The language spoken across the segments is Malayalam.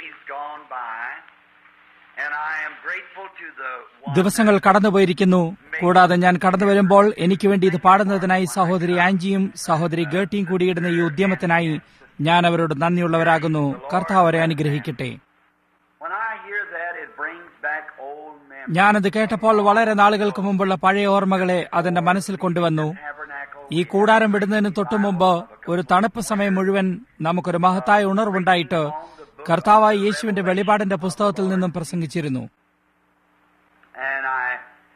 days gone by, and I am grateful to the one ദിവസങ്ങൾ കടന്നുപോയിരിക്കുന്നു കൂടാതെ ഞാൻ കടന്നു വരുമ്പോൾ എനിക്ക് വേണ്ടി ഇത് പാടുന്നതിനായി സഹോദരി ആൻജിയും സഹോദരി ഗേട്ടിയും കൂടിയിടുന്ന ഈ ഉദ്യമത്തിനായി ഞാൻ അവരോട് നന്ദിയുള്ളവരാകുന്നു കർത്താവ് അവരെ അനുഗ്രഹിക്കട്ടെ when I hear that, it brings back old memories. ഞാനത് കേട്ടപ്പോൾ വളരെ നാളുകൾക്ക് മുമ്പുള്ള പഴയ ഓർമ്മകളെ അതെന്റെ മനസ്സിൽ കൊണ്ടുവന്നു Tabernacle. ഈ കൂടാരം വിടുന്നതിന് തൊട്ടു മുമ്പ് ഒരു തണുപ്പ് സമയം മുഴുവൻ നമുക്കൊരു മഹത്തായ ഉണർവുണ്ടായിട്ട് കർത്താവായ യേശുവിന്റെ വെളിപാടിന്റെ പുസ്തകത്തിൽ നിന്നും പ്രസംഗിച്ചിരുന്നു And I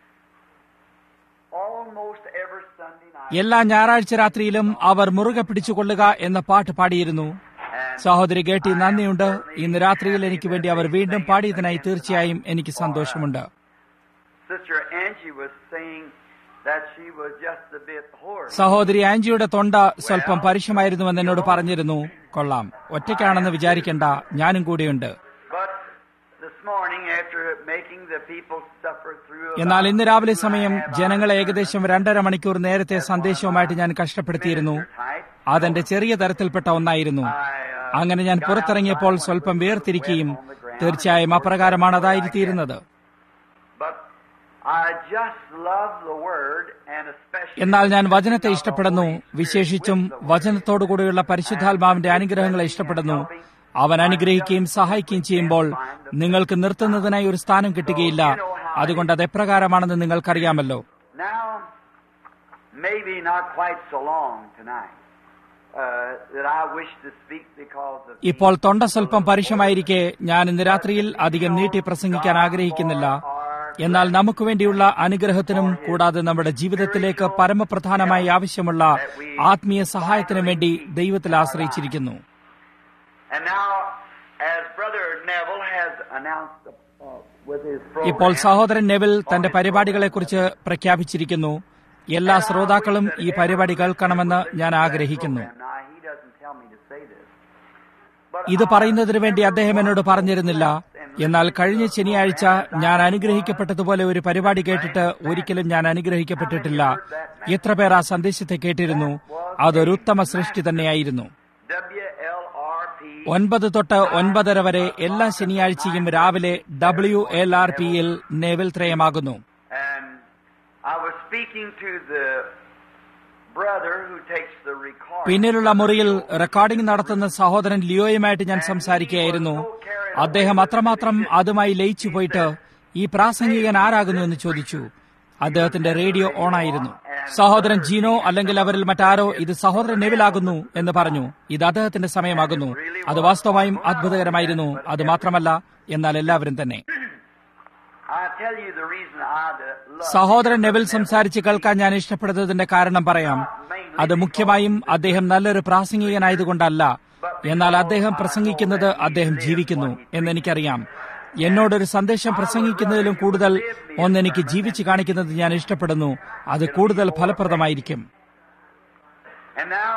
almost every Sunday night എല്ലാ ഞായറാഴ്ച രാത്രിയിലും അവർ മുറുകെ പിടിച്ചുകൊള്ളുക എന്ന പാട്ട് പാടിയിരുന്നു and സഹോദരി കേട്ടി നന്ദിയുണ്ട് ഇന്ന് രാത്രിയിൽ എനിക്ക് വേണ്ടി അവർ വീണ്ടും പാടിയതിനായി തീർച്ചയായും എനിക്ക് സന്തോഷമുണ്ട് Sister Angie was saying that she was just a bit hoarse. സഹോദരി ആൻജിയുടെ തൊണ്ട സ്വല്പം പരുഷമായിരുന്നുവെന്ന് എന്നോട് പറഞ്ഞിരുന്നു കൊള്ളാം ഒറ്റയ്ക്കാണെന്ന് വിചാരിക്കേണ്ട ഞാനും കൂടെയുണ്ട് But this morning, after making the people suffer through എന്നാൽ about ഇന്ന് രാവിലെ സമയം two and a half ജനങ്ങളെ hours ഏകദേശം രണ്ടര മണിക്കൂർ നേരത്തെ സന്ദേശവുമായിട്ട് ഞാൻ കഷ്ടപ്പെടുത്തിയിരുന്നു type, അതെന്റെ ചെറിയ തരത്തിൽപ്പെട്ട ഒന്നായിരുന്നു I, uh, അങ്ങനെ ഞാൻ പുറത്തിറങ്ങിയപ്പോൾ സ്വല്പം വേർതിരിക്കുകയും തീർച്ചയായും അപ്രകാരമാണ് അതായിത്തീരുന്നത് But I just love the word and especially എന്നാൽ ഞാൻ വചനത്തെ ഇഷ്ടപ്പെടുന്നു വിശേഷിച്ചും വചനത്തോടുകൂടിയുള്ള പരിശുദ്ധാത്മാവിന്റെ അനുഗ്രഹങ്ങളെ ഇഷ്ടപ്പെടുന്നു അവൻ അനുഗ്രഹിക്കുകയും സഹായിക്കുകയും ചെയ്യുമ്പോൾ നിങ്ങൾക്ക് നിർത്തുന്നതിനായി ഒരു സ്ഥാനം കിട്ടുകയില്ല അതുകൊണ്ട് അത് എപ്രകാരമാണെന്ന് നിങ്ങൾക്കറിയാമല്ലോ Now, maybe not quite so long tonight uh, that I wish to speak because of ഇപ്പോൾ തൊണ്ട സ്വല്പം പരുഷമായിരിക്കെ ഞാൻ ഇന്ന് രാത്രിയിൽ അധികം നീട്ടി പ്രസംഗിക്കാൻ ആഗ്രഹിക്കുന്നില്ല എന്നാൽ നമുക്ക് വേണ്ടിയുള്ള അനുഗ്രഹത്തിനും കൂടാതെ നമ്മുടെ ജീവിതത്തിലേക്ക് പരമപ്രധാനമായി ആവശ്യമുള്ള ആത്മീയ സഹായത്തിനും വേണ്ടി ദൈവത്തിൽ ആശ്രയിച്ചിരിക്കുന്നു And now, as Brother Neville has announced uh, with his ഇപ്പോൾ program, സഹോദരൻ നെവിൽ തന്റെ പരിപാടികളെക്കുറിച്ച് പ്രഖ്യാപിച്ചിരിക്കുന്നു എല്ലാ ശ്രോതാക്കളും ഈ പരിപാടി കേൾക്കണമെന്ന് ഞാൻ ആഗ്രഹിക്കുന്നു Now, he doesn't tell me to say this. But ഇത് പറയുന്നതിന് വേണ്ടി അദ്ദേഹം എന്നോട് പറഞ്ഞിരുന്നില്ല എന്നാൽ കഴിഞ്ഞ ശനിയാഴ്ച ഞാൻ അനുഗ്രഹിക്കപ്പെട്ടതുപോലെ ഒരു പരിപാടി കേട്ടിട്ട് ഒരിക്കലും ഞാൻ അനുഗ്രഹിക്കപ്പെട്ടിട്ടില്ല എത്ര പേർ ആ സന്ദേശത്തെ കേട്ടിരുന്നു അതൊരു ഉത്തമ സൃഷ്ടി തന്നെയായിരുന്നു WLRP ഒൻപത് തൊട്ട് ഒൻപതര വരെ എല്ലാ ശനിയാഴ്ചയും രാവിലെ ഡബ്ല്യു എൽ ആർ പിയിൽ നേവൽ ത്രയമാകുന്നു And I was speaking to the brother who takes the recording. പിന്നിലുള്ള മുറിയിൽ റെക്കോർഡിംഗ് നടത്തുന്ന സഹോദരൻ ലിയോയുമായിട്ട് ഞാൻ സംസാരിക്കുകയായിരുന്നു അദ്ദേഹം അത്രമാത്രം അതുമായി ലയിച്ചു പോയിട്ട് ഈ പ്രാസംഗികൻ ആരാകുന്നു എന്ന് ചോദിച്ചു അദ്ദേഹത്തിന്റെ റേഡിയോ ഓണായിരുന്നു സഹോദരൻ ജീനോ അല്ലെങ്കിൽ അവരിൽ മറ്റാരോ ഇത് സഹോദരൻ നെവിലാകുന്നു എന്ന് പറഞ്ഞു ഇത് അദ്ദേഹത്തിന്റെ സമയമാകുന്നു അത് വാസ്തവമായും അത്ഭുതകരമായിരുന്നു അത് മാത്രമല്ല എന്നാൽ എല്ലാവരും തന്നെ I tell you the reason I love സഹോദരൻ നെവിൽ സംസാരിച്ച് കേൾക്കാൻ ഞാൻ ഇഷ്ടപ്പെടുന്നതിന്റെ കാരണം പറയാം അത് മുഖ്യമായും അദ്ദേഹം നല്ലൊരു പ്രാസംഗികനായതുകൊണ്ടല്ല എന്നാൽ അദ്ദേഹം പ്രസംഗിക്കുന്നത് അദ്ദേഹം ജീവിക്കുന്നു എന്നെനിക്കറിയാം എന്നോടൊരു സന്ദേശം പ്രസംഗിക്കുന്നതിലും കൂടുതൽ ഒന്നെനിക്ക് ജീവിച്ചു കാണിക്കുന്നത് ഞാൻ ഇഷ്ടപ്പെടുന്നു അത് കൂടുതൽ ഫലപ്രദമായിരിക്കും And now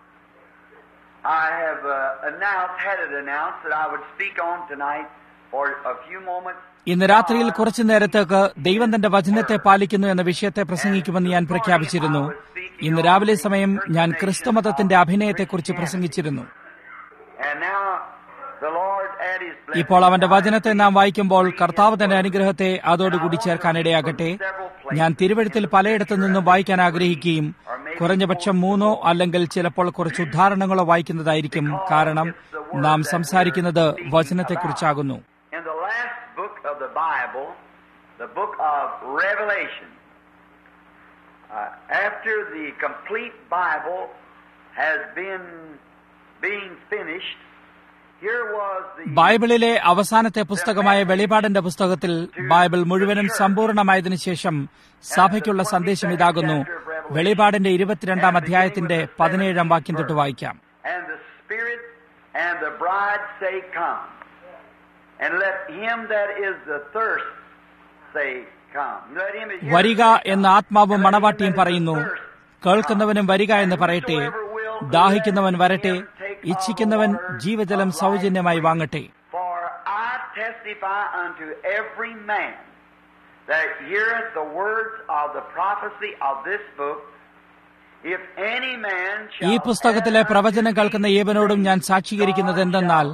I have uh, announced, had it announced that I would speak on tonight for a few moments. ഇന്ന് രാത്രിയിൽ കുറച്ചു നേരത്തേക്ക് ദൈവം തന്റെ വചനത്തെ പാലിക്കുന്നു എന്ന വിഷയത്തെ പ്രസംഗിക്കുമെന്ന് ഞാൻ പ്രഖ്യാപിച്ചിരുന്നു ഇന്ന് രാവിലെ സമയം ഞാൻ ക്രിസ്തുമതത്തിന്റെ അഭിനയത്തെക്കുറിച്ച് പ്രസംഗിച്ചിരുന്നു And now the Lord add His blessing. ഇപ്പോൾ അവന്റെ വചനത്തെ നാം വായിക്കുമ്പോൾ കർത്താവ് തന്റെ അനുഗ്രഹത്തെ അതോടുകൂടി ചേർക്കാനിടയാകട്ടെ ഞാൻ തിരുവഴുത്തിൽ പലയിടത്തു നിന്നും വായിക്കാൻ ആഗ്രഹിക്കുകയും കുറഞ്ഞപക്ഷം മൂന്നോ അല്ലെങ്കിൽ ചിലപ്പോൾ കുറച്ച് ഉദാഹരണങ്ങളോ വായിക്കുന്നതായിരിക്കും കാരണം നാം സംസാരിക്കുന്നത് വചനത്തെക്കുറിച്ചാകുന്നു In the last book of the Bible, the book of Revelation, uh, after the complete Bible has been being finished, here was the ബൈബിളിലെ അവസാനത്തെ പുസ്തകമായ വെളിപാടിന്റെ പുസ്തകത്തിൽ ബൈബിൾ മുഴുവനും സമ്പൂർണമായതിനു ശേഷം സഭയ്ക്കുള്ള സന്ദേശം ഇതാകുന്നു വെളിപാടിന്റെ ഇരുപത്തിരണ്ടാം അധ്യായത്തിന്റെ പതിനേഴാം വാക്യം തൊട്ട് വായിക്കാം and the Spirit and the bride say, Come. And let him that is the thirst say, Come. Let him that heareth വരിക say, എന്ന് Come. ആത്മാവും And let him മണവാട്ടിയും that is പറയുന്നു athirst കേൾക്കുന്നവനും വരിക എന്ന് പറയട്ടെ ദാഹിക്കുന്നവൻ വരട്ടെ ഇച്ഛിക്കുന്നവൻ ജീവജലം സൗജന്യമായി വാങ്ങട്ടെ For I testify unto every man that heareth the words of the prophecy of this book, if any man ഈ shall പുസ്തകത്തിലെ add പ്രവചനം unto കേൾക്കുന്ന these ഏവനോടും ഞാൻ things, സാക്ഷീകരിക്കുന്നത് God എന്തെന്നാൽ shall add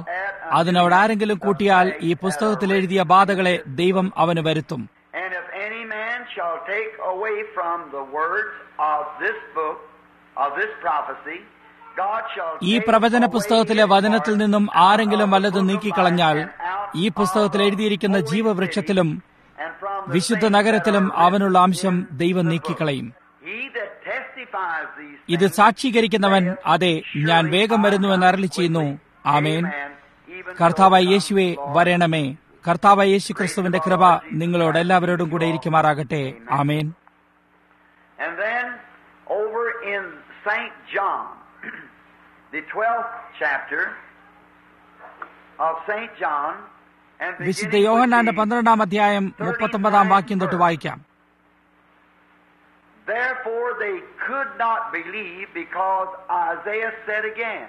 അതിനോട് ആരെങ്കിലും കൂട്ടിയാൽ ഈ പുസ്തകത്തിൽ എഴുതിയ ബാധകളെ ദൈവം അവന് വരുത്തും And if any man shall take away from the words of this book, of this prophecy, God shall ഈ take പ്രവചന away പുസ്തകത്തിലെ his വചനത്തിൽ part നിന്നും out ആരെങ്കിലും of the വല്ലതും book of നീക്കിക്കളഞ്ഞാൽ life and out ഈ of പുസ്തകത്തിൽ the എഴുതിയിരിക്കുന്ന holy ജീവവൃക്ഷത്തിലും city and from the വിശുദ്ധ things that നഗരത്തിലും are written അവനുള്ള അംശം in ദൈവം the book. നീക്കിക്കളയും He that testifies these ഇത് things സാക്ഷീകരിക്കുന്നവൻ saith, അതെ ഞാൻ Surely വേഗം I വരുന്നുവെന്ന് come അരളി ചെയ്യുന്നു quickly. ആമേൻ Amen. Even so കർത്താവായ comes യേശുവെ Lord. വരണമേ കർത്താവായ യേശു ക്രിസ്തുവിന്റെ കൃപ നിങ്ങളോട് എല്ലാവരോടും കൂടെ ഇരിക്കുമാറാകട്ടെ ആമേൻ And then over in St. John, the 12th chapter of St. John, and വിശുദ്ധ beginning with യോഹന്നാന്റെ the പന്ത്രണ്ടാം അധ്യായം മുപ്പത്തൊമ്പതാം വാക്യം തൊട്ട് വായിക്കാം Therefore they could not believe because Isaiah said again,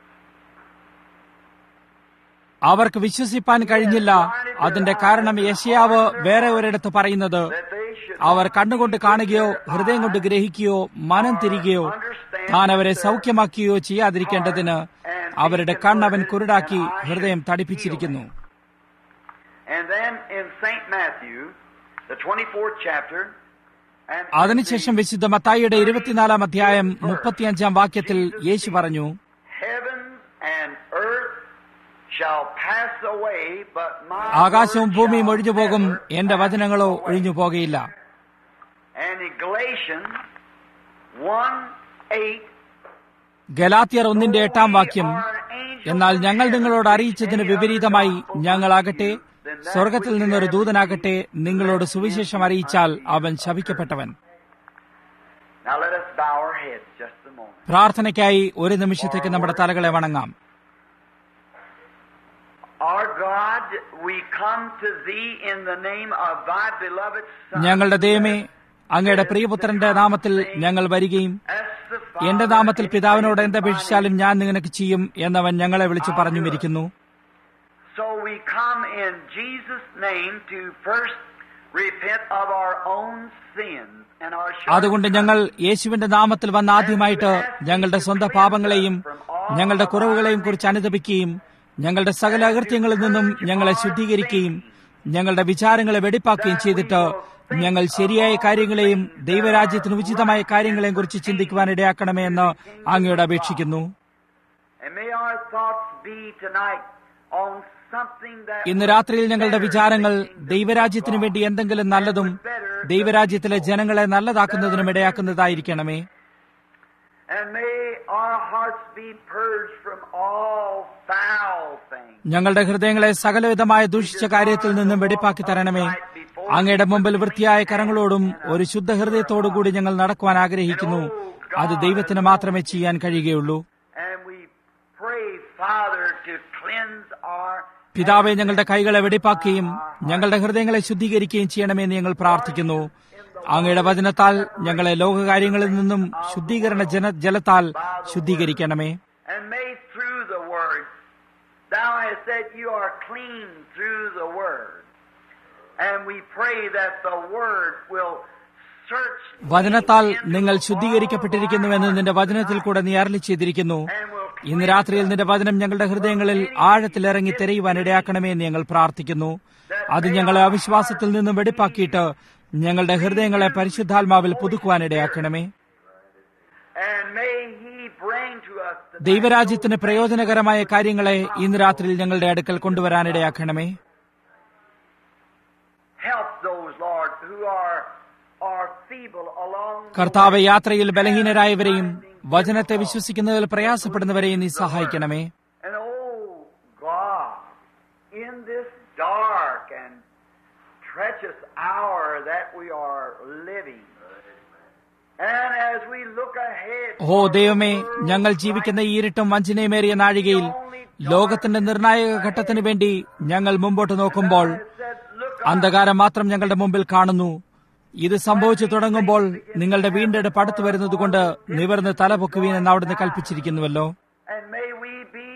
അവർക്ക് വിശ്വസിപ്പാൻ കഴിഞ്ഞില്ല അതിന്റെ കാരണം യശയാവ് വേറെ ഒരിടത്ത് പറയുന്നത് that they should അവർ കണ്ണുകൊണ്ട് കാണുകയോ ഹൃദയം കൊണ്ട് ഗ്രഹിക്കുകയോ മനം തിരികെയോ താൻ അവരെ സൗഖ്യമാക്കുകയോ ചെയ്യാതിരിക്കേണ്ടതിന് അവരുടെ കണ്ണവൻ കുരുടാക്കി ഹൃദയം തടിപ്പിച്ചിരിക്കുന്നു And then in St. Matthew, the 24th chapter, and അതിനുശേഷം വിശുദ്ധ മത്തായിയുടെ ഇരുപത്തിനാലാം അധ്യായം മുപ്പത്തിയഞ്ചാം വാക്യത്തിൽ യേശു പറഞ്ഞു heavens and earth shall pass away, but my ആകാശവും word ഭൂമിയും shall ഒഴിഞ്ഞു പോകും never എന്റെ pass വചനങ്ങളോ away. ഒഴിഞ്ഞു പോകുകയില്ല And in Galatians 1 8, ഗലാത്യർ ഒന്നിന്റെ എട്ടാം വാക്യം എന്നാൽ ഞങ്ങൾ നിങ്ങളോട് അറിയിച്ചതിന് വിപരീതമായി ഞങ്ങളാകട്ടെ സ്വർഗത്തിൽ നിന്നൊരു ദൂതനാകട്ടെ നിങ്ങളോട് സുവിശേഷം അറിയിച്ചാൽ അവൻ ശപിക്കപ്പെട്ടവൻ Now let us bow our heads just a moment. പ്രാർത്ഥനയ്ക്കായി ഒരു നിമിഷത്തേക്ക് നമ്മുടെ തലകളെ വണങ്ങാം Our God, we come to Thee in the name of Thy beloved Son. ഞങ്ങളുടെ ദൈവമേ അങ്ങയുടെ പ്രിയപുത്രന്റെ നാമത്തിൽ ഞങ്ങൾ വരികയും as the എന്റെ Father നാമത്തിൽ in പിതാവിനോട് Thy എന്തപേക്ഷിച്ചാലും name. ഞാൻ നിനക്ക് ചെയ്യും എന്നവൻ ഞങ്ങളെ വിളിച്ചു പറഞ്ഞുമിരിക്കുന്നു So we come in Jesus' name to first repent of our own sins and our അതുകൊണ്ട് ഞങ്ങൾ യേശുവിന്റെ നാമത്തിൽ വന്ന ആദ്യമായിട്ട് ഞങ്ങളുടെ സ്വന്തം പാപങ്ങളെയും ഞങ്ങളുടെ കുറവുകളെയും കുറിച്ച് അനുദപിക്കുകയും ഞങ്ങളുടെ സകല അകൃത്യങ്ങളിൽ നിന്നും ഞങ്ങളെ ശുദ്ധീകരിക്കുകയും ഞങ്ങളുടെ വിചാരങ്ങളെ വെടിപ്പാക്കുകയും ചെയ്തിട്ട് ഞങ്ങൾ ശരിയായ കാര്യങ്ങളെയും ദൈവരാജ്യത്തിന് ഉചിതമായ കാര്യങ്ങളെയും കുറിച്ച് ചിന്തിക്കുവാൻ ഇടയാക്കണമേ എന്ന് അങ്ങയോട് അപേക്ഷിക്കുന്നു And may our thoughts be tonight on something that ഇന്ന് രാത്രിയിൽ ഞങ്ങളുടെ വിചാരങ്ങൾ ദൈവരാജ്യത്തിനു വേണ്ടി എന്തെങ്കിലും നല്ലതും ദൈവരാജ്യത്തിലെ ജനങ്ങളെ നല്ലതാക്കുന്നതിനും ഇടയാക്കുന്നതായിരിക്കണമേ and may our hearts be purged from all foul things. ഞങ്ങളുടെ ഹൃദയങ്ങളെ സകലവിധമായ ദൂഷിച്ച കാര്യത്തിൽ നിന്നും വെടിപ്പാക്കി തരണമേ അങ്ങയുടെ മുമ്പിൽ വൃത്തിയായ കരങ്ങളോടും ഒരു ശുദ്ധ ഹൃദയത്തോടുകൂടി ഞങ്ങൾ നടക്കുവാൻ ആഗ്രഹിക്കുന്നു അത് ദൈവത്തിന് മാത്രമേ ചെയ്യാൻ കഴിയുകയുള്ളൂ And we pray, Father, to cleanse our പിതാവെ ഞങ്ങളുടെ കൈകളെ വെടിപ്പാക്കുകയും ഞങ്ങളുടെ ഹൃദയങ്ങളെ ശുദ്ധീകരിക്കുകയും ചെയ്യണമെന്ന് ഞങ്ങൾ പ്രാർത്ഥിക്കുന്നു അങ്ങയുടെ വചനത്താൽ ഞങ്ങളെ ലോകകാര്യങ്ങളിൽ നിന്നും ശുദ്ധീകരണ ജന ജലത്താൽ ശുദ്ധീകരിക്കണമേ And may through the word, thou hast said you are clean through the word. And we pray that the word will search വചനത്താൽ നിങ്ങൾ ശുദ്ധീകരിക്കപ്പെട്ടിരിക്കുന്നുവെന്ന് നിന്റെ വചനത്തിൽ കൂടെ നീ അരളി ചെയ്തിരിക്കുന്നു and will ഇന്ന് രാത്രിയിൽ നിന്റെ വചനം ഞങ്ങളുടെ ഹൃദയങ്ങളിൽ ആഴത്തിലിറങ്ങി തിരയുവാൻ ഇടയാക്കണമേ എന്ന് ഞങ്ങൾ പ്രാർത്ഥിക്കുന്നു അത് ഞങ്ങളെ അവിശ്വാസത്തിൽ നിന്നും വെടിപ്പാക്കിയിട്ട് ഞങ്ങളുടെ ഹൃദയങ്ങളെ പരിശുദ്ധാത്മാവിൽ പുതുക്കുവാൻ ഇടയാക്കണമേ and may he bring to us the ദൈവരാജ്യത്തിന് പ്രയോജനകരമായ കാര്യങ്ങളെ ഇന്ന് രാത്രിയിൽ ഞങ്ങളുടെ അടുക്കൽ കൊണ്ടുവരാൻ ഇടയാക്കണമേ help those, Lord, who are are feeble along the കർത്താവ് യാത്രയിൽ ബലഹീനരായവരെയും വചനത്തെ വിശ്വസിക്കുന്നതിൽ പ്രയാസപ്പെടുന്നവരെയും നീ സഹായിക്കണമേ And oh God, in this dark and treacherous hour that we are living, and as we look ahead, ഓ ദൈവമേ ഞങ്ങൾ ജീവിക്കുന്ന ഈ ഇരുട്ടും വഞ്ചനയുമേറിയ നാഴികയിൽ ലോകത്തിന്റെ നിർണായക ഘട്ടത്തിനു വേണ്ടി ഞങ്ങൾ മുമ്പോട്ട് നോക്കുമ്പോൾ said, look അന്ധകാരം മാത്രം ഞങ്ങളുടെ മുമ്പിൽ കാണുന്നു ഇത് സംഭവിച്ചു തുടങ്ങുമ്പോൾ നിങ്ങളുടെ വീണ്ടെടുപ്പ് അടുത്തു വരുന്നതുകൊണ്ട് നിവർന്ന് തലപൊക്കുവീൻ എന്ന് അവിടുന്ന് കൽപ്പിച്ചിരിക്കുന്നുവല്ലോ and may we be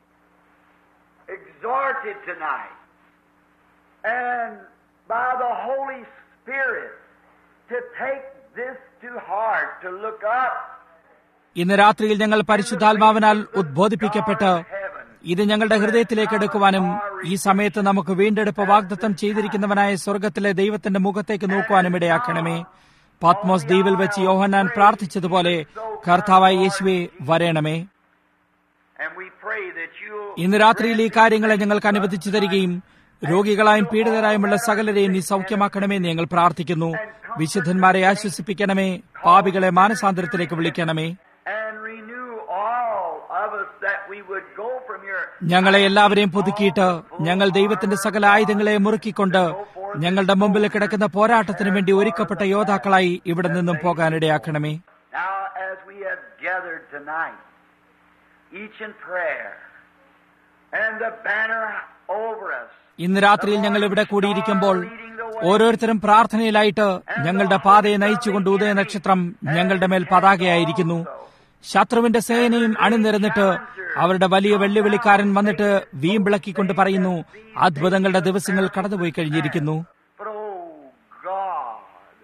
exhorted tonight and by the Holy Spirit to take this to heart, to look up ഇന്ന് രാത്രിയിൽ ഞങ്ങൾ പരിശുദ്ധാത്മാവിനാൽ ഉദ്ബോധിപ്പിക്കപ്പെട്ട് ഇത് ഞങ്ങളുടെ ഹൃദയത്തിലേക്ക് എടുക്കുവാനും ഈ സമയത്ത് നമുക്ക് വീണ്ടെടുപ്പ് വാഗ്ദത്തം ചെയ്തിരിക്കുന്നവനായ സ്വർഗത്തിലെ ദൈവത്തിന്റെ മുഖത്തേക്ക് നോക്കുവാനും ഇടയാക്കണമേ പാത്മോസ് ദ്വീപിൽ വെച്ച് യോഹന്നാൻ പ്രാർത്ഥിച്ചതുപോലെ കർത്താവായ യേശുവെ വരേണമേ And we pray that you'll ഇന്ന് രാത്രിയിൽ ഈ കാര്യങ്ങളെ ഞങ്ങൾക്ക് അനുവദിച്ചു തരികയും രോഗികളായും പീഡിതരായുമുള്ള സകലരെയും നീ സൗഖ്യമാക്കണമേ എന്ന് ഞങ്ങൾ പ്രാർത്ഥിക്കുന്നു വിശുദ്ധന്മാരെ ആശ്വസിപ്പിക്കണമേ പാപികളെ മാനസാന്തരത്തിലേക്ക് വിളിക്കണമേ and renew all of us that we would go from your ഞങ്ങളെ എല്ലാവരെയും പുതുക്കിയിട്ട് ഞങ്ങൾ ദൈവത്തിന്റെ സകല ആയുധങ്ങളെ മുറുക്കിക്കൊണ്ട് ഞങ്ങളുടെ മുമ്പിൽ കിടക്കുന്ന പോരാട്ടത്തിന് വേണ്ടി ഒരുക്കപ്പെട്ട യോദ്ധാക്കളായി ഇവിടെ നിന്നും പോകാനിടയാക്കണമേ Now, as we have gathered tonight, each in prayer, and the banner over us, ഇന്ന് രാത്രിയിൽ ഞങ്ങൾ ഇവിടെ കൂടിയിരിക്കുമ്പോൾ ഓരോരുത്തരും പ്രാർത്ഥനയിലായിട്ട് ഞങ്ങളുടെ പാതയെ നയിച്ചുകൊണ്ട് ഉദയ നക്ഷത്രം ഞങ്ങളുടെ മേൽ പതാകയായിരിക്കുന്നു ശത്രുവിന്റെ സേനയും അണിനിരന്നിട്ട് അവരുടെ വലിയ വെല്ലുവിളിക്കാരൻ വന്നിട്ട് വീമ്പിളക്കിക്കൊണ്ട് പറയുന്നു അത്ഭുതങ്ങളുടെ ദിവസങ്ങൾ കടന്നുപോയി കഴിഞ്ഞിരിക്കുന്നു but oh God,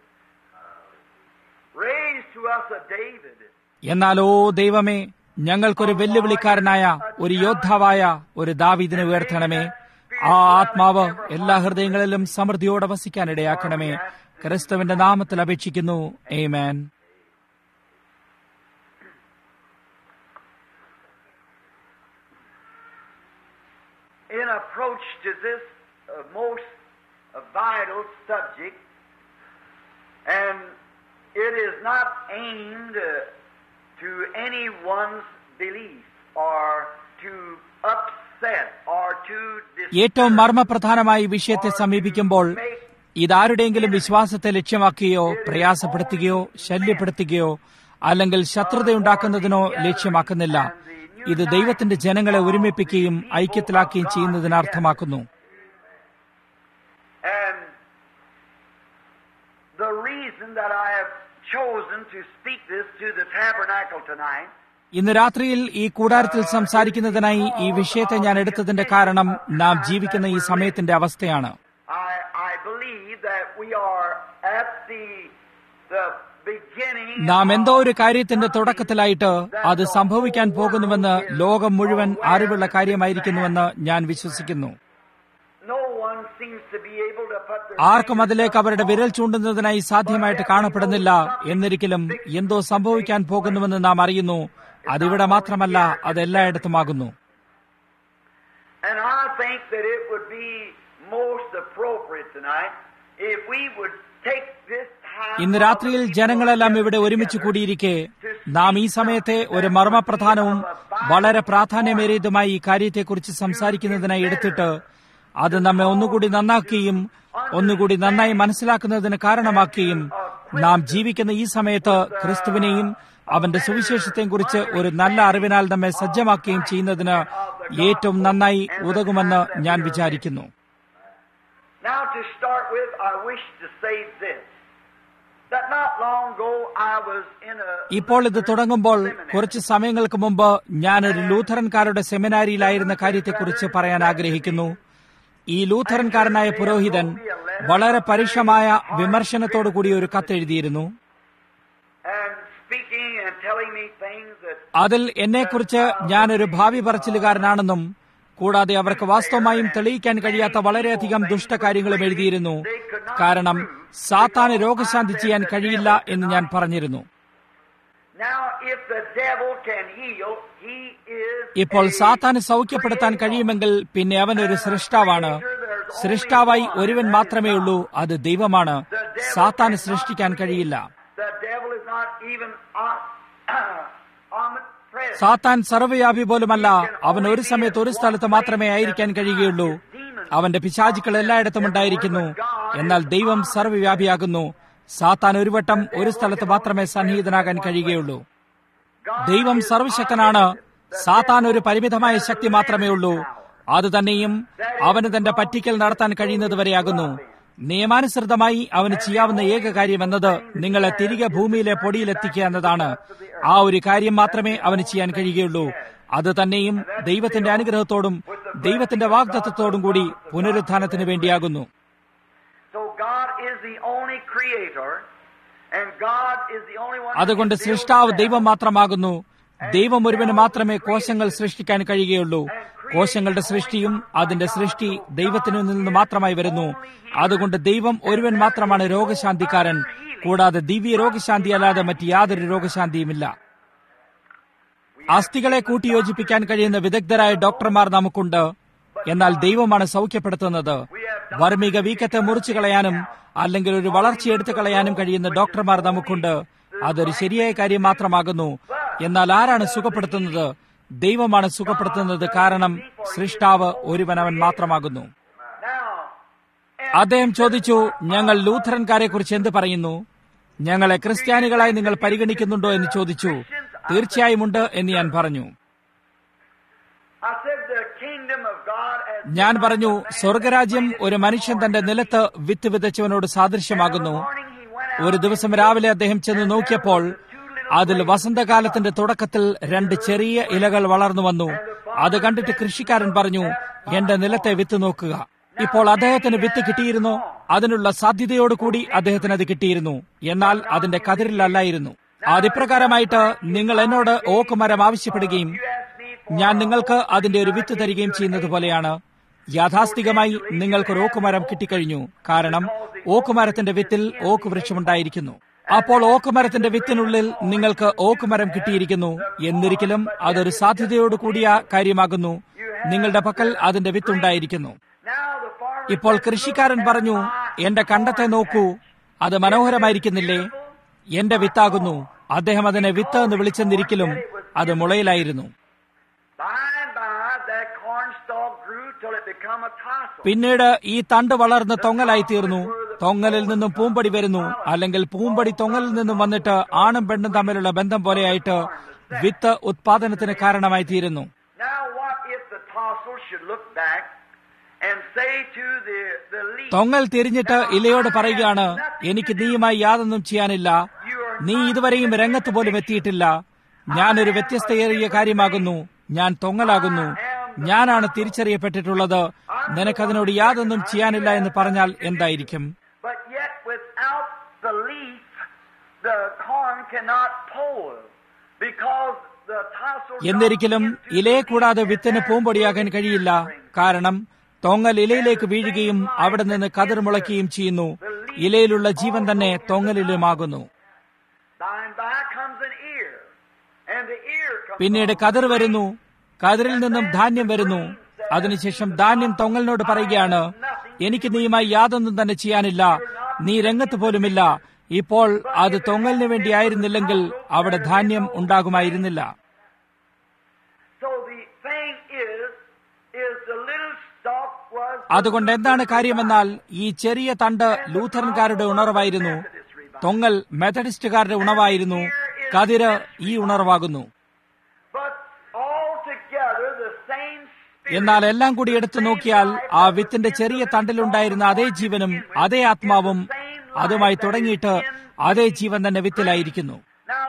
raise to us a David. എന്നാൽ ഓ ദൈവമേ ഞങ്ങൾക്കൊരു വെല്ലുവിളിക്കാരനായ ഒരു യോദ്ധാവായ ഒരു ദാവീദിനെ ഉയർത്തണമേ ആ ആത്മാവ് എല്ലാ ഹൃദയങ്ങളിലും സമൃദ്ധിയോടെ വസിക്കാനിടയാക്കണമേ ക്രിസ്തുവിന്റെ നാമത്തിൽ അപേക്ഷിക്കുന്നു ഏമേൻ In approach to this uh, most uh, vital subject, and it is not aimed uh, to anyone's belief or to upset or to ഏറ്റവും മർമ്മപ്രധാനമായ ഈ വിഷയത്തെ സമീപിക്കുമ്പോൾ ഇതാരുടെയെങ്കിലും വിശ്വാസത്തെ ലക്ഷ്യമാക്കുകയോ പ്രയാസപ്പെടുത്തുകയോ ശല്യപ്പെടുത്തുകയോ അല്ലെങ്കിൽ ശത്രുതയുണ്ടാക്കുന്നതിനോ ലക്ഷ്യമാക്കുന്നില്ല ഇത് ദൈവത്തിന്റെ ജനങ്ങളെ ഒരുമിപ്പിക്കുകയും ഐക്യത്തിലാക്കുകയും ചെയ്യുന്നതിന് അർത്ഥമാക്കുന്നു And the reason that I have chosen to speak this to the tabernacle tonight ഇന്ന് രാത്രിയിൽ ഈ കൂടാരത്തിൽ സംസാരിക്കുന്നതിനായി ഈ വിഷയത്തെ ഞാൻ എടുത്തതിന്റെ കാരണം നാം ജീവിക്കുന്ന ഈ സമയത്തിന്റെ അവസ്ഥയാണ് I, I believe that we are at the, the beginning. നാം എന്തോ ഒരു കാര്യത്തിന്റെ തുടക്കത്തിലായിട്ട് അത് സംഭവിക്കാൻ പോകുന്നുവെന്ന് ലോകം മുഴുവൻ അറിവുള്ള കാര്യമായിരിക്കുന്നുവെന്ന് ഞാൻ വിശ്വസിക്കുന്നു No one seems to be able to put their ആർക്കും അതിലേക്ക് അവരുടെ വിരൽ ചൂണ്ടുന്നതിനായി സാധ്യമായിട്ട് കാണപ്പെടുന്നില്ല എന്നിരിക്കലും എന്തോ സംഭവിക്കാൻ പോകുന്നുവെന്ന് നാം അറിയുന്നു അതിവിടെ മാത്രമല്ല അത് എല്ലായിടത്തുമാകുന്നു And I think that it would be most appropriate tonight if we would take this time. ഇന്ന് രാത്രിയിൽ ജനങ്ങളെല്ലാം ഇവിടെ ഒരുമിച്ച് കൂടിയിരിക്കെ നാം ഈ സമയത്തെ ഒരു മർമ്മപ്രധാനവും വളരെ പ്രാധാന്യമേറിയതുമായി ഈ കാര്യത്തെക്കുറിച്ച് സംസാരിക്കുന്നതിനായി എടുത്തിട്ട് അത് നമ്മെ ഒന്നുകൂടി നന്നാക്കുകയും ഒന്നുകൂടി നന്നായി മനസ്സിലാക്കുന്നതിന് കാരണമാക്കുകയും നാം ജീവിക്കുന്ന ഈ സമയത്ത് ക്രിസ്തുവിനെയും അവന്റെ സുവിശേഷത്തെയും കുറിച്ച് ഒരു നല്ല അറിവിനാൽ നമ്മെ സജ്ജമാക്കുകയും ചെയ്യുന്നതിന് ഏറ്റവും നന്നായി ഉതകുമെന്ന് ഞാൻ വിചാരിക്കുന്നു Now, to start with, I wish to say this. That not long ago I was in a. ഇപ്പോൾ ഇത് തുടങ്ങുമ്പോൾ കുറച്ച് സമയങ്ങൾക്ക് മുമ്പ് ഞാനൊരു ലൂഥറൻകാരുടെ സെമിനാരിയിലായിരുന്ന കാര്യത്തെക്കുറിച്ച് പറയാൻ ആഗ്രഹിക്കുന്നു ഈ ലൂഥറൻകാരനായ പുരോഹിതൻ വളരെ പരുഷമായ വിമർശനത്തോടു കൂടി ഒരു കത്തെഴുതിയിരുന്നു and speaking and telling me things that അതിൽ എന്നെക്കുറിച്ച് ഞാനൊരു ഭാവി പറച്ചിലുകാരനാണെന്നും കൂടാതെ അവർക്ക് വാസ്തവമായും തെളിയിക്കാൻ കഴിയാത്ത വളരെയധികം ദുഷ്ടകാര്യങ്ങളും എഴുതിയിരുന്നു കാരണം സാത്താന് രോഗശാന്തി ചെയ്യാൻ കഴിയില്ല എന്ന് ഞാൻ പറഞ്ഞിരുന്നു now if the devil can heal, he is. ഇപ്പോൾ a- സാത്താന് സൗഖ്യപ്പെടുത്താൻ കഴിയുമെങ്കിൽ പിന്നെ അവൻ ഒരു സൃഷ്ടാവാണ് സൃഷ്ടാവായി ഒരുവൻ മാത്രമേ ഉള്ളൂ അത് ദൈവമാണ് സാത്താന് സൃഷ്ടിക്കാൻ കഴിയില്ല The devil is not even on, omnipresent. സാത്താൻ സർവ്വവ്യാപി പോലുമല്ല അവൻ ഒരു സമയത്ത് ഒരു സ്ഥലത്ത് മാത്രമേ ആയിരിക്കാൻ കഴിയുകയുള്ളൂ അവന്റെ പിശാചുക്കൾ എല്ലായിടത്തും ഉണ്ടായിരിക്കുന്നു എന്നാൽ ദൈവം സർവ്വവ്യാപിയാകുന്നു സാത്താൻ ഒരു വട്ടം ഒരു സ്ഥലത്ത് മാത്രമേ സന്നിഹിതനാകാൻ കഴിയുകയുള്ളൂ ദൈവം സർവശക്തനാണ് സാത്താൻ ഒരു പരിമിതമായ ശക്തി മാത്രമേ ഉള്ളൂ അത് തന്നെയും അവന് തന്റെ പറ്റിക്കൽ നടത്താൻ കഴിയുന്നത് വരെയാകുന്നു നിയമാനുസൃതമായി അവന് ചെയ്യാവുന്ന ഏക കാര്യം എന്നത് നിങ്ങളെ തിരികെ ഭൂമിയിലെ പൊടിയിലെത്തിക്കുക എന്നതാണ് ആ ഒരു കാര്യം മാത്രമേ അവന് ചെയ്യാൻ കഴിയുകയുള്ളൂ അത് തന്നെയും ദൈവത്തിന്റെ അനുഗ്രഹത്തോടും ദൈവത്തിന്റെ വാഗ്ദത്വത്തോടും കൂടി പുനരുത്ഥാനത്തിന് വേണ്ടിയാകുന്നു So God is the only creator, and God is the only one. അതുകൊണ്ട് that can build സൃഷ്ടാവ് the ദൈവം മാത്രമാകുന്നു ദൈവം ഒരുവന് മാത്രമേ കോശങ്ങൾ സൃഷ്ടിക്കാൻ കഴിയുകയുള്ളൂ കോശങ്ങളുടെ സൃഷ്ടിയും അതിന്റെ സൃഷ്ടി ദൈവത്തിൽ നിന്ന് മാത്രമായി വരുന്നു അതുകൊണ്ട് ദൈവം ഒരുവൻ മാത്രമാണ് രോഗശാന്തിക്കാരൻ കൂടാതെ ദിവ്യ രോഗശാന്തി അല്ലാതെ മറ്റ് യാതൊരു രോഗശാന്തിയുമില്ല അസ്ഥികളെ കൂട്ടിയോജിപ്പിക്കാൻ കഴിയുന്ന വിദഗ്ധരായ ഡോക്ടർമാർ നമുക്കുണ്ട് എന്നാൽ ദൈവമാണ് സൗഖ്യപ്പെടുത്തുന്നത് വർമിക വീക്കത്തെ മുറിച്ചു കളയാനും അല്ലെങ്കിൽ ഒരു വളർച്ച എടുത്തു കളയാനും കഴിയുന്ന ഡോക്ടർമാർ നമുക്കുണ്ട് അതൊരു ശരിയായ കാര്യം മാത്രമാകുന്നു എന്നാൽ ആരാണ് സുഖപ്പെടുത്തുന്നത് ദൈവമാണ് സുഖപ്പെടുത്തുന്നത് കാരണം സൃഷ്ടാവ് ഒരുവനവൻ മാത്രമാകുന്നു അദ്ദേഹം ചോദിച്ചു ഞങ്ങൾ ലൂഥറൻകാരെ കുറിച്ച് എന്ത് പറയുന്നു ഞങ്ങളെ ക്രിസ്ത്യാനികളായി നിങ്ങൾ പരിഗണിക്കുന്നുണ്ടോ എന്ന് ചോദിച്ചു തീർച്ചയായും ഉണ്ട് എന്ന് ഞാൻ പറഞ്ഞു ഞാൻ പറഞ്ഞു സ്വർഗരാജ്യം ഒരു മനുഷ്യൻ തന്റെ നിലത്ത് വിത്ത് വിതച്ചവനോട് സാദൃശ്യമാകുന്നു ഒരു ദിവസം രാവിലെ അദ്ദേഹം ചെന്ന് നോക്കിയപ്പോൾ അതിൽ വസന്തകാലത്തിന്റെ തുടക്കത്തിൽ രണ്ട് ചെറിയ ഇലകൾ വളർന്നു വന്നു അത് കണ്ടിട്ട് കൃഷിക്കാരൻ പറഞ്ഞു എന്റെ നിലത്തെ വിത്ത് നോക്കുക ഇപ്പോൾ അദ്ദേഹത്തിന് വിത്ത് കിട്ടിയിരുന്നോ അതിനുള്ള സാധ്യതയോടുകൂടി അദ്ദേഹത്തിന് അത് കിട്ടിയിരുന്നു എന്നാൽ അതിന്റെ കതിരിലല്ലായിരുന്നു അതിപ്രകാരമായിട്ട് നിങ്ങൾ എന്നോട് ഓക്ക് മരം ആവശ്യപ്പെടുകയും ഞാൻ നിങ്ങൾക്ക് അതിന്റെ ഒരു വിത്ത് തരികയും ചെയ്യുന്നത് പോലെയാണ് യാഥാസ്ഥികമായി നിങ്ങൾക്ക് ഒരു ഓക്കുമരം കിട്ടിക്കഴിഞ്ഞു കാരണം ഓക്കുമരത്തിന്റെ വിത്തിൽ ഓക്ക് വൃക്ഷമുണ്ടായിരിക്കുന്നു അപ്പോൾ ഓക്കുമരത്തിന്റെ വിത്തിനുള്ളിൽ നിങ്ങൾക്ക് ഓക്കുമരം കിട്ടിയിരിക്കുന്നു എന്നിരിക്കലും അതൊരു സാധ്യതയോട് കൂടിയ കാര്യമാകുന്നു നിങ്ങളുടെ പക്കൽ അതിന്റെ വിത്തുണ്ടായിരിക്കുന്നു ഇപ്പോൾ കൃഷിക്കാരൻ പറഞ്ഞു എന്റെ കണ്ടത്തെ നോക്കൂ അത് മനോഹരമായിരിക്കുന്നില്ലേ എന്റെ വിത്താകുന്നു അദ്ദേഹം അതിനെ വിത്ത് എന്ന് വിളിച്ചെന്നിരിക്കലും അത് മുളയിലായിരുന്നു പിന്നീട് ഈ തണ്ട് വളർന്ന് തൊങ്ങലായി തീർന്നു തൊങ്ങലിൽ നിന്നും പൂമ്പടി വരുന്നു അല്ലെങ്കിൽ പൂമ്പടി തൊങ്ങലിൽ നിന്നും വന്നിട്ട് ആണും പെണ്ണും തമ്മിലുള്ള ബന്ധം പോലെയായിട്ട് വിത്ത് ഉത്പാദനത്തിന് കാരണമായി തീരുന്നു തൊങ്ങൽ തിരിഞ്ഞിട്ട് ഇലയോട് പറയുകയാണ് എനിക്ക് നീയുമായി യാതൊന്നും ചെയ്യാനില്ല നീ ഇതുവരെയും രംഗത്ത് പോലും എത്തിയിട്ടില്ല ഞാനൊരു വ്യത്യസ്തയേറിയ കാര്യമാകുന്നു ഞാൻ തൊങ്ങലാകുന്നു ഞാനാണ് തിരിച്ചറിയപ്പെട്ടിട്ടുള്ളത് നിനക്കതിനോട് യാതൊന്നും ചെയ്യാനില്ല എന്ന് പറഞ്ഞാൽ എന്തായിരിക്കും എന്നിരിക്കലും ഇലയെ കൂടാതെ വിത്തിന് പൂമ്പൊടിയാകാൻ കഴിയില്ല കാരണം തൊങ്ങൽ ഇലയിലേക്ക് വീഴുകയും അവിടെ നിന്ന് കതിർ മുളയ്ക്കുകയും ചെയ്യുന്നു ഇലയിലുള്ള ജീവൻ തന്നെ തൊങ്ങലിലുമാകുന്നു പിന്നീട് കതിർ വരുന്നു കതിരിൽ നിന്നും ധാന്യം വരുന്നു അതിനുശേഷം ധാന്യം തൊങ്ങലിനോട് പറയുകയാണ് എനിക്ക് നീയുമായി യാതൊന്നും തന്നെ ചെയ്യാനില്ല നീ രംഗത്ത് പോലുമില്ല ഇപ്പോൾ അത് തൊങ്ങലിന് വേണ്ടിയായിരുന്നില്ലെങ്കിൽ അവിടെ ധാന്യം ഉണ്ടാകുമായിരുന്നില്ല അതുകൊണ്ട് എന്താണ് കാര്യമെന്നാൽ ഈ ചെറിയ തണ്ട് ലൂഥറൻകാരുടെ ഉണർവായിരുന്നു തൊങ്ങൽ മെത്തഡിസ്റ്റുകാരുടെ ഉണവായിരുന്നു കതിര് ഈ ഉണർവാകുന്നു എന്നാൽ എല്ലാം കൂടി എടുത്തു നോക്കിയാൽ ആ വിത്തിന്റെ ചെറിയ തണ്ടിലുണ്ടായിരുന്ന അതേ ജീവനും അതേ ആത്മാവും അതുമായി തുടങ്ങിയിട്ട് അതേ ജീവൻ തന്നെ വിത്തിലായിരിക്കുന്നു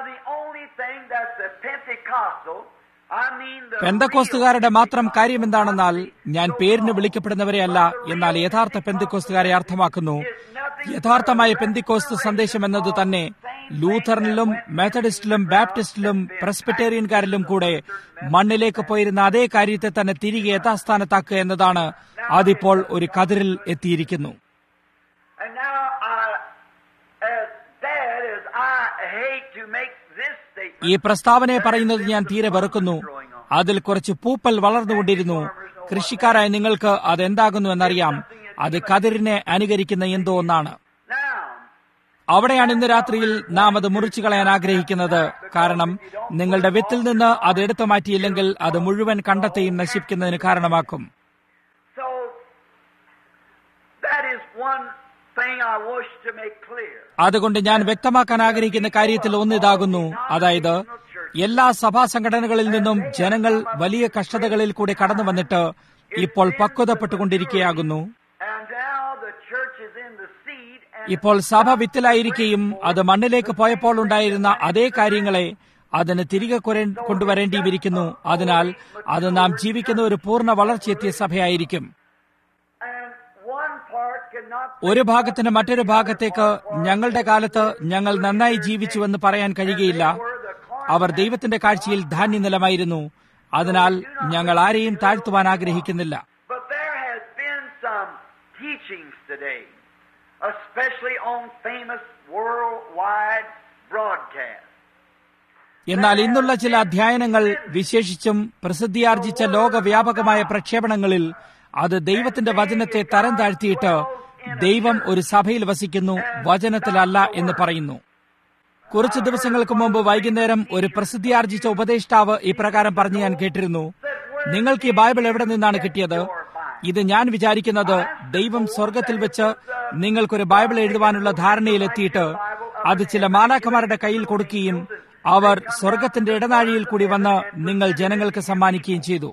പെന്തക്കോസ്തുകാരുടെ മാത്രം കാര്യം എന്താണെന്നാൽ ഞാൻ പേരിന് വിളിക്കപ്പെടുന്നവരെ അല്ല എന്നാൽ യഥാർത്ഥ പെന്തിക്കോസ്തുകാരെ അർത്ഥമാക്കുന്നു യഥാർത്ഥമായ പെന്തിക്കോസ്തു സന്ദേശം എന്നത് തന്നെ ലൂഥറിനിലും മെത്തഡിസ്റ്റിലും ബാപ്റ്റിസ്റ്റിലും പ്രസ്ബിറ്റേറിയൻകാരിലും കൂടെ മണ്ണിലേക്ക് പോയിരുന്ന അതേ കാര്യത്തെ തന്നെ തിരികെ യഥാസ്ഥാനത്താക്കുക എന്നതാണ് അതിപ്പോൾ ഒരു കതിരിൽ എത്തിയിരിക്കുന്നു ഈ പ്രസ്താവനയെ പറയുന്നത് ഞാൻ തീരെ വെറുക്കുന്നു അതിൽ കുറച്ച് പൂപ്പൽ വളർന്നുകൊണ്ടിരുന്നു കൃഷിക്കാരായ നിങ്ങൾക്ക് അതെന്താകുന്നു എന്നറിയാം അത് കതിരിനെ അനുകരിക്കുന്ന എന്തോ ഒന്നാണ് അവിടെയാണ് ഇന്ന് രാത്രിയിൽ നാം അത് മുറിച്ചു കളയാൻ ആഗ്രഹിക്കുന്നത് കാരണം നിങ്ങളുടെ വിത്തിൽ നിന്ന് അത് എടുത്തു മാറ്റിയില്ലെങ്കിൽ അത് മുഴുവൻ കണ്ടെത്തിയും നശിപ്പിക്കുന്നതിന് കാരണമാക്കും അതുകൊണ്ട് ഞാൻ വ്യക്തമാക്കാൻ ആഗ്രഹിക്കുന്ന കാര്യത്തിൽ ഒന്നിതാകുന്നു അതായത് എല്ലാ സഭാ സംഘടനകളിൽ നിന്നും ജനങ്ങൾ വലിയ കഷ്ടതകളിൽ കൂടെ കടന്നു വന്നിട്ട് ഇപ്പോൾ പക്വതപ്പെട്ടുകൊണ്ടിരിക്കുകയാകുന്നു ഇപ്പോൾ സഭ വിത്തിലായിരിക്കുകയും അത് മണ്ണിലേക്ക് പോയപ്പോൾ ഉണ്ടായിരുന്ന അതേ കാര്യങ്ങളെ അതിന് തിരികെ കൊണ്ടുവരേണ്ടിയിരിക്കുന്നു അതിനാൽ അത് നാം ജീവിക്കുന്ന ഒരു പൂർണ്ണ വളർച്ചയെത്തിയ സഭയായിരിക്കും ഒരു ഭാഗത്തിന് മറ്റൊരു ഭാഗത്തേക്ക് ഞങ്ങളുടെ കാലത്ത് ഞങ്ങൾ നന്നായി ജീവിച്ചുവെന്ന് പറയാൻ കഴിയുകയില്ല അവർ ദൈവത്തിന്റെ കാഴ്ചയിൽ ധാന്യനിലമായിരുന്നു അതിനാൽ ഞങ്ങൾ ആരെയും താഴ്ത്തുവാൻ ആഗ്രഹിക്കുന്നില്ല But there has been some teachings today, especially on famous worldwide broadcasts. എന്നാൽ ഇന്നുള്ള ചില അധ്യയനങ്ങൾ വിശേഷിച്ചും പ്രസിദ്ധിയാർജിച്ച ലോകവ്യാപകമായ പ്രക്ഷേപണങ്ങളിൽ അത് ദൈവത്തിന്റെ വചനത്തെ തരം താഴ്ത്തിയിട്ട് ദൈവം ഒരു സഭയിൽ വസിക്കുന്നു വചനത്തിലല്ല എന്ന് പറയുന്നു കുറച്ചു ദിവസങ്ങൾക്ക് മുമ്പ് വൈകുന്നേരം ഒരു പ്രസിദ്ധിയാർജിച്ച ഉപദേഷ്ടാവ് ഇപ്രകാരം പറഞ്ഞു ഞാൻ കേട്ടിരുന്നു നിങ്ങൾക്ക് ഈ ബൈബിൾ എവിടെ നിന്നാണ് കിട്ടിയത് ഇത് ഞാൻ വിചാരിക്കുന്നത് ദൈവം സ്വർഗത്തിൽ വെച്ച് നിങ്ങൾക്കൊരു ബൈബിൾ എഴുതുവാനുള്ള ധാരണയിലെത്തിയിട്ട് അത് ചില മാലാഖമാരുടെ കയ്യിൽ കൊടുക്കുകയും അവർ സ്വർഗത്തിന്റെ ഇടനാഴിയിൽ കൂടി വന്ന് നിങ്ങൾ ജനങ്ങൾക്ക് സമ്മാനിക്കുകയും ചെയ്തു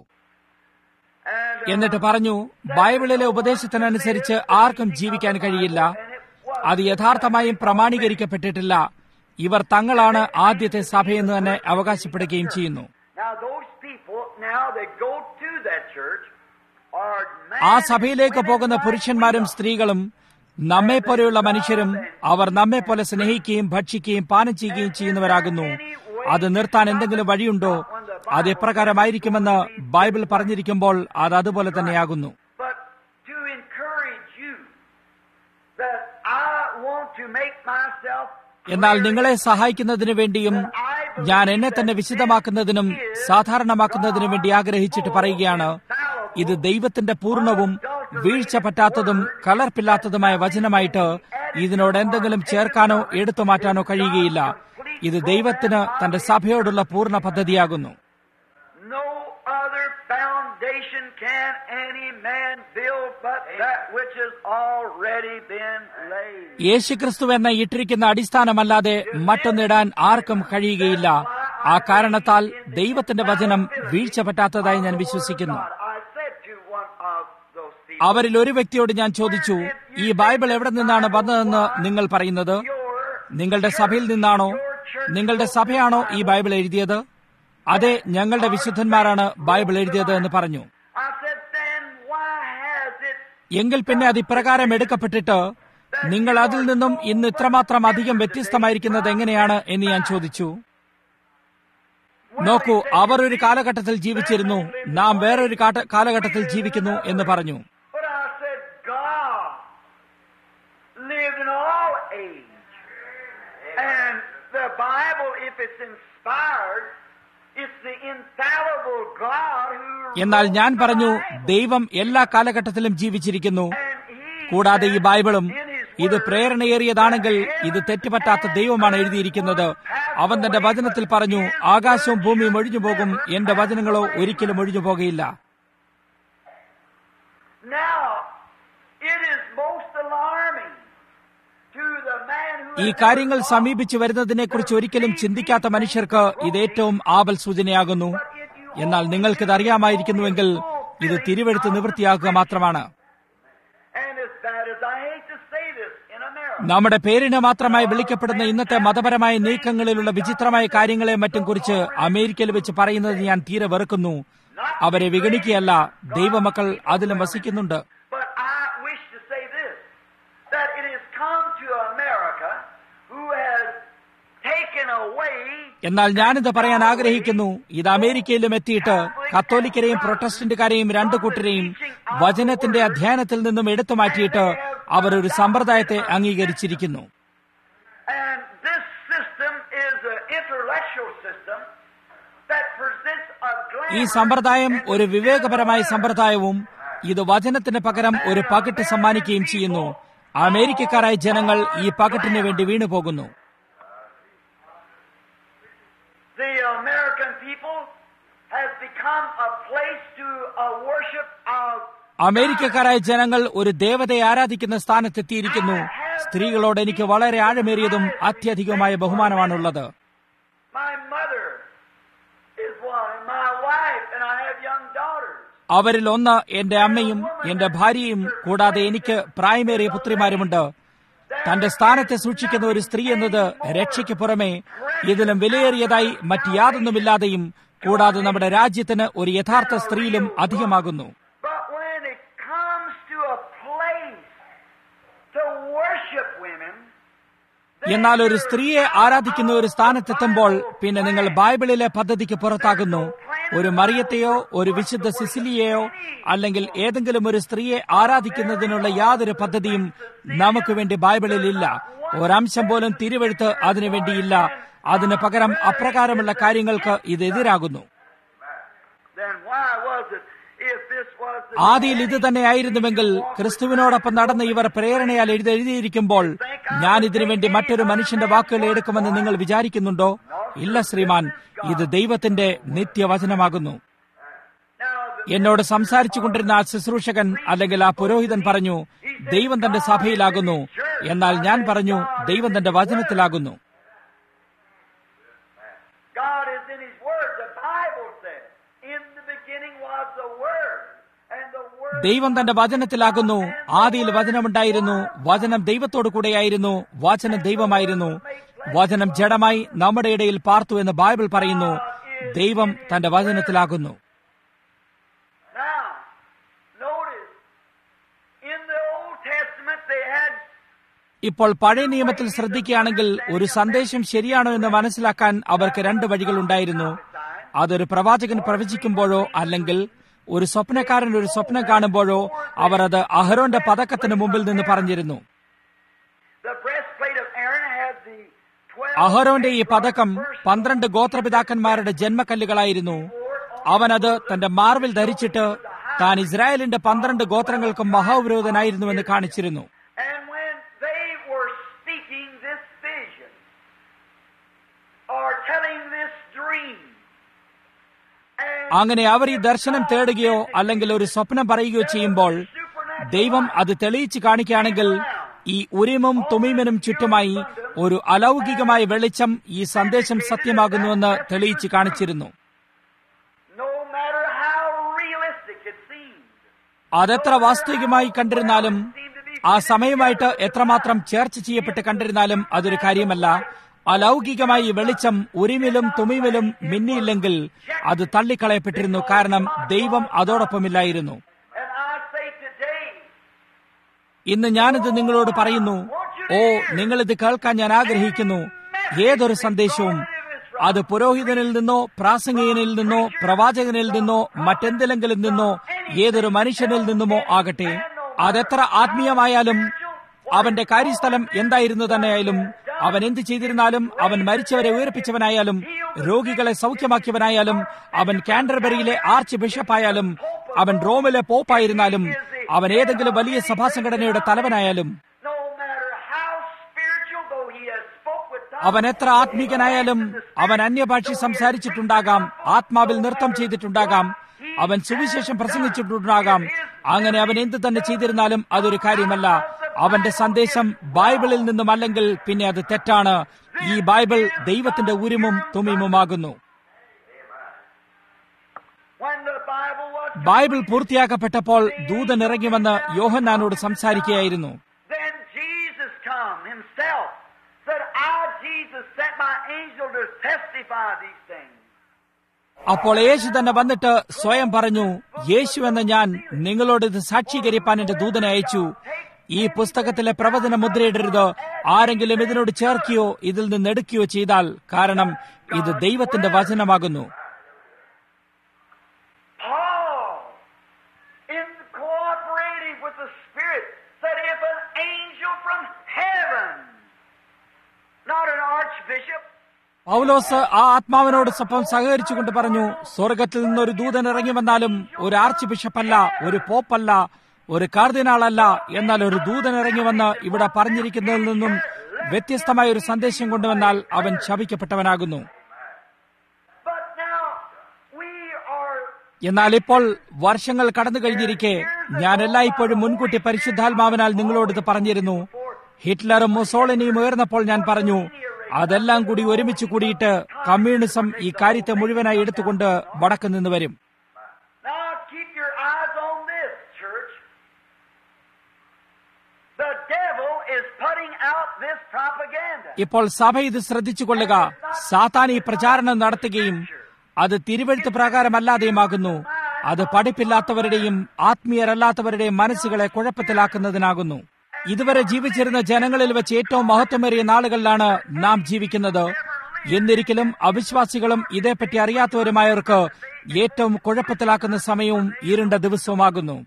And എന്നിട്ട് പറഞ്ഞു ബൈബിളിലെ ഉപദേശത്തിനനുസരിച്ച് ആർക്കും ജീവിക്കാൻ കഴിയില്ല അത് യഥാർത്ഥമായും പ്രമാണീകരിക്കപ്പെട്ടിട്ടില്ല ഇവർ തങ്ങളാണ് ആദ്യത്തെ സഭയെന്ന് തന്നെ അവകാശപ്പെടുകയും ചെയ്യുന്നു now those people, now they go to that church, are ആ men സഭയിലേക്ക് and പോകുന്ന women പുരുഷന്മാരും like we സ്ത്രീകളും നമ്മെ പോലെയുള്ള മനുഷ്യരും അവർ നമ്മെ പോലെ സ്നേഹിക്കുകയും ഭക്ഷിക്കുകയും പാനം ചെയ്യുകയും ചെയ്യുന്നവരാകുന്നു അത് നിർത്താൻ എന്തെങ്കിലും വഴിയുണ്ടോ അത് എപ്രകാരമായിരിക്കുമെന്ന് ബൈബിൾ പറഞ്ഞിരിക്കുമ്പോൾ അത് അതുപോലെ തന്നെയാകുന്നു are. But to encourage you that I want to make myself എന്നാൽ നിങ്ങളെ സഹായിക്കുന്നതിനു വേണ്ടിയും ഞാൻ എന്നെ തന്നെ വിശദമാക്കുന്നതിനും സാധാരണമാക്കുന്നതിനും വേണ്ടി ആഗ്രഹിച്ചിട്ട് പറയുകയാണ് ഇത് ദൈവത്തിന്റെ പൂർണ്ണവും വീഴ്ച പറ്റാത്തതും കലർപ്പില്ലാത്തതുമായ വചനമായിട്ട് ഇതിനോട് എന്തെങ്കിലും ചേർക്കാനോ എടുത്തു മാറ്റാനോ കഴിയുകയില്ല ഇത് ദൈവത്തിന് തന്റെ സഭയോടുള്ള പൂർണ്ണ പദ്ധതിയാകുന്നു No other foundation can any man build but that which has already been laid. യേശുക്രിസ്തു എന്ന ഇട്ടിരിക്കുന്ന അടിസ്ഥാനമല്ലാതെ മറ്റൊന്നിടാൻ ആർക്കും കഴിയുകയില്ല ആ കാരണത്താൽ ദൈവത്തിന്റെ വചനം വീഴ്ച പറ്റാത്തതായി ഞാൻ വിശ്വസിക്കുന്നു But I said to one of those people, അവരിൽ ഒരു വ്യക്തിയോട് ഞാൻ ചോദിച്ചു ഈ ബൈബിൾ എവിടെ നിന്നാണ് വന്നതെന്ന് നിങ്ങൾ പറയുന്നത് your, നിങ്ങളുടെ സഭയിൽ നിന്നാണോ നിങ്ങളുടെ സഭയാണോ ഈ ബൈബിൾ എഴുതിയത് അതെ ഞങ്ങളുടെ വിശുദ്ധന്മാരാണ് ബൈബിൾ എഴുതിയത് എന്ന് പറഞ്ഞു I said, then why has it എങ്കിൽ പിന്നെ അത് ഇപ്രകാരം എടുക്കപ്പെട്ടിട്ട് നിങ്ങൾ അതിൽ നിന്നും ഇന്ന് ഇത്രമാത്രം അധികം വ്യത്യസ്തമായിരിക്കുന്നത് എങ്ങനെയാണ് എന്ന് ഞാൻ ചോദിച്ചു നോക്കൂ അവർ ഒരു കാലഘട്ടത്തിൽ ജീവിച്ചിരുന്നു നാം വേറൊരു കാട്ട- കാലഘട്ടത്തിൽ ജീവിക്കുന്നു എന്ന് പറഞ്ഞു But I said, God lived in all age. And the Bible, if it's inspired, it's the infallible God who എന്നാൽ ഞാൻ പറഞ്ഞു ദൈവം എല്ലാ കാലഘട്ടത്തിലും ജീവിച്ചിരിക്കുന്നു and He കൂടാതെ ഈ ബൈബിളും in His ഇത് Word, പ്രേരണയേറിയതാണെങ്കിൽ ഇത് തെറ്റുപറ്റാത്ത ദൈവമാണ് എഴുതിയിരിക്കുന്നത് അവൻ തന്റെ വചനത്തിൽ പറഞ്ഞു ആകാശവും ഭൂമിയും ഒഴിഞ്ഞു പോകും എന്റെ വചനങ്ങളോ ഒരിക്കലും ഒഴിഞ്ഞു പോകുകയില്ല Now, it is most alarming to the man who ഈ has കാര്യങ്ങൾ never സമീപിച്ചു വരുന്നതിനെക്കുറിച്ച് ഒരിക്കലും ചിന്തിക്കാത്ത മനുഷ്യർക്ക് ഇത് ഏറ്റവും ആപൽ സൂചനയാകുന്നു എന്നാൽ നിങ്ങൾക്കിത് അറിയാമായിരിക്കുന്നുവെങ്കിൽ ഇത് തിരുവെഴുത്ത് നിവൃത്തിയാക്കുക മാത്രമാണ് And as bad as I hate to say this in America, നമ്മുടെ പേരിന് മാത്രമായി വിളിക്കപ്പെടുന്ന ഇന്നത്തെ മതപരമായ നീക്കങ്ങളിലുള്ള വിചിത്രമായ കാര്യങ്ങളെ മറ്റും കുറിച്ച് അമേരിക്കയിൽ വെച്ച് പറയുന്നത് ഞാൻ തീരെ വെറുക്കുന്നു അവരെ വിഗണിക്കുകയല്ല ദൈവമക്കൾ അതിലും വസിക്കുന്നുണ്ട് but I wish to say this that it has come to America who has taken away എന്നാൽ ഞാനിത് പറയാൻ ആഗ്രഹിക്കുന്നു ഇത് അമേരിക്കയിലും എത്തിയിട്ട് കത്തോലിക്കരെയും പ്രൊട്ടസ്റ്റന്റുകാരെയും രണ്ടു കൂട്ടരെയും വചനത്തിന്റെ അധ്യയനത്തിൽ നിന്നും എടുത്തു മാറ്റിയിട്ട് അവർ ഒരു സമ്പ്രദായത്തെ അംഗീകരിച്ചിരിക്കുന്നു And this system is an intellectual system that presents a ഈ glamour സമ്പ്രദായം ഒരു വിവേകപരമായ സമ്പ്രദായവും ഇത് വചനത്തിന് പകരം ഒരു പകിട്ട് സമ്മാനിക്കുകയും ചെയ്യുന്നു അമേരിക്കക്കാരായ ജനങ്ങൾ ഈ പകിട്ടിന് വേണ്ടി വീണുപോകുന്നു The American people has become a place to a worship of അമേരിക്കക്കാരായ ജനങ്ങൾ ഒരു ദേവതയെ ആരാധിക്കുന്ന സ്ഥാനത്തെത്തിയിരിക്കുന്നു സ്ത്രീകളോട് എനിക്ക് വളരെ ആഴമേറിയതും അത്യധികമായ ബഹുമാനമാണുള്ളത് my mother is one, and my wife, and I have young daughters. അവരിൽ ഒന്ന് എന്റെ അമ്മയും എന്റെ ഭാര്യയും കൂടാതെ എനിക്ക് പ്രായമേറിയ പുത്രിമാരുമുണ്ട് തന്റെ സ്ഥാനത്തെ സൂക്ഷിക്കുന്ന ഒരു സ്ത്രീ എന്നത് രക്ഷയ്ക്ക് പുറമെ ഇതിലും വിലയേറിയതായി മറ്റ് യാതൊന്നുമില്ലാതെയും കൂടാതെ നമ്മുടെ രാജ്യത്തിന് ഒരു യഥാർത്ഥ സ്ത്രീയിലും അധികമാകുന്നു But when it comes to a place to worship women, എന്നാൽ ഒരു സ്ത്രീയെ ആരാധിക്കുന്ന ഒരു സ്ഥാനത്തെത്തുമ്പോൾ പിന്നെ നിങ്ങൾ ബൈബിളിലെ പദ്ധതിക്ക് പുറത്താകുന്നു ഒരു മറിയത്തെയോ ഒരു വിശുദ്ധ സിസിലിയെയോ അല്ലെങ്കിൽ ഏതെങ്കിലും ഒരു സ്ത്രീയെ ആരാധിക്കുന്നതിനുള്ള യാതൊരു പദ്ധതിയും നമുക്ക് വേണ്ടി ബൈബിളിൽ ഇല്ല ഒരംശം പോലും തിരുവെഴുത്ത് അതിനു വേണ്ടിയില്ല അതിന് പകരം അപ്രകാരമുള്ള കാര്യങ്ങൾക്ക് ഇത് എതിരാകുന്നു Then why was it, if this was the ആദിയിൽ ഇത് തന്നെയായിരുന്നുവെങ്കിൽ ക്രിസ്തുവിനോടൊപ്പം നടന്ന ഇവർ പ്രേരണയാൽ എഴുതി എഴുതിയിരിക്കുമ്പോൾ ഞാൻ ഇതിനു വേണ്ടി മറ്റൊരു മനുഷ്യന്റെ വാക്കുകൾ എടുക്കുമെന്ന് നിങ്ങൾ വിചാരിക്കുന്നുണ്ടോ ഇല്ല ശ്രീമാൻ ഇത് ദൈവത്തിന്റെ നിത്യവചനമാകുന്നു now the എന്നോട് സംസാരിച്ചു കൊണ്ടിരുന്ന ആ ശുശ്രൂഷകൻ അല്ലെങ്കിൽ ആ പുരോഹിതൻ പറഞ്ഞു ദൈവം തന്റെ സഭയിലാകുന്നു എന്നാൽ ഞാൻ പറഞ്ഞു ദൈവം തന്റെ വചനത്തിലാകുന്നു God is in His Word. The Bible says, "In the beginning was the Word, and the Word." ദൈവം തന്റെ വചനത്തിലാകുന്നു ആദിയിൽ വചനമുണ്ടായിരുന്നു വചനം ദൈവത്തോടു കൂടെയായിരുന്നു വചനം ദൈവമായിരുന്നു വചനം ജഡമായി നമ്മുടെ ഇടയിൽ പാർത്തു എന്ന് ബൈബിൾ പറയുന്നു ദൈവം തന്റെ വചനത്തിലാകുന്നു Now, notice, in the Old Testament they had ഇപ്പോൾ പഴയ നിയമത്തിൽ ശ്രദ്ധിക്കുകയാണെങ്കിൽ ഒരു സന്ദേശം ശരിയാണോ എന്ന് മനസ്സിലാക്കാൻ അവർക്ക് രണ്ട് വഴികളുണ്ടായിരുന്നു അതൊരു പ്രവാചകൻ പ്രവചിക്കുമ്പോഴോ അല്ലെങ്കിൽ ഒരു സ്വപ്നക്കാരൻ ഒരു സ്വപ്നം കാണുമ്പോഴോ അവർ അത് അഹരോന്റെ പതക്കത്തിന് മുമ്പിൽ നിന്ന് പറഞ്ഞിരുന്നു the breastplate of Aaron had the twelve. അഹരോന്റെ ഈ പതക്കം പന്ത്രണ്ട് ഗോത്രപിതാക്കന്മാരുടെ ജന്മക്കല്ലുകളായിരുന്നു അവനത് തന്റെ മാർവിൽ ധരിച്ചിട്ട് താൻ ഇസ്രായേലിന്റെ പന്ത്രണ്ട് ഗോത്രങ്ങൾക്കും മഹാവിരോധനായിരുന്നുവെന്ന് കാണിച്ചിരുന്നു And when they were speaking this vision, or telling this dream, and അങ്ങനെ അവർ ഈ ദർശനം തേടുകയോ അല്ലെങ്കിൽ ഒരു സ്വപ്നം പറയുകയോ ചെയ്യുമ്പോൾ ദൈവം അത് തെളിയിച്ച് കാണിക്കുകയാണെങ്കിൽ ഈ ഉരിമും തുമീമനും ചുറ്റുമായി ഒരു അലൗകികമായ വെളിച്ചം ഈ സന്ദേശം സത്യമാകുന്നുവെന്ന് തെളിയിച്ച് കാണിച്ചിരുന്നു no matter how realistic it seemed, അതെത്ര വാസ്തവികമായി കണ്ടിരുന്നാലും ആ സമയമായിട്ട് എത്രമാത്രം ചേർച്ച ചെയ്യപ്പെട്ട് കണ്ടിരുന്നാലും അതൊരു കാര്യമല്ല അലൗകികമായി ഈ വെളിച്ചം ഉരിമിലും തുമിമിലും മിന്നിയില്ലെങ്കിൽ അത് തള്ളിക്കളയപ്പെട്ടിരുന്നു കാരണം ദൈവം അതോടൊപ്പമില്ലായിരുന്നു and I say today, ഇന്ന് ഞാനിത് നിങ്ങളോട് പറയുന്നു ഓ നിങ്ങളിത് കേൾക്കാൻ ഞാൻ ആഗ്രഹിക്കുന്നു ഏതൊരു സന്ദേശവും അത് പുരോഹിതനിൽ നിന്നോ പ്രാസംഗികനിൽ നിന്നോ പ്രവാചകനിൽ നിന്നോ മറ്റെന്തിലെങ്കിലും നിന്നോ ഏതൊരു മനുഷ്യനിൽ നിന്നുമോ ആകട്ടെ അതെത്ര ആത്മീയമായാലും അവന്റെ കാര്യസ്ഥലം എന്തായിരുന്നു തന്നെയായാലും അവൻ എന്ത് ചെയ്തിരുന്നാലും അവൻ മരിച്ചവരെ ഉയർപ്പിച്ചവനായാലും രോഗികളെ സൗഖ്യമാക്കിയവനായാലും അവൻ കാൻഡർബറിയിലെ ആർച്ച് ബിഷപ്പായാലും അവൻ റോമിലെ പോപ്പായിരുന്നാലും അവൻ ഏതെങ്കിലും വലിയ സഭാസംഘടനയുടെ തലവനായാലും no matter how spiritual, though he has spoke with tongues, അവൻ എത്ര ആത്മീകനായാലും അവൻ അന്യഭാഷ സംസാരിച്ചിട്ടുണ്ടാകാം ആത്മാവിൽ നൃത്തം ചെയ്തിട്ടുണ്ടാകാം അവൻ സുവിശേഷം പ്രസംഗിച്ചിട്ടുണ്ടാകാം അങ്ങനെ അവൻ എന്ത് തന്നെ ചെയ്തിരുന്നാലും അതൊരു കാര്യമല്ല അവന്റെ സന്ദേശം ബൈബിളിൽ നിന്നും അല്ലെങ്കിൽ പിന്നെ അത് തെറ്റാണ് ഈ ബൈബിൾ ദൈവത്തിന്റെ ഉരുമും തുമിമുമാകുന്നു when the Bible was Bible പൂർത്തിയാക്കപ്പെട്ടപ്പോൾ ദൂതൻ ഇറങ്ങി വന്ന് യോഹന്നാനോട് സംസാരിക്കുകയായിരുന്നു Then Jesus come himself, said, I, Jesus, sent my angel to testify these things. അപ്പോൾ യേശു തന്നെ വന്നിട്ട് സ്വയം പറഞ്ഞു യേശു എന്ന ഞാൻ നിങ്ങളോട് ഇത് സാക്ഷീകരിപ്പാൻ എന്റെ ദൂതനെ അയച്ചു ഈ പുസ്തകത്തിലെ പ്രവചന മുദ്രയിടരുത് ആരെങ്കിലും ഇതിനോട് ചേർക്കുകയോ ഇതിൽ നിന്ന് എടുക്കുകയോ ചെയ്താൽ കാരണം ഇത് ദൈവത്തിന്റെ വചനമാകുന്നു Paul, in cooperating with the Spirit, said, if an angel from heaven, not an archbishop, പൗലോസ് ആ ആത്മാവിനോട് സ്വപ്പം സഹകരിച്ചുകൊണ്ട് പറഞ്ഞു സ്വർഗത്തിൽ നിന്നൊരു ദൂതൻ ഇറങ്ങി വന്നാലും ഒരു ആർച്ച് ബിഷപ്പല്ല ഒരു പോപ്പല്ല ഒരു കാർദിനാളല്ല എന്നാൽ ഒരു ദൂതൻ ഇറങ്ങി വന്ന് ഇവിടെ പറഞ്ഞിരിക്കുന്നതിൽ നിന്നും വ്യത്യസ്തമായ ഒരു സന്ദേശം കൊണ്ടുവന്നാൽ അവൻ ശപിക്കപ്പെട്ടവനാകുന്നു but now we are എന്നാൽ ഇപ്പോൾ വർഷങ്ങൾ കടന്നു കഴിഞ്ഞിരിക്കെ ഞാൻ എല്ലായ്പ്പോഴും മുൻകൂട്ടി പരിശുദ്ധാത്മാവിനാൽ നിങ്ങളോട് ഇത് പറഞ്ഞിരുന്നു ഹിറ്റ്ലറും മുസോളിനിയും ഉയർന്നപ്പോൾ ഞാൻ പറഞ്ഞു അതെല്ലാം കൂടി ഒരുമിച്ച് കൂടിയിട്ട് കമ്മ്യൂണിസം ഈ കാര്യത്തെ മുഴുവനായി എടുത്തുകൊണ്ട് വടക്ക് നിന്ന് വരും Now keep your eyes on this, church. The devil is putting out this propaganda. ഇപ്പോൾ സഭ ഇത് ശ്രദ്ധിച്ചു കൊള്ളുക സാത്താൻ ഈ പ്രചാരണം നടത്തുകയും അത് തിരുവഴുത്ത് പ്രകാരമല്ലാതെയുമാകുന്നു അത് പഠിപ്പില്ലാത്തവരുടെയും ആത്മീയരല്ലാത്തവരുടെയും മനസ്സുകളെ കുഴപ്പത്തിലാക്കുന്നതിനാകുന്നു ഇതുവരെ ജീവിച്ചിരുന്ന ജനങ്ങളിൽ വെച്ച് ഏറ്റവും മഹത്വമേറിയ നാളുകളിലാണ് നാം ജീവിക്കുന്നത് എന്നിരിക്കലും അവിശ്വാസികളും ഇതേപ്പറ്റി അറിയാത്തവരുമായവർക്ക് ഏറ്റവും കുഴപ്പത്തിലാക്കുന്ന സമയവും ഇരുണ്ട ദിവസവുമാകുന്നു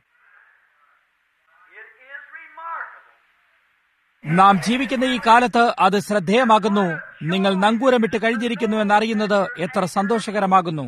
It is remarkable. നാം ജീവിക്കുന്ന ഈ കാലത്ത് അത് ശ്രദ്ധേയമാകുന്നു നിങ്ങൾ നങ്കൂരമിട്ട് കഴിഞ്ഞിരിക്കുന്നു എന്നറിയുന്നത് എത്ര സന്തോഷകരമാകുന്നു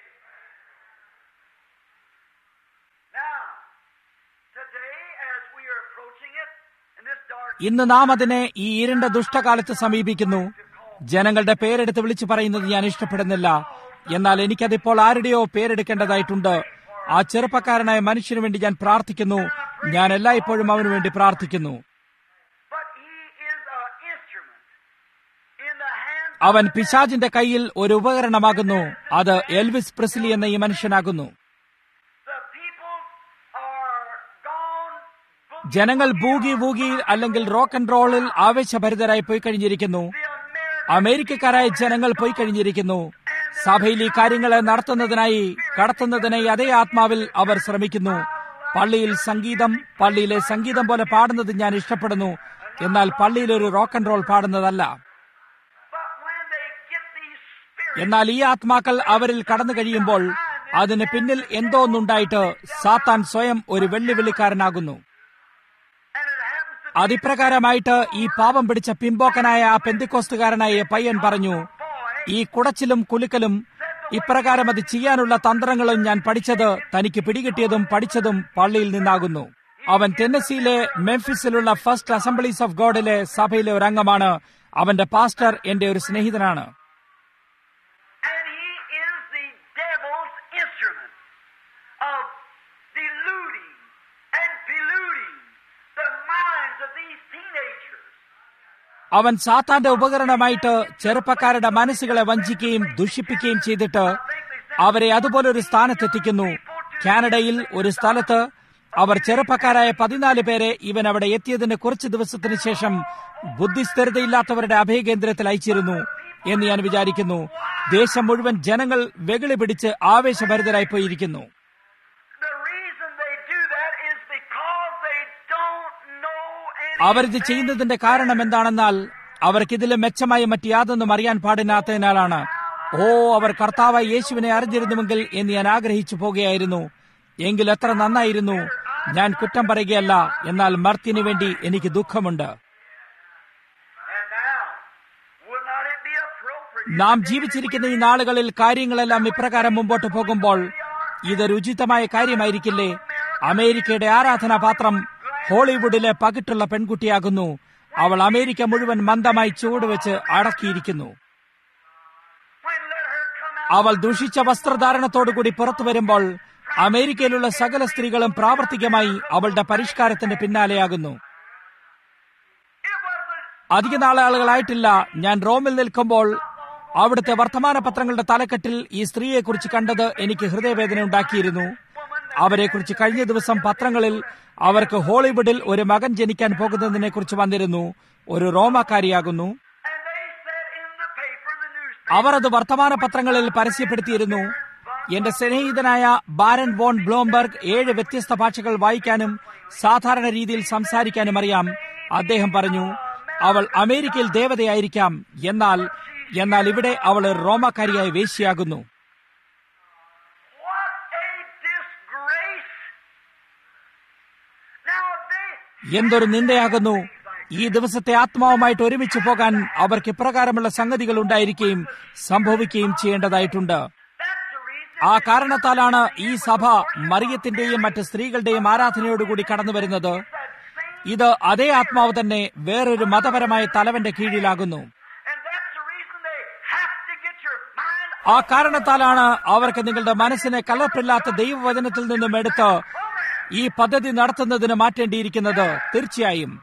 Now, today, as we are approaching it, in this dark ഇന്ന് നാം അതിനെ ഈ ഇരുണ്ട ദുഷ്ടകാലത്ത് സമീപിക്കുന്നു ജനങ്ങളുടെ പേരെടുത്ത് വിളിച്ചു പറയുന്നത് ഞാൻ ഇഷ്ടപ്പെടുന്നില്ല എന്നാൽ എനിക്കതിപ്പോൾ ആരുടെയോ പേരെടുക്കേണ്ടതായിട്ടുണ്ട് ആ ചെറുപ്പക്കാരനായ മനുഷ്യന് വേണ്ടി ഞാൻ പ്രാർത്ഥിക്കുന്നു ഞാൻ എല്ലായ്പ്പോഴും അവനു വേണ്ടി പ്രാർത്ഥിക്കുന്നു But he is an instrument in the hands അവൻ പിശാജിന്റെ കയ്യിൽ ഒരു ഉപകരണമാകുന്നു അത് എൽവിസ് പ്രിസ്ലി എന്ന ഈ മനുഷ്യനാകുന്നു the people are gone book ജനങ്ങൾ ബൂഗി വൂഗിയിൽ അല്ലെങ്കിൽ റോക്ക് ആൻഡ് റോളിൽ ആവേശഭരിതരായി പോയി കഴിഞ്ഞിരിക്കുന്നു the American അമേരിക്കക്കാരായ ജനങ്ങൾ പോയി കഴിഞ്ഞിരിക്കുന്നു സഭയിൽ ഈ കാര്യങ്ങളെ നടത്തുന്നതിനായി കടത്തുന്നതിനായി അതേ ആത്മാവിൽ അവർ ശ്രമിക്കുന്നു പള്ളിയിൽ സംഗീതം പള്ളിയിലെ സംഗീതം പോലെ പാടുന്നത് ഞാൻ ഇഷ്ടപ്പെടുന്നു എന്നാൽ പള്ളിയിൽ ഒരു റോക്ക് ആൻഡ് റോൾ പാടുന്നതല്ല but when they get these spirits എന്നാൽ ഈ ആത്മാക്കൾ അവരിൽ കടന്നു കഴിയുമ്പോൾ അതിന് പിന്നിൽ എന്തോ ഒന്നുണ്ടായിട്ട് സാത്താൻ സ്വയം ഒരു വെള്ളിവിളിക്കാരനാകുന്നു and it happens to അതിപ്രകാരമായിട്ട് ഈ പാപം പിടിച്ച പിമ്പോക്കനായ ആ പെന്തിക്കോസ്തുകാരനായ പയ്യൻ പറഞ്ഞു ഈ കുടച്ചിലും കുലുക്കലും ഇപ്രകാരം അത് ചെയ്യാനുള്ള തന്ത്രങ്ങളും ഞാൻ പഠിച്ചത് തനിക്ക് പിടികിട്ടിയതും പഠിച്ചതും പള്ളിയിൽ നിന്നാകുന്നു അവൻ ടെന്നസിയിലെ മെംഫിസിലുള്ള ഫസ്റ്റ് അസംബ്ലീസ് ഓഫ് ഗോഡിലെ സഭയിലെ ഒരു അംഗമാണ് അവന്റെ പാസ്റ്റർ എന്റെ ഒരു സ്നേഹിതനാണ് and he is the devil's instrument of deluding and deluding the minds of these teenagers. അവൻ സാത്താന്റെ ഉപകരണമായിട്ട് ചെറുപ്പക്കാരുടെ മനസ്സുകളെ വഞ്ചിക്കുകയും ദുഷിപ്പിക്കുകയും ചെയ്തിട്ട് അവരെ അതുപോലെ ഒരു സ്ഥാനത്തെത്തിക്കുന്നു കാനഡയിൽ ഒരു സ്ഥലത്ത് അവർ ചെറുപ്പക്കാരായ പതിനാല് പേരെ ഇവൻ അവിടെ എത്തിയതിന് കുറച്ച് ദിവസത്തിന് ശേഷം ബുദ്ധിസ്ഥിരതയില്ലാത്തവരുടെ അഭയകേന്ദ്രത്തിൽ അയച്ചിരുന്നു എന്ന് ഞാൻ വിചാരിക്കുന്നു ദേശം മുഴുവൻ ജനങ്ങൾ വെകിളി പിടിച്ച് ആവേശഭരിതരായി പോയിരിക്കുന്നു The reason they do that is because they don't know അവരിത് anything. ചെയ്യുന്നതിന്റെ കാരണം എന്താണെന്നാൽ അവർക്കിതിലെ മെച്ചമായി മറ്റ് യാതൊന്നും അറിയാൻ പാടില്ലാത്തതിനാലാണ് ഓ അവർ കർത്താവായ യേശുവിനെ അറിഞ്ഞിരുന്നുവെങ്കിൽ എന്ന് ഞാൻ ആഗ്രഹിച്ചു പോകുകയായിരുന്നു എങ്കിൽ എത്ര നന്നായിരുന്നു ഞാൻ കുറ്റം പറയുകയല്ല എന്നാൽ മർത്തിനു വേണ്ടി എനിക്ക് ദുഃഖമുണ്ട് And now, would not it be appropriate? നാം ജീവിച്ചിരിക്കുന്ന ഈ നാളുകളിൽ കാര്യങ്ങളെല്ലാം ഇപ്രകാരം മുമ്പോട്ട് പോകുമ്പോൾ ഇതൊരു ഉചിതമായ കാര്യമായിരിക്കില്ലേ അമേരിക്കയുടെ ആരാധനാപാത്രം ഹോളിവുഡിലെ പകിട്ടുള്ള പെൺകുട്ടിയാകുന്നു അവൾ അമേരിക്ക മുഴുവൻ മന്ദമായി ചുവടുവെച്ച് അടക്കിയിരിക്കുന്നു When let her come out, അവൾ ദുഷിച്ച വസ്ത്രധാരണത്തോടുകൂടി പുറത്തു വരുമ്പോൾ അമേരിക്കയിലുള്ള സകല സ്ത്രീകളും പ്രാവർത്തികമായി അവളുടെ പരിഷ്കാരത്തിന്റെ പിന്നാലെയാകുന്നു it was a അധിക നാളുകളായിട്ടില്ല ഞാൻ റോമിൽ നിൽക്കുമ്പോൾ അവിടുത്തെ വർത്തമാന പത്രങ്ങളുടെ തലക്കെട്ടിൽ ഈ സ്ത്രീയെക്കുറിച്ച് കണ്ടത് എനിക്ക് ഹൃദയവേദന ഉണ്ടാക്കിയിരുന്നു അവരെക്കുറിച്ച് കഴിഞ്ഞ ദിവസം പത്രങ്ങളിൽ അവർക്ക് ഹോളിവുഡിൽ ഒരു മകൻ ജനിക്കാൻ പോകുന്നതിനെ കുറിച്ച് വന്നിരുന്നു ഒരു റോമാക്കാരിയാകുന്നു And they said in the paper, the newspaper, അവർ അത് വർത്തമാന പത്രങ്ങളിൽ പരസ്യപ്പെടുത്തിയിരുന്നു എന്റെ സ്നേഹിതനായ ബാരൻ വോൺ ബ്ലോംബർഗ് ഏഴ് വ്യത്യസ്ത ഭാഷകൾ വായിക്കാനും സാധാരണ രീതിയിൽ സംസാരിക്കാനും അറിയാം അദ്ദേഹം പറഞ്ഞു അവൾ അമേരിക്കയിൽ ദേവതയായിരിക്കാം എന്നാൽ എന്നാൽ ഇവിടെ അവൾ ഒരു റോമാക്കാരിയായ വേശ്യയാകുന്നു what a disgrace! Now they എന്തൊരു നിന്ദയാകുന്നു ഈ ദിവസത്തെ ആത്മാവുമായിട്ട് ഒരുമിച്ച് പോകാൻ അവർക്ക് ഇപ്രകാരമുള്ള സംഗതികൾ ഉണ്ടായിരിക്കുകയും സംഭവിക്കുകയും ചെയ്യേണ്ടതായിട്ടുണ്ട് that's the reason ആ കാരണത്താലാണ് ഈ സഭ മറിയത്തിന്റെയും മറ്റ് സ്ത്രീകളുടെയും ആരാധനയോടുകൂടി കടന്നു വരുന്നത് ഇത് അതേ ആത്മാവ് തന്നെ വേറൊരു മതപരമായ തലവന്റെ കീഴിലാകുന്നു and that's the reason they have to get your mind ആ കാരണത്താലാണ് അവർക്ക് നിങ്ങളുടെ മനസ്സിനെ കലർപ്പില്ലാത്ത ദൈവവചനത്തിൽ നിന്നും എടുത്ത് ഈ പദ്ധതി നടത്തുന്നതിന് മാറ്റേണ്ടിയിരിക്കുന്നത് തീർച്ചയായും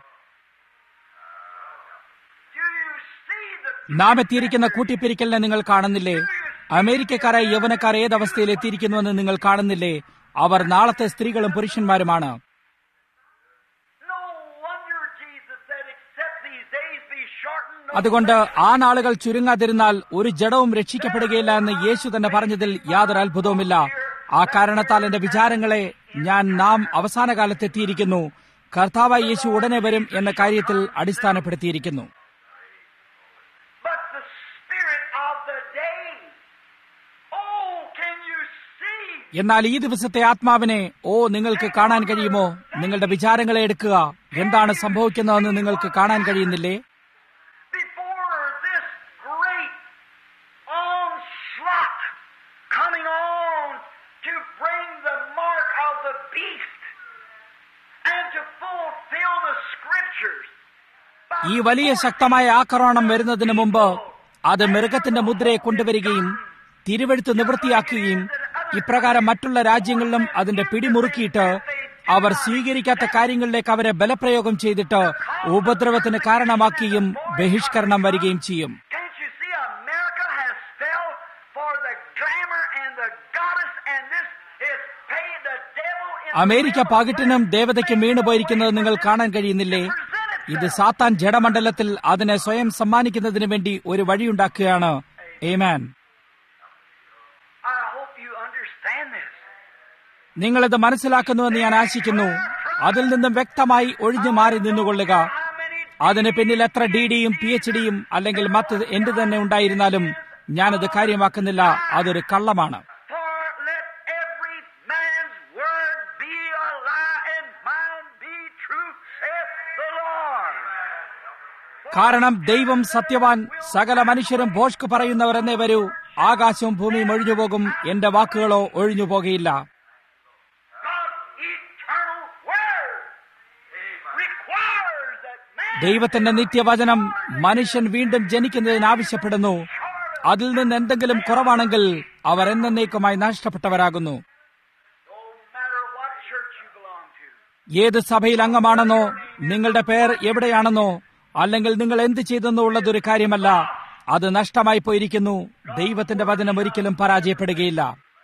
Do you see the നാം എത്തിയിരിക്കുന്ന കൂട്ടിപ്പിരിക്കലിനെ നിങ്ങൾ കാണുന്നില്ലേ അമേരിക്കക്കാരായ യൗവനക്കാർ ഏതവസ്ഥയിൽ എത്തിയിരിക്കുന്നുവെന്ന് നിങ്ങൾ കാണുന്നില്ലേ അവർ നാളത്തെ സ്ത്രീകളും പുരുഷന്മാരുമാണ് no wonder Jesus said, except these days be shortened. no അതുകൊണ്ട് ആ നാളുകൾ ചുരുങ്ങാതിരുന്നാൽ ഒരു ജഡവും രക്ഷിക്കപ്പെടുകയില്ല എന്ന് യേശു തന്നെ പറഞ്ഞതിൽ യാതൊരു അത്ഭുതവുമില്ല ആ കാരണത്താൽ എന്റെ വിചാരങ്ങളെ ഞാൻ നാം അവസാന കാലത്തെത്തിയിരിക്കുന്നു കർത്താവായ യേശു ഉടനെ വരും എന്ന കാര്യത്തിൽ അടിസ്ഥാനപ്പെടുത്തിയിരിക്കുന്നു But the spirit of the day. Oh, can you see എന്നാൽ ഈ ദിവസത്തെ ആത്മാവിനെ ഓ നിങ്ങൾക്ക് കാണാൻ കഴിയുമോ നിങ്ങളുടെ വിചാരങ്ങളെ എടുക്കുക എന്താണ് സംഭവിക്കുന്നതെന്ന് നിങ്ങൾക്ക് കാണാൻ കഴിയുന്നില്ലേ Before this great onslaught coming on to bring the mark of the beast and to fulfill the scriptures. ഈ വലിയ ശക്തമായ ആക്രമണം വരുന്നതിന് മുമ്പ് അത് മൃഗത്തിന്റെ മുദ്രയെ കൊണ്ടുവരികയും തിരുവെഴുത്ത് നിവൃത്തിയാക്കുകയും ഇപ്രകാരം മറ്റുള്ള രാജ്യങ്ങളിലും അതിന്റെ പിടിമുറുക്കിയിട്ട് അവർ സ്വീകരിക്കാത്ത കാര്യങ്ങളിലേക്ക് അവരെ ബലപ്രയോഗം ചെയ്തിട്ട് ഉപദ്രവത്തിന് കാരണമാക്കുകയും ബഹിഷ്കരണം വരികയും ചെയ്യും Can't you see America has fell for the glamour and the goddess and this is paid the devil in America പകിട്ടിനും ദേവതയ്ക്കും വീണുപോയിരിക്കുന്നത് നിങ്ങൾ കാണാൻ കഴിയുന്നില്ലേ ഇത് സാത്താൻ ജഡമണ്ഡലത്തിൽ അതിനെ സ്വയം സമ്മാനിക്കുന്നതിന് വേണ്ടി ഒരു വഴിയുണ്ടാക്കുകയാണ് ഏമാൻ I hope you understand this. നിങ്ങളിത് മനസ്സിലാക്കുന്നുവെന്ന് ഞാൻ ആശിക്കുന്നു അതിൽ നിന്നും വ്യക്തമായി ഒഴിഞ്ഞു മാറി നിന്നുകൊള്ളുക How many അതിന് പിന്നിൽ എത്ര ഡി ഡിയും പി എച്ച് ഡിയും അല്ലെങ്കിൽ മറ്റ് എന്ത് തന്നെ ഉണ്ടായിരുന്നാലും ഞാനത് കാര്യമാക്കുന്നില്ല അതൊരു കള്ളമാണ് For let every man's word be a lie and mine be true, saith the Lord. കാരണം ദൈവം സത്യവാൻ സകല മനുഷ്യരും ഭോഷ്ക് പറയുന്നവർ എന്നേ വരൂ ആകാശവും ഭൂമിയും ഒഴിഞ്ഞുപോകും എന്റെ വാക്കുകളോ ഒഴിഞ്ഞു പോകുകയില്ല God's eternal word requires that man ദൈവത്തിന്റെ നിത്യവചനം മനുഷ്യൻ വീണ്ടും ജനിക്കുന്നതിന് ആവശ്യപ്പെടുന്നു അതിൽ നിന്ന് എന്തെങ്കിലും കുറവാണെങ്കിൽ അവർ എന്നേക്കുമായി നഷ്ടപ്പെട്ടവരാകുന്നു no matter what church you belong to, ഏത് സഭയിൽ അംഗമാണെന്നോ നിങ്ങളുടെ പേർ എവിടെയാണെന്നോ അല്ലെങ്കിൽ നിങ്ങൾ എന്ത് ചെയ്തെന്നോ ഉള്ളതൊരു കാര്യമല്ല അത് നഷ്ടമായി പോയിരിക്കുന്നു ദൈവത്തിന്റെ വചനം ഒരിക്കലും പരാജയപ്പെടുകയില്ല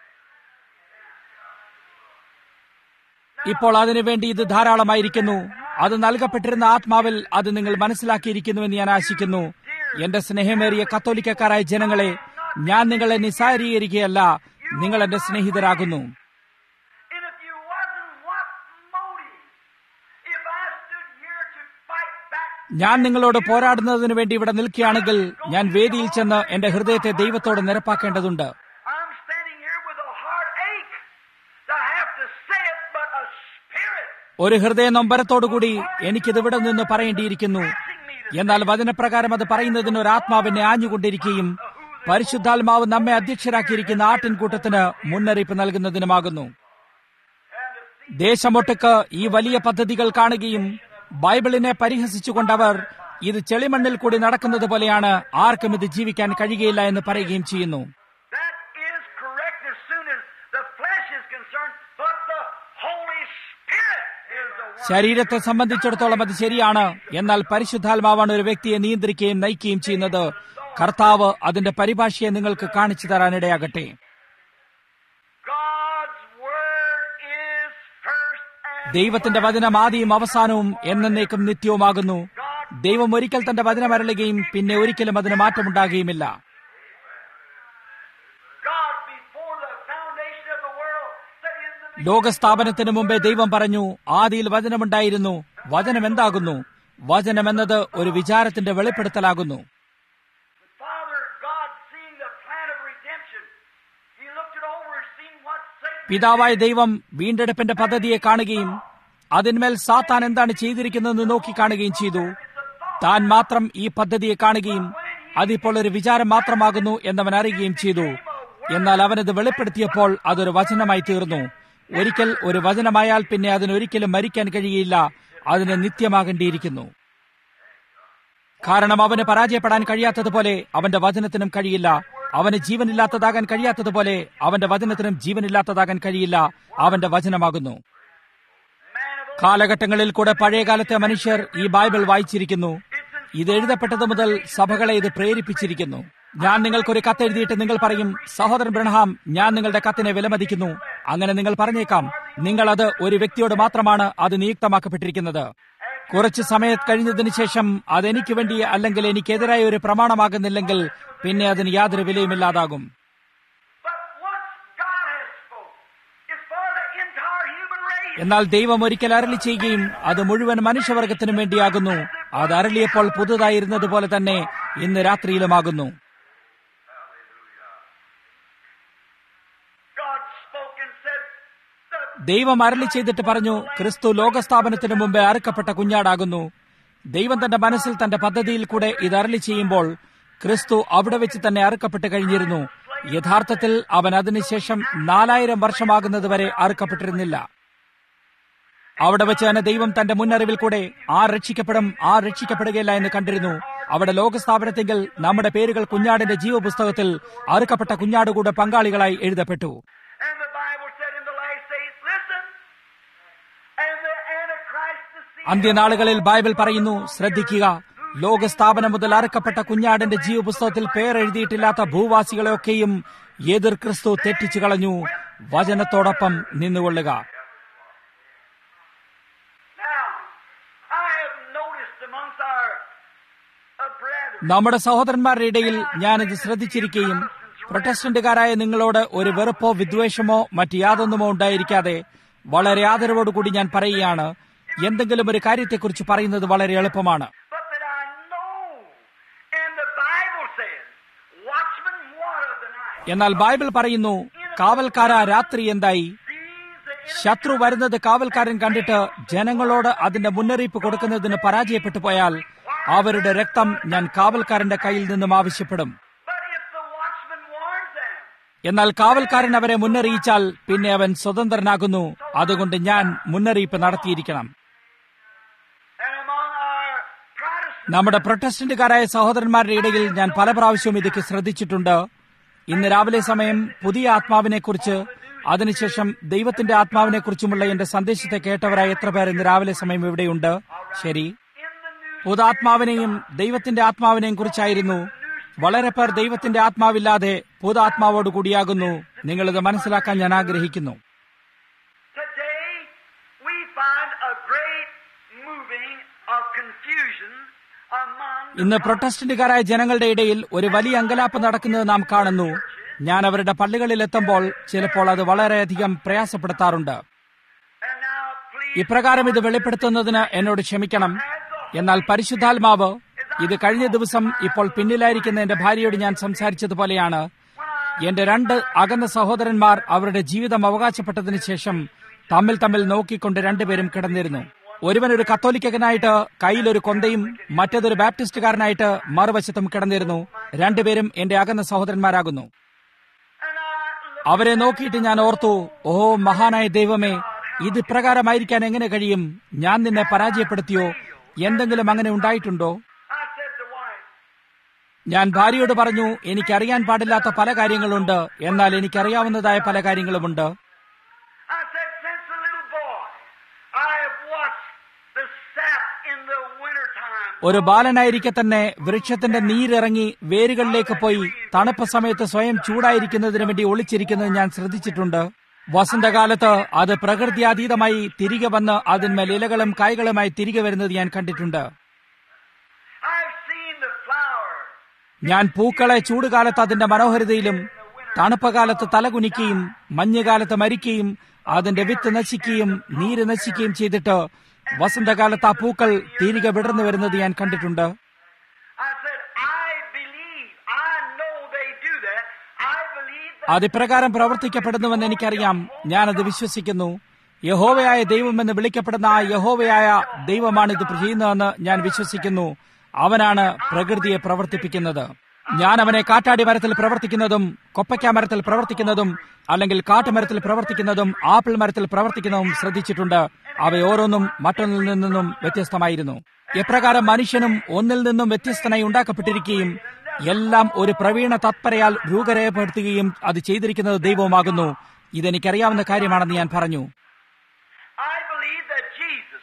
ഇപ്പോൾ അതിനുവേണ്ടി ഇത് ധാരാളമായിരിക്കുന്നു അത് നൽകപ്പെട്ടിരുന്ന ആത്മാവിൽ അത് നിങ്ങൾ മനസ്സിലാക്കിയിരിക്കുന്നുവെന്ന് ഞാൻ ആശിക്കുന്നു എന്റെ സ്നേഹമേറിയ കത്തോലിക്കക്കാരായ ജനങ്ങളെ ഞാൻ നിങ്ങളെ നിസ്സാരീകരിക്കുകയല്ല നിങ്ങൾ എന്റെ സ്നേഹിതരാകുന്നു and if you wasn't, what motive? If I stood here to fight back ഞാൻ നിങ്ങളോട് പോരാടുന്നതിന് വേണ്ടി ഇവിടെ നിൽക്കുകയാണെങ്കിൽ ഞാൻ വേദിയിൽ ചെന്ന് എന്റെ ഹൃദയത്തെ ദൈവത്തോട് നിരപ്പാക്കേണ്ടതുണ്ട് I'm standing here with a heartache to have to say it, but a spirit ഒരു ഹൃദയ നൊമ്പരത്തോടുകൂടി എനിക്കിത് ഇവിടെ നിന്ന് പറയേണ്ടിയിരിക്കുന്നു എന്നാൽ വചനപ്രകാരം അത് പറയുന്നതിന് ഒരു ആത്മാവിനെ ആഞ്ഞുകൊണ്ടിരിക്കുകയും പരിശുദ്ധാത്മാവ് നമ്മെ അധ്യക്ഷരാക്കിയിരിക്കുന്ന ആട്ടിൻകൂട്ടത്തിന് മുന്നറിയിപ്പ് നൽകുന്നതിനുമാകുന്നു ദേശമൊട്ടുക്ക് ഈ വലിയ പദ്ധതികൾ കാണുകയും ബൈബിളിനെ പരിഹസിച്ചുകൊണ്ടവർ ഇത് ചെളിമണ്ണിൽ കൂടി നടക്കുന്നത് പോലെയാണ് ആർക്കും ഇത് ജീവിക്കാൻ കഴിയുകയില്ല എന്ന് പറയുകയും ചെയ്യുന്നു That is correct as soon as the flesh is concerned, but the Holy Spirit is the one. ശരീരത്തെ സംബന്ധിച്ചിടത്തോളം അത് ശരിയാണ് എന്നാൽ പരിശുദ്ധാത്മാവാണ് ഒരു വ്യക്തിയെ നിയന്ത്രിക്കുകയും നയിക്കുകയും ചെയ്യുന്നത് കർത്താവ് അതിന്റെ പരിഭാഷയെ നിങ്ങൾക്ക് കാണിച്ചു തരാനിടയാകട്ടെ God's word is first and ദൈവത്തിന്റെ വചനം ആദ്യം അവസാനവും എന്നേക്കും നിത്യവുമാകുന്നു ദൈവം ഒരിക്കൽ തന്റെ വചനം അരളുകയും പിന്നെ ഒരിക്കലും അതിന് മാറ്റമുണ്ടാകുകയുമില്ല God before the foundation of the world said in the ലോകസ്ഥാപനത്തിന് മുമ്പേ ദൈവം പറഞ്ഞു ആദിയിൽ വചനമുണ്ടായിരുന്നു വചനം എന്താകുന്നു വചനം എന്നത് ഒരു വിചാരത്തിന്റെ വെളിപ്പെടുത്തലാകുന്നു Father God seeing the plan of redemption, He looked it over and seen what Satan പിതാവായ ദൈവം വീണ്ടെടുപ്പിന്റെ പദ്ധതിയെ കാണുകയും അതിന്മേൽ സാത്താൻ എന്താണ് ചെയ്തിരിക്കുന്നതെന്ന് നോക്കി കാണുകയും ചെയ്തു താൻ മാത്രം ഈ പദ്ധതിയെ കാണുകയും അതിപ്പോൾ ഒരു വിചാരം മാത്രമാകുന്നു എന്നവൻ അറിയുകയും ചെയ്തു എന്നാൽ അവനത് വെളിപ്പെടുത്തിയപ്പോൾ അതൊരു വചനമായി തീർന്നു ഒരിക്കൽ ഒരു വചനമായാൽ പിന്നെ അതിനൊരിക്കലും മരിക്കാൻ കഴിയില്ല അതിന് നിത്യമാകേണ്ടിയിരിക്കുന്നു കാരണം അവന് പരാജയപ്പെടാൻ കഴിയാത്തതുപോലെ അവന്റെ വചനത്തിനും കഴിയില്ല അവന് ജീവനില്ലാത്തതാകാൻ കഴിയാത്തതുപോലെ അവന്റെ വചനത്തിനും ജീവനില്ലാത്തതാകാൻ കഴിയില്ല അവന്റെ വചനമാകുന്നു കാലഘട്ടങ്ങളിൽ കൂടെ പഴയകാലത്തെ മനുഷ്യർ ഈ ബൈബിൾ വായിച്ചിരിക്കുന്നു ഇത് എഴുതപ്പെട്ടത് മുതൽ സഭകളെ ഇത് പ്രേരിപ്പിച്ചിരിക്കുന്നു ഞാൻ നിങ്ങൾക്കൊരു കത്ത് എഴുതിയിട്ട് നിങ്ങൾ പറയും സഹോദരൻ ബ്രഹ്ഹാം ഞാൻ നിങ്ങളുടെ കത്തിനെ വിലമതിക്കുന്നു അങ്ങനെ നിങ്ങൾ പറഞ്ഞേക്കാം നിങ്ങൾ അത് ഒരു വ്യക്തിയോട് മാത്രമാണ് അത് നിയുക്തമാക്കപ്പെട്ടിരിക്കുന്നത് കുറച്ച് സമയം കഴിഞ്ഞതിന് ശേഷം അതെനിക്ക് വേണ്ടി അല്ലെങ്കിൽ എനിക്കെതിരായ ഒരു പ്രമാണമാകുന്നില്ലെങ്കിൽ പിന്നെ അതിന് യാതൊരു വിലയുമില്ലാതാകും But once God has spoke, it's for the entire human race. എന്നാൽ ദൈവം ഒരിക്കൽ അരളി ചെയ്യുകയും അത് മുഴുവൻ മനുഷ്യവർഗത്തിനും വേണ്ടിയാകുന്നു അത് അരളിയപ്പോൾ പുതുതായിരുന്നത് പോലെ തന്നെ ഇന്ന് രാത്രിയിലുമാകുന്നു God spoke in ദൈവം അരളി ചെയ്തിട്ട് പറഞ്ഞു ക്രിസ്തു ലോകസ്ഥാപനത്തിന് മുമ്പേ അറുക്കപ്പെട്ട കുഞ്ഞാടാകുന്നു ദൈവം തന്റെ മനസ്സിൽ തന്റെ പദ്ധതിയിൽ കൂടെ ഇത് അരളി ചെയ്യുമ്പോൾ ക്രിസ്തു അവിടെ വെച്ച് തന്നെ അറുക്കപ്പെട്ട് കഴിഞ്ഞിരുന്നു യഥാർത്ഥത്തിൽ അവൻ അതിനുശേഷം നാലായിരം വർഷമാകുന്നതുവരെ അറുക്കപ്പെട്ടിരുന്നില്ല അവിടെ വെച്ച് തന്നെ ദൈവം തന്റെ മുന്നറിവിൽ കൂടെ ആ രക്ഷിക്കപ്പെടും ആ രക്ഷിക്കപ്പെടുകയില്ല എന്ന് കണ്ടിരുന്നു അവിടെ ലോകസ്ഥാപനത്തെങ്കിൽ നമ്മുടെ പേരുകൾ കുഞ്ഞാടിന്റെ ജീവപുസ്തകത്തിൽ അറുക്കപ്പെട്ട കുഞ്ഞാടുകൂടെ പങ്കാളികളായി എഴുതപ്പെട്ടു And the Bible said in the last days, listen, and the Antichrist, the seed അന്ത്യനാളുകളിൽ ബൈബിൾ പറയുന്നു ശ്രദ്ധിക്കുക ലോകസ്ഥാപനം മുതൽ അറുക്കപ്പെട്ട കുഞ്ഞാടിന്റെ ജീവപുസ്തകത്തിൽ പേരെഴുതിയിട്ടില്ലാത്ത ഭൂവാസികളെയൊക്കെയും എതിർ ക്രിസ്തു തെറ്റിച്ചു കളഞ്ഞു വചനത്തോടൊപ്പം നിന്നുകൊള്ളുക Now, I have noticed amongst our uh, brethren, നമ്മുടെ സഹോദരന്മാരുടെ ഇടയിൽ ഞാനിത് ശ്രദ്ധിച്ചിരിക്കുകയും പ്രൊട്ടസ്റ്റന്റുകാരായ നിങ്ങളോട് ഒരു വെറുപ്പോ വിദ്വേഷമോ മറ്റ് യാതൊന്നുമോ ഉണ്ടായിരിക്കാതെ വളരെ ആദരവോടുകൂടി ഞാൻ പറയുകയാണ് എന്തെങ്കിലും ഒരു കാര്യത്തെക്കുറിച്ച് പറയുന്നത് വളരെ എളുപ്പമാണ് but that I know, and the Bible says, watchman what of the night? എന്നാൽ ബൈബിൾ പറയുന്നു കാവൽക്കാര രാത്രി എന്തായി These the ശത്രു വരുന്നത് കാവൽക്കാരൻ കണ്ടിട്ട് ജനങ്ങളോട് അതിന്റെ മുന്നറിയിപ്പ് കൊടുക്കുന്നതിന് പരാജയപ്പെട്ടു പോയാൽ അവരുടെ രക്തം ഞാൻ കാവൽക്കാരന്റെ കയ്യിൽ നിന്നും ആവശ്യപ്പെടും But if the watchman warns them, എന്നാൽ കാവൽക്കാരൻ അവരെ മുന്നറിയിച്ചാൽ പിന്നെ അവൻ സ്വതന്ത്രനാകുന്നു അതുകൊണ്ട് ഞാൻ മുന്നറിയിപ്പ് നടത്തിയിരിക്കണം and among our Protestant നമ്മുടെ പ്രൊട്ടസ്റ്റന്റുകാരായ സഹോദരന്മാരുടെ ഇടയിൽ ഞാൻ പല പ്രാവശ്യവും ഇതൊക്കെ ശ്രദ്ധിച്ചിട്ടുണ്ട് ഇന്ന് രാവിലെ സമയം പുതിയ ആത്മാവിനെക്കുറിച്ച് അതിനുശേഷം ദൈവത്തിന്റെ ആത്മാവിനെക്കുറിച്ചുമുള്ള എന്റെ സന്ദേശത്തെ കേട്ടവരായ എത്ര പേർ ഇന്ന് രാവിലെ സമയം ഇവിടെയുണ്ട് ശരി in the New പുതാത്മാവിനെയും ദൈവത്തിന്റെ ആത്മാവിനെയും കുറിച്ചായിരുന്നു വളരെ പേർ ദൈവത്തിന്റെ ആത്മാവില്ലാതെ പുതാത്മാവോട് കൂടിയാകുന്നു നിങ്ങളിത് മനസ്സിലാക്കാൻ ഞാൻ ആഗ്രഹിക്കുന്നു Today, we find a great moving of confusion among ഇന്ന് പ്രൊട്ടസ്റ്റന്റുകാരായ ജനങ്ങളുടെ ഇടയിൽ ഒരു വലിയ അങ്കലാപ്പ് നടക്കുന്നത് നാം കാണുന്നു ഞാൻ അവരുടെ പള്ളികളിൽ എത്തുമ്പോൾ ചിലപ്പോൾ അത് വളരെയധികം പ്രയാസപ്പെടുത്താറുണ്ട് and now please ഇപ്രകാരം ഇത് വെളിപ്പെടുത്തുന്നതിന് എന്നോട് ക്ഷമിക്കണം എന്നാൽ പരിശുദ്ധാത്മാവ് ഇത് കഴിഞ്ഞ ദിവസം ഇപ്പോൾ പിന്നിലായിരിക്കുന്ന എന്റെ ഭാര്യയോട് ഞാൻ സംസാരിച്ചതുപോലെയാണ് എന്റെ രണ്ട് അകന്ന സഹോദരന്മാർ അവരുടെ ജീവിതം അവകാശപ്പെട്ടതിനു ശേഷം തമ്മിൽ തമ്മിൽ നോക്കിക്കൊണ്ട് രണ്ടുപേരും കിടന്നിരുന്നു ഒരുവൻ ഒരു കത്തോലിക്കനായിട്ട് കയ്യിലൊരു കൊന്തയും മറ്റേതൊരു ബാപ്റ്റിസ്റ്റുകാരനായിട്ട് മറുവശത്തും കിടന്നിരുന്നു രണ്ടുപേരും എന്റെ അകന്ന സഹോദരന്മാരാകുന്നു and I look അവരെ നോക്കിയിട്ട് ഞാൻ ഓർത്തു ഓ മഹാനായ ദൈവമേ ഇത് ഇപ്രകാരമായിരിക്കാൻ എങ്ങനെ കഴിയും ഞാൻ നിന്നെ പരാജയപ്പെടുത്തിയോ എന്തെങ്കിലും അങ്ങനെ ഉണ്ടായിട്ടുണ്ടോ I said to wife, ഞാൻ ഭാര്യയോട് പറഞ്ഞു എനിക്കറിയാൻ പാടില്ലാത്ത പല കാര്യങ്ങളുണ്ട് എന്നാൽ എനിക്കറിയാവുന്നതായ പല കാര്യങ്ങളുമുണ്ട് I said, since a little boy, I have watched the sap in the wintertime. ഒരു ബാലനായിരിക്കെ തന്നെ വൃക്ഷത്തിന്റെ നീരിറങ്ങി വേരുകളിലേക്ക് പോയി തണുപ്പ് സമയത്ത് സ്വയം ചൂടായിരിക്കുന്നതിന് വേണ്ടി ഒളിച്ചിരിക്കുന്നത് ഞാൻ ശ്രദ്ധിച്ചിട്ടുണ്ട് വസന്തകാലത്ത് അത് പ്രകൃത്യാതീതമായി തിരികെ വന്ന് അതിന്മേൽ ഇലകളും കായ്കളുമായി തിരികെ വരുന്നത് ഞാൻ കണ്ടിട്ടുണ്ട് I've seen the flower. ഞാൻ പൂക്കളെ ചൂടുകാലത്ത് അതിന്റെ മനോഹരിതയിലും തണുപ്പ് കാലത്ത് തലകുനിക്കുകയും മഞ്ഞുകാലത്ത് മരിക്കുകയും അതിന്റെ വിത്ത് നശിക്കുകയും നീര് നശിക്കുകയും ചെയ്തിട്ട് വസന്തകാലത്ത് ആ പൂക്കൾ തിരികെ വിടർന്നു വരുന്നത് ഞാൻ കണ്ടിട്ടുണ്ട് I said, I believe. I know they do that. I believe that. അതിപ്രകാരം പ്രവർത്തിക്കപ്പെടുന്നുവെന്ന് എനിക്കറിയാം ഞാനത് വിശ്വസിക്കുന്നു യഹോവയായ ദൈവമെന്ന് വിളിക്കപ്പെടുന്ന ആ യഹോവയായ ദൈവമാണ് ഇത് ചെയ്യുന്നതെന്ന് ഞാൻ വിശ്വസിക്കുന്നു അവനാണ് പ്രകൃതിയെ പ്രവർത്തിപ്പിക്കുന്നത് ഞാൻ അവനെ കാറ്റാടി മരത്തിൽ പ്രവർത്തിക്കുന്നതും കൊപ്പയ്ക്ക മരത്തിൽ പ്രവർത്തിക്കുന്നതും അല്ലെങ്കിൽ കാട്ടുമരത്തിൽ പ്രവർത്തിക്കുന്നതും ആപ്പിൾ മരത്തിൽ പ്രവർത്തിക്കുന്നതും ശ്രദ്ധിച്ചിട്ടുണ്ട് അവ ഓരോന്നും മറ്റൊന്നിൽ നിന്നും വ്യത്യസ്തമായിരുന്നു എപ്രകാരം മനുഷ്യനും ഒന്നിൽ നിന്നും വ്യത്യസ്തനായി ഉണ്ടാക്കപ്പെട്ടിരിക്കുകയും എല്ലാം ഒരു പ്രവീണ തത്പരയാൽ രൂപരേഖപ്പെടുത്തുകയും അത് ചെയ്തിരിക്കുന്നത് ദൈവവുമാകുന്നു ഇതെനിക്കറിയാവുന്ന കാര്യമാണെന്ന് ഞാൻ പറഞ്ഞു I believe that Jesus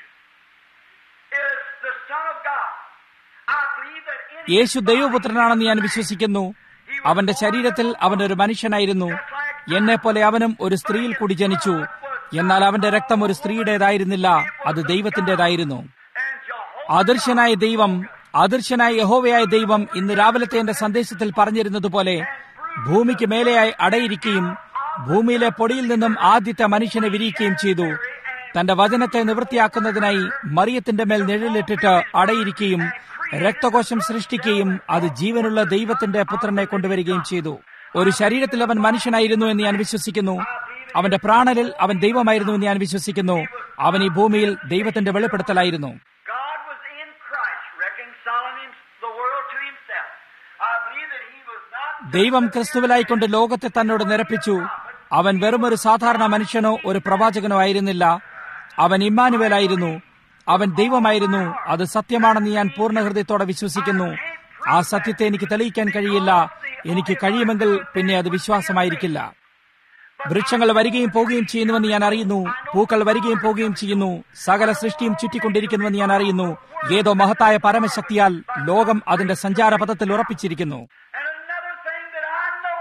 is the Son of God. I believe that in his യേശു ദൈവപുത്രനാണെന്ന് ഞാൻ വിശ്വസിക്കുന്നു അവന്റെ ശരീരത്തിൽ അവൻ ഒരു മനുഷ്യനായിരുന്നു എന്നെപ്പോലെ അവനും ഒരു സ്ത്രീയിൽ കൂടി ജനിച്ചു എന്നാൽ അവന്റെ രക്തം ഒരു സ്ത്രീയുടേതായിരുന്നില്ല അത് ദൈവത്തിന്റേതായിരുന്നു and Jehovah അദൃശ്യനായ ദൈവം അദൃശ്യനായ യഹോവയായ ദൈവം ഇന്ന് രാവിലത്തെ എന്റെ സന്ദേശത്തിൽ പറഞ്ഞിരുന്നതുപോലെ ഭൂമിക്ക് മേലെയായി അടയിരിക്കുകയും ഭൂമിയിലെ പൊടിയിൽ നിന്നും ആദ്യത്തെ മനുഷ്യനെ വിരിയിക്കുകയും ചെയ്തു തന്റെ വചനത്തെ നിവൃത്തിയാക്കുന്നതിനായി മറിയത്തിന്റെ മേൽ നിഴലിട്ടിട്ട് അടയിരിക്കുകയും രക്തകോശം സൃഷ്ടിക്കുകയും അത് ജീവനുള്ള ദൈവത്തിന്റെ പുത്രനെ കൊണ്ടുവരികയും ചെയ്തു ഒരു ശരീരത്തിൽ അവൻ മനുഷ്യനായിരുന്നു എന്ന് ഞാൻ വിശ്വസിക്കുന്നു അവന്റെ പ്രാണനിൽ അവൻ ദൈവമായിരുന്നു എന്ന് ഞാൻ വിശ്വസിക്കുന്നു അവൻ ഈ ഭൂമിയിൽ ദൈവത്തിന്റെ വെളിപ്പെടുത്തലായിരുന്നു God was in Christ, reconciling him, the world to himself. I believe that he was not ദൈവം ക്രിസ്തുവിലായിക്കൊണ്ട് ലോകത്തെ തന്നോട് നിരപ്പിച്ചു അവൻ വെറുമൊരു സാധാരണ മനുഷ്യനോ ഒരു പ്രവാചകനോ ആയിരുന്നില്ല അവൻ ഇമ്മാനുവേലായിരുന്നു അവൻ ദൈവമായിരുന്നു അത് സത്യമാണെന്ന് ഞാൻ പൂർണ്ണ ഹൃദയത്തോടെ വിശ്വസിക്കുന്നു ആ സത്യത്തെ എനിക്ക് തെളിയിക്കാൻ കഴിയില്ല എനിക്ക് കഴിയുമെങ്കിൽ പിന്നെ അത് വിശ്വാസമായിരിക്കില്ല വൃക്ഷങ്ങൾ വരികയും പോവുകയും ചെയ്യുന്നുവെന്ന് ഞാൻ അറിയുന്നു പൂക്കൾ വരികയും പോവുകയും ചെയ്യുന്നു സകല സൃഷ്ടിയും ചുറ്റിക്കൊണ്ടിരിക്കുന്നുവെന്ന് ഞാൻ അറിയുന്നു ഏതോ മഹത്തായ പരമശക്തിയാൽ ലോകം അതിന്റെ സഞ്ചാരപഥത്തിൽ ഉറപ്പിച്ചിരിക്കുന്നു And another thing that I know,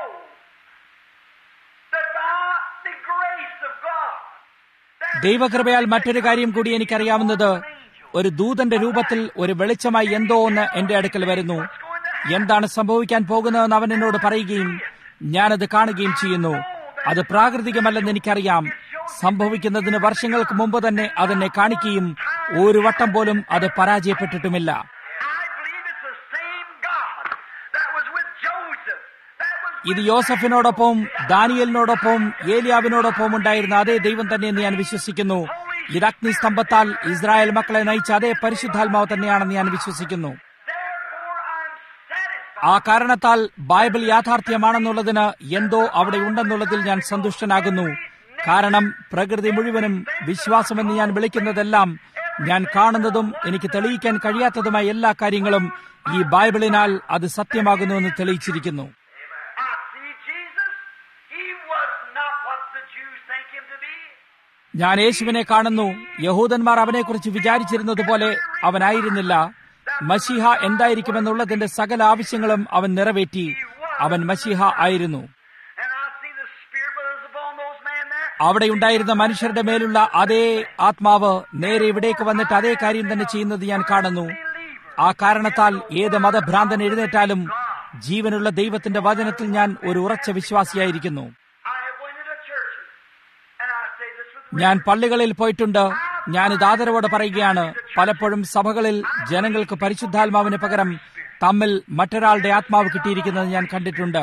that by the grace of God, there ദൈവകൃപയാൽ മറ്റൊരു കാര്യം കൂടി എനിക്കറിയാവുന്നത് ഒരു ദൂതന്റെ രൂപത്തിൽ ഒരു വെളിച്ചമായി എന്തോ ഒന്ന് എന്റെ അടുക്കൽ വരുന്നു എന്താണ് സംഭവിക്കാൻ പോകുന്നതെന്ന് അവൻ എന്നോട് പറയുകയും ഞാനത് കാണുകയും ചെയ്യുന്നു അത് പ്രാകൃതികമല്ലെന്ന് എനിക്കറിയാം സംഭവിക്കുന്നതിന് വർഷങ്ങൾക്ക് മുമ്പ് തന്നെ അതെന്നെ കാണിക്കുകയും ഒരു വട്ടം പോലും അത് പരാജയപ്പെട്ടിട്ടുമില്ല I believe it's the same God that was with Joseph, that was ഇത് യോസഫിനോടൊപ്പം ദാനിയലിനോടൊപ്പം ഏലിയാവിനോടൊപ്പം ഉണ്ടായിരുന്ന അതേ ദൈവം തന്നെയെന്ന് ഞാൻ വിശ്വസിക്കുന്നു ഇത് അഗ്നിസ്തംഭത്താൽ ഇസ്രായേൽ മക്കളെ നയിച്ച അതേ പരിശുദ്ധാത്മാവ് തന്നെയാണെന്ന് ഞാൻ വിശ്വസിക്കുന്നു Therefore, I'm satisfied. ആ കാരണത്താൽ ബൈബിൾ യാഥാർത്ഥ്യമാണെന്നുള്ളതിന് എന്തോ അവിടെ ഉണ്ടെന്നുള്ളതിൽ ഞാൻ സന്തുഷ്ടനാകുന്നു കാരണം പ്രകൃതി മുഴുവനും വിശ്വാസമെന്ന് ഞാൻ വിളിക്കുന്നതെല്ലാം ഞാൻ കാണുന്നതും എനിക്ക് തെളിയിക്കാൻ കഴിയാത്തതുമായ എല്ലാ കാര്യങ്ങളും ഈ ബൈബിളിനാൽ അത് സത്യമാകുന്നുവെന്ന് തെളിയിച്ചിരിക്കുന്നു I see Jesus. He was not what the Jews think him to be. ഞാൻ യേശുവിനെ കാണുന്നു യഹൂദന്മാർ അവനെക്കുറിച്ച് വിചാരിച്ചിരുന്നത് പോലെ അവനായിരുന്നില്ല മഷിഹ എന്തായിരിക്കുമെന്നുള്ളതിന്റെ സകല ആവശ്യങ്ങളും അവൻ നിറവേറ്റി അവൻ മഷിഹ ആയിരുന്നു And I see the Spirit was upon those men there. അവിടെ ഉണ്ടായിരുന്ന മനുഷ്യരുടെ മേലുള്ള അതേ ആത്മാവ് നേരെ ഇവിടേക്ക് വന്നിട്ട് അതേ കാര്യം തന്നെ ചെയ്യുന്നത് ഞാൻ കാണുന്നു ആ കാരണത്താൽ ഏത് മതഭ്രാന്തൻ എഴുന്നേറ്റാലും ജീവനുള്ള ദൈവത്തിന്റെ വചനത്തിൽ ഞാൻ ഒരു ഉറച്ച വിശ്വാസിയായിരിക്കുന്നു I have went into churches, and I say this with ഞാൻ പള്ളികളിൽ പോയിട്ടുണ്ട് ഞാൻ ഇത് ആദരവോടെ പറയുകയാണ് പലപ്പോഴും സഭകളിൽ ജനങ്ങൾക്ക് പരിശുദ്ധാത്മാവിന് പകരം തമ്മിൽ മറ്റൊരാളുടെ ആത്മാവ് കിട്ടിയിരിക്കുന്നത് ഞാൻ കണ്ടിട്ടുണ്ട്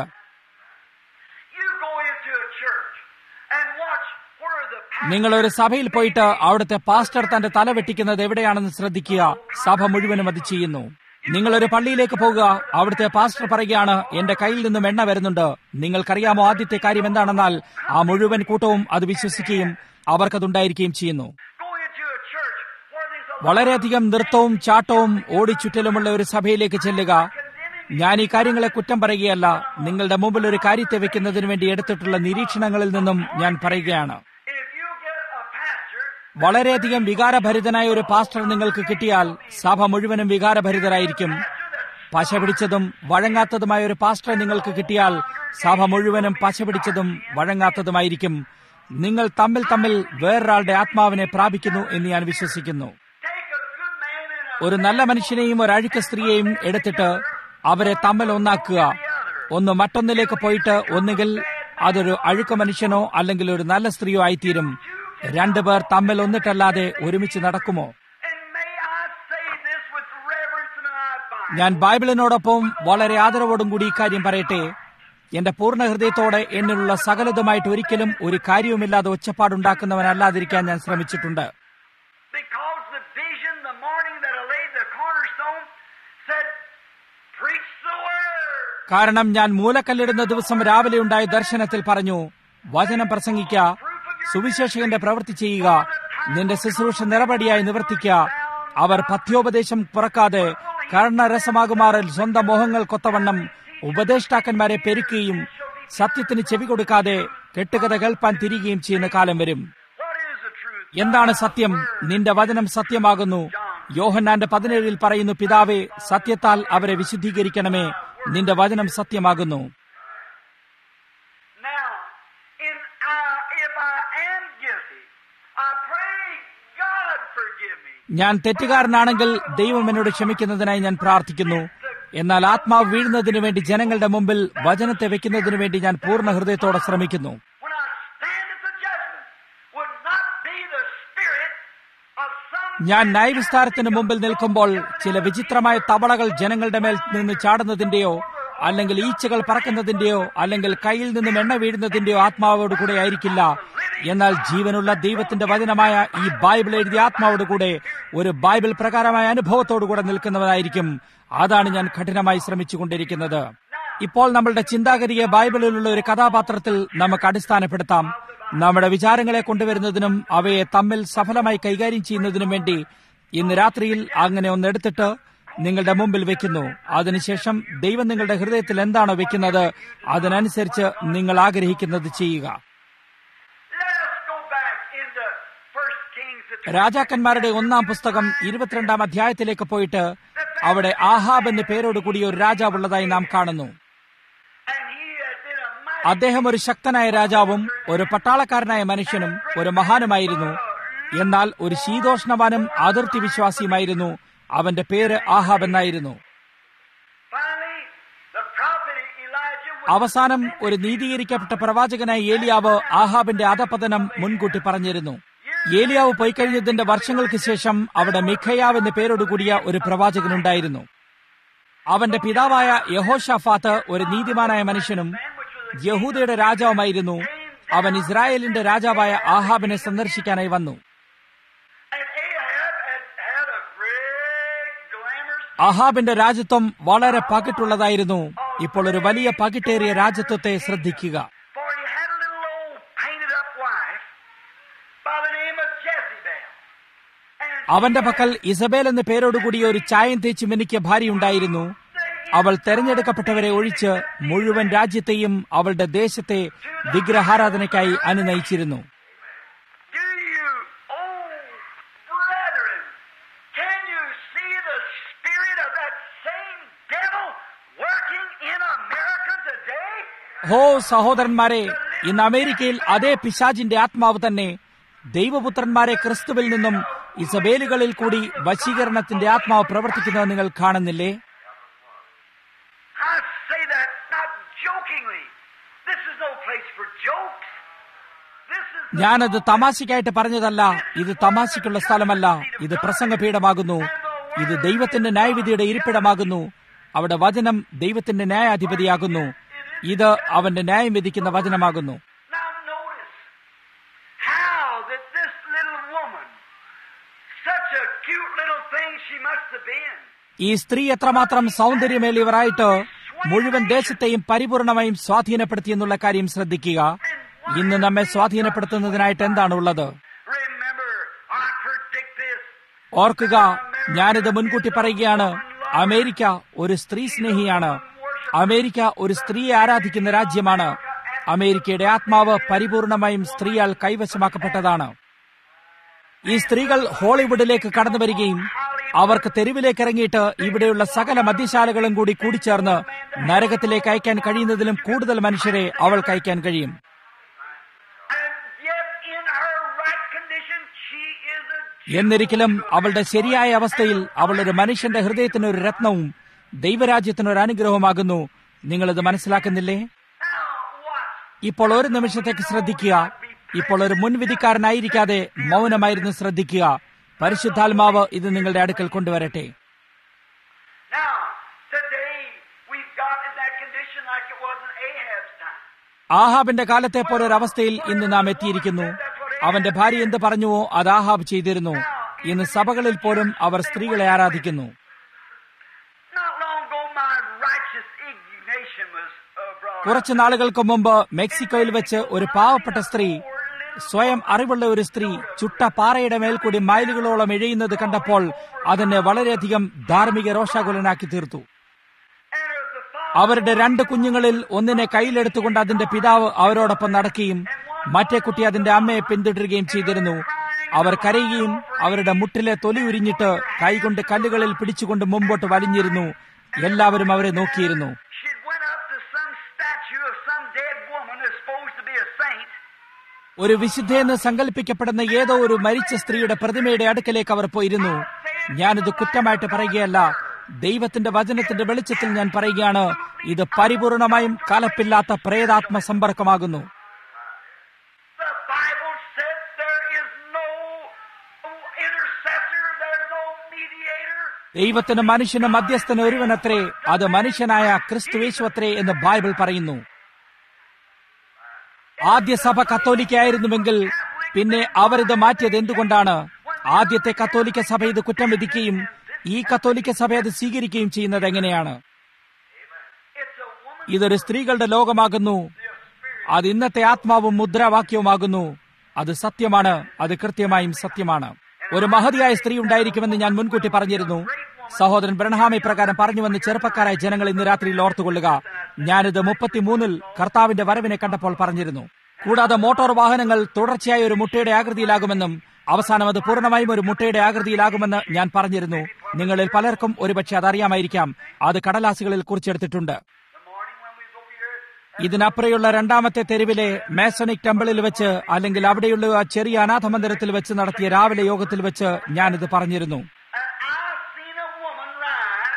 You go into a church and watch where the pastor നിങ്ങൾ ഒരു സഭയിൽ പോയിട്ട് അവിടുത്തെ പാസ്റ്റർ തന്റെ തല വെട്ടിക്കുന്നത് എവിടെയാണെന്ന് ശ്രദ്ധിക്കുക സഭ മുഴുവനും അത് ചെയ്യുന്നു നിങ്ങൾ ഒരു പള്ളിയിലേക്ക് പോകുക അവിടുത്തെ പാസ്റ്റർ പറയുകയാണ് എന്റെ കയ്യിൽ നിന്നും എണ്ണ വരുന്നുണ്ട് നിങ്ങൾക്കറിയാമോ ആദ്യത്തെ കാര്യം എന്താണെന്നാൽ ആ മുഴുവൻ കൂട്ടവും അത് വിശ്വസിക്കുകയും അവർക്കതുണ്ടായിരിക്കുകയും ചെയ്യുന്നു go into a church where there's a വളരെയധികം നൃത്തവും ചാട്ടവും ഓടിച്ചുറ്റലുമുള്ള ഒരു സഭയിലേക്ക് ചെല്ലുക ഞാൻ ഈ കാര്യങ്ങളെ കുറ്റം പറയുകയല്ല നിങ്ങളുടെ മുമ്പിൽ ഒരു കാര്യത്തെ വെക്കുന്നതിന് വേണ്ടി എടുത്തിട്ടുള്ള നിരീക്ഷണങ്ങളിൽ നിന്നും ഞാൻ പറയുകയാണ് if you get a pastor വളരെയധികം വികാരഭരിതനായ ഒരു പാസ്റ്റർ നിങ്ങൾക്ക് കിട്ടിയാൽ സഭ മുഴുവനും വികാരഭരിതരായിരിക്കും പശ പിടിച്ചതും വഴങ്ങാത്തതുമായ ഒരു പാസ്റ്ററെ നിങ്ങൾക്ക് കിട്ടിയാൽ സഭ മുഴുവനും പശ പിടിച്ചതും വഴങ്ങാത്തതുമായിരിക്കും നിങ്ങൾ തമ്മിൽ തമ്മിൽ വേറൊരാളുടെ ആത്മാവിനെ പ്രാപിക്കുന്നു എന്ന് ഞാൻ വിശ്വസിക്കുന്നു take a good man and a ഒരു നല്ല മനുഷ്യനെയും ഒരു അഴുക്ക സ്ത്രീയെയും എടുത്തിട്ട് അവരെ തമ്മിൽ ഒന്നാക്കുക ഒന്ന് മറ്റൊന്നിലേക്ക് പോയിട്ട് ഒന്നുകിൽ അതൊരു അഴുക്ക മനുഷ്യനോ അല്ലെങ്കിൽ ഒരു നല്ല സ്ത്രീയോ ആയിത്തീരും രണ്ടുപേർ തമ്മിൽ ഒന്നിട്ടല്ലാതെ ഒരുമിച്ച് നടക്കുമോ and may I say this with reverence and I bind. ഞാൻ ബൈബിളിനോടൊപ്പം വളരെ ആദരവോടും കൂടി ഇക്കാര്യം പറയട്ടെ എന്റെ പൂർണ്ണ ഹൃദയത്തോടെ എന്നിലുള്ള സകലതുമായിട്ട് ഒരിക്കലും ഒരു കാര്യവുമില്ലാതെ ഒച്ചപ്പാടുണ്ടാക്കുന്നവനല്ലാതിരിക്കാൻ ഞാൻ ശ്രമിച്ചിട്ടുണ്ട് Because the vision the morning that I laid the cornerstone said, Preach the word. കാരണം ഞാൻ മൂലക്കല്ലിടുന്ന ദിവസം രാവിലെ ഉണ്ടായ ദർശനത്തിൽ പറഞ്ഞു വചനം പ്രസംഗിക്ക സുവിശേഷകന്റെ പ്രവൃത്തി ചെയ്യുക നിന്റെ ശുശ്രൂഷ നിറപടിയായി നിവർത്തിക്കുക അവർ പഥ്യോപദേശം പുറക്കാതെ കർണരസമാകുമാറിൽ സ്വന്തം മോഹങ്ങൾ കൊത്തവണ്ണം ഉപദേഷ്ടാക്കന്മാരെ പെരുക്കുകയും സത്യത്തിന് ചെവി കൊടുക്കാതെ കെട്ടുകഥ കേൾപ്പാൻ തിരികുകയും ചെയ്യുന്ന കാലം വരും What is the truth? എന്താണ് സത്യം നിന്റെ വചനം സത്യമാകുന്നു യോഹന്നാന്റെ പതിനേഴിൽ പറയുന്നു പിതാവേ സത്യത്താൽ അവരെ വിശുദ്ധീകരിക്കണമേ നിന്റെ വചനം സത്യമാകുന്നു Now, in uh, if I am guilty, I pray God forgive me. ഞാൻ തെറ്റുകാരനാണെങ്കിൽ ദൈവം എന്നോട് ക്ഷമിക്കുന്നതിനായി ഞാൻ പ്രാർത്ഥിക്കുന്നു എന്നാൽ ആത്മാവ് വീഴുന്നതിനു വേണ്ടി ജനങ്ങളുടെ മുമ്പിൽ വചനത്തെ വെക്കുന്നതിനു വേണ്ടി ഞാൻ പൂർണ്ണ ഹൃദയത്തോടെ ശ്രമിക്കുന്നു When I stand at the judgment, would not be the spirit of some ഞാൻ ന്യായവിസ്താരത്തിന് മുമ്പിൽ നിൽക്കുമ്പോൾ ചില വിചിത്രമായ തവളകൾ ജനങ്ങളുടെ മേൽ നിന്ന് ചാടുന്നതിന്റെയോ അല്ലെങ്കിൽ ഈച്ചകൾ പറക്കുന്നതിന്റെയോ അല്ലെങ്കിൽ കയ്യിൽ നിന്നും എണ്ണ വീഴുന്നതിന്റെയോ ആത്മാവോട് കൂടെ ആയിരിക്കില്ല എന്നാൽ ജീവനുള്ള ദൈവത്തിന്റെ വചനമായ ഈ ബൈബിൾ എഴുതിയ ആത്മാവോട് കൂടെ ഒരു ബൈബിൾ പ്രകാരമായ അനുഭവത്തോടു കൂടെ നിൽക്കുന്നവനായിരിക്കും അതാണ് ഞാൻ കഠിനമായി ശ്രമിച്ചുകൊണ്ടിരിക്കുന്നത് ഇപ്പോൾ നമ്മളുടെ ചിന്താഗതിയെ ബൈബിളിലുള്ള ഒരു കഥാപാത്രത്തിൽ നമുക്ക് അടിസ്ഥാനപ്പെടുത്താം നമ്മുടെ വിചാരങ്ങളെ കൊണ്ടുവരുന്നതിനും അവയെ തമ്മിൽ സഫലമായി കൈകാര്യം ചെയ്യുന്നതിനും വേണ്ടി ഇന്ന് രാത്രിയിൽ അങ്ങനെ ഒന്നെടുത്തിട്ട് നിങ്ങളുടെ മുമ്പിൽ വെക്കുന്നു അതിനുശേഷം ദൈവം നിങ്ങളുടെ ഹൃദയത്തിൽ എന്താണോ വെക്കുന്നത് അതിനനുസരിച്ച് നിങ്ങൾ ആഗ്രഹിക്കുന്നത് ചെയ്യുക Let us go back into First Kings. the രാജാക്കന്മാരുടെ ഒന്നാം പുസ്തകം ഇരുപത്തിരണ്ടാം അധ്യായത്തിലേക്ക് പോയിട്ട് അവിടെ ആഹാബ് എന്ന പേരോടുകൂടി ഒരു രാജാവുള്ളതായി നാം കാണുന്നു And he had been a mighty അദ്ദേഹം ഒരു ശക്തനായ രാജാവും ഒരു പട്ടാളക്കാരനായ മനുഷ്യനും ഒരു മഹാനുമായിരുന്നു എന്നാൽ ഒരു ശീതോഷ്ണവാനും അതിർത്തി വിശ്വാസിയുമായിരുന്നു അവന്റെ പേര് ആഹാബ് എന്നായിരുന്നു Finally, the prophet Elijah was അവസാനം ഒരു നീതീകരിക്കപ്പെട്ട പ്രവാചകനായ ഏലിയാവ് ആഹാബിന്റെ അധപതനം മുൻകൂട്ടി പറഞ്ഞിരുന്നു ഏലിയാവ് പോയിക്കഴിഞ്ഞതിന്റെ വർഷങ്ങൾക്ക് ശേഷം അവിടെ മിഖയാവ് എന്ന പേരോടുകൂടിയ ഒരു പ്രവാചകനുണ്ടായിരുന്നു അവന്റെ പിതാവായ യഹോഷാഫാത്ത് ഒരു നീതിമാനായ മനുഷ്യനും യഹൂദയുടെ രാജാവുമായിരുന്നു അവൻ ഇസ്രായേലിന്റെ രാജാവായ ആഹാബിനെ സന്ദർശിക്കാനായി വന്നു and Ahab had had a great glamorous അഹാബിന്റെ രാജ്യത്വം വളരെ പകിട്ടുള്ളതായിരുന്നു ഇപ്പോൾ ഒരു വലിയ പകിട്ടേറിയ രാജ്യത്വത്തെ ശ്രദ്ധിക്കുക for he had a little old painted up wife by the name of Jezebel. And അവന്റെ പക്കൽ ഇസബേൽ എന്ന പേരോടുകൂടി ഒരു ചായം തേച്ച് മിനിക്ക് ഭാര്യയുണ്ടായിരുന്നു അവൾ തെരഞ്ഞെടുക്കപ്പെട്ടവരെ ഒഴിച്ച് മുഴുവൻ രാജ്യത്തെയും അവളുടെ ദേശത്തെ വിഗ്രഹാരാധനയ്ക്കായി അനുനയിച്ചിരുന്നു Do you, oh brethren, can you see the spirit of that same devil working in America today? ഹോ സഹോദരന്മാരെ ഇന്ന് അമേരിക്കയിൽ അതേ പിശാജിന്റെ ആത്മാവ് തന്നെ ദൈവപുത്രന്മാരെ ക്രിസ്തുവിൽ നിന്നും ഇസബേലുകളിൽ കൂടി വശീകരണത്തിന്റെ ആത്മാവ് പ്രവർത്തിക്കുന്നത് നിങ്ങൾ കാണുന്നില്ലേ I say that not jokingly. This is no place for jokes. This is the ഞാനത് തമാശയ്ക്കായിട്ട് പറഞ്ഞതല്ല ഇത് തമാശയ്ക്കുള്ള സ്ഥലമല്ല ഇത് പ്രസംഗപീഠമാകുന്നു ഇത് ദൈവത്തിന്റെ ന്യായവിധിയുടെ ഇരിപ്പിടമാകുന്നു അവിടെ വചനം ദൈവത്തിന്റെ ന്യായാധിപതിയാകുന്നു ഇത് അവന്റെ ന്യായം വിധിക്കുന്ന വചനമാകുന്നു Now notice how that this little woman, such a cute little thing she must have been, ഈ സ്ത്രീ എത്രമാത്രം സൗന്ദര്യമേറിയവരായിട്ട് മുഴുവൻ ദേശത്തെയും പരിപൂർണമായും സ്വാധീനപ്പെടുത്തി എന്നുള്ള കാര്യം ശ്രദ്ധിക്കുക ഇന്ന് നമ്മെ സ്വാധീനപ്പെടുത്തുന്നതിനായിട്ട് എന്താണുള്ളത് remember, I predict this. ഓർക്കുക ഞാനിത് മുൻകൂട്ടി പറയുകയാണ് അമേരിക്ക ഒരു സ്ത്രീ സ്നേഹിയാണ് അമേരിക്ക ഒരു സ്ത്രീയെ ആരാധിക്കുന്ന രാജ്യമാണ് അമേരിക്കയുടെ ആത്മാവ് പരിപൂർണമായും സ്ത്രീയാൽ കൈവശമാക്കപ്പെട്ടതാണ് ഈ സ്ത്രീകൾ ഹോളിവുഡിലേക്ക് കടന്നു വരികയും അവർക്ക് തെരുവിലേക്ക് ഇറങ്ങിയിട്ട് ഇവിടെയുള്ള സകല മദ്യശാലകളും കൂടി കൂടിച്ചേർന്ന് നരകത്തിലേക്ക് അയക്കാൻ കഴിയുന്നതിലും കൂടുതൽ മനുഷ്യരെ അവൾക്ക് അയക്കാൻ കഴിയും And yet, in her right condition, she is a എന്നിരിക്കലും അവളുടെ ശരിയായ അവസ്ഥയിൽ അവൾ ഒരു മനുഷ്യന്റെ ഹൃദയത്തിന് ഒരു രത്നവും ദൈവരാജ്യത്തിന് ഒരു അനുഗ്രഹമാകുന്നു നിങ്ങളിത് മനസ്സിലാക്കുന്നില്ലേ Now, what? ഇപ്പോൾ ഒരു നിമിഷത്തേക്ക് ശ്രദ്ധിക്കുക ഇപ്പോൾ ഒരു മുൻവിധിക്കാരനായിരിക്കാതെ മൗനമായിരുന്നു ശ്രദ്ധിക്കുക പരിശുദ്ധാത്മാവ് ഇത് നിങ്ങളുടെ അടുക്കൽ കൊണ്ടുവരട്ടെ Now, today, we've got in that condition like it was in Ahab's time. ആഹാബിന്റെ കാലത്തെ പോലെ ഒരു അവസ്ഥയിൽ ഇന്ന് നാം എത്തിയിരിക്കുന്നു അവന്റെ ഭാര്യ എന്ത് പറഞ്ഞുവോ അത് ആഹാബ് ചെയ്തിരുന്നു ഇന്ന് സഭകളിൽ പോലും അവർ സ്ത്രീകളെ ആരാധിക്കുന്നു Not long ago, my righteous indignation was uh, brought up. കുറച്ചു നാളുകൾക്ക് മുമ്പ് മെക്സിക്കോയിൽ വെച്ച് ഒരു പാവപ്പെട്ട സ്ത്രീ സ്വയം അറിവുള്ള ഒരു സ്ത്രീ ചുട്ട പാറയുടെ മേൽ കൂടി മൈലുകളോളം എഴയുന്നത് കണ്ടപ്പോൾ അതിനെ വളരെയധികം ധാർമ്മിക രോഷാകുലനാക്കി തീർത്തു And as the father അവരുടെ രണ്ട് കുഞ്ഞുങ്ങളിൽ ഒന്നിനെ കയ്യിലെടുത്തുകൊണ്ട് അതിന്റെ പിതാവ് അവരോടൊപ്പം നടക്കുകയും മറ്റേ കുട്ടി അതിന്റെ അമ്മയെ പിന്തുടരുകയും ചെയ്തിരുന്നു അവർ കരയുകയും അവരുടെ മുട്ടിലെ തൊലി ഉരിഞ്ഞിട്ട് കൈകൊണ്ട് കല്ലുകളിൽ പിടിച്ചുകൊണ്ട് മുമ്പോട്ട് വലിഞ്ഞിരുന്നു എല്ലാവരും അവരെ നോക്കിയിരുന്നു she went up to some statue of some dead woman who's supposed to be a saint, ഒരു വിശുദ്ധയെന്ന് സങ്കല്പിക്കപ്പെടുന്ന ഏതോ ഒരു മരിച്ച സ്ത്രീയുടെ പ്രതിമയുടെ അടുക്കലേക്ക് അവർ പോയിരുന്നു ഞാനിത് കുറ്റമായിട്ട് പറയുകയല്ല ദൈവത്തിന്റെ വചനത്തിന്റെ വെളിച്ചത്തിൽ ഞാൻ പറയുകയാണ് ഇത് പരിപൂർണമായും കലപ്പില്ലാത്ത പ്രേതാത്മ സമ്പർക്കമാകുന്നു The Bible said there is no intercessor, there's no mediator ദൈവത്തിന് മനുഷ്യന് മധ്യസ്ഥന് ഒരുവനത്രേ അത് മനുഷ്യനായ ക്രിസ്തുവേശുവത്രേ എന്ന് ബൈബിൾ പറയുന്നു ആദ്യ സഭ കത്തോലിക്കായിരുന്നുവെങ്കിൽ പിന്നെ അവർ ഇത് മാറ്റിയത് എന്തുകൊണ്ടാണ് ആദ്യത്തെ കത്തോലിക്ക സഭ ഇത് കുറ്റം വിധിക്കുകയും ഈ കത്തോലിക്ക സഭ അത് സ്വീകരിക്കുകയും ചെയ്യുന്നത് എങ്ങനെയാണ് It's a woman ഇതൊരു സ്ത്രീകളുടെ ലോകമാകുന്നു അത് ഇന്നത്തെ ആത്മാവും മുദ്രാവാക്യവുമാകുന്നു അത് സത്യമാണ് അത് കൃത്യമായും സത്യമാണ് ഒരു മഹതിയായ സ്ത്രീ ഉണ്ടായിരിക്കുമെന്ന് ഞാൻ മുൻകൂട്ടി പറഞ്ഞിരുന്നു സഹോദരൻ ബ്രഹ്ഹാമി പ്രകാരം പറഞ്ഞുവെന്ന് ചെറുപ്പക്കാരായ ജനങ്ങൾ ഇന്ന് രാത്രിയിൽ ഓർത്തുകൊള്ളുക ഞാനിത് മുപ്പത്തിമൂന്നിൽ കർത്താവിന്റെ വരവിനെ കണ്ടപ്പോൾ പറഞ്ഞിരുന്നു കൂടാതെ മോട്ടോർ വാഹനങ്ങൾ തുടർച്ചയായ ഒരു മുട്ടയുടെ ആകൃതിയിലാകുമെന്നും അവസാനം അത് പൂർണ്ണമായും ഒരു മുട്ടയുടെ ആകൃതിയിലാകുമെന്ന് ഞാൻ പറഞ്ഞിരുന്നു നിങ്ങളിൽ പലർക്കും ഒരുപക്ഷെ അതറിയാമായിരിക്കാം അത് കടലാസുകളിൽ കുറിച്ചെടുത്തിട്ടുണ്ട് the morning when we was over here. ഇതിനപ്പുറയുള്ള രണ്ടാമത്തെ തെരുവിലെ മേസണിക് ടെമ്പിളിൽ വെച്ച് അല്ലെങ്കിൽ അവിടെയുള്ള ആ ചെറിയ അനാഥ മന്ദിരത്തിൽ വെച്ച് നടത്തിയ രാവിലെ യോഗത്തിൽ വെച്ച് ഞാനിത് പറഞ്ഞിരുന്നു And I seen a woman rise,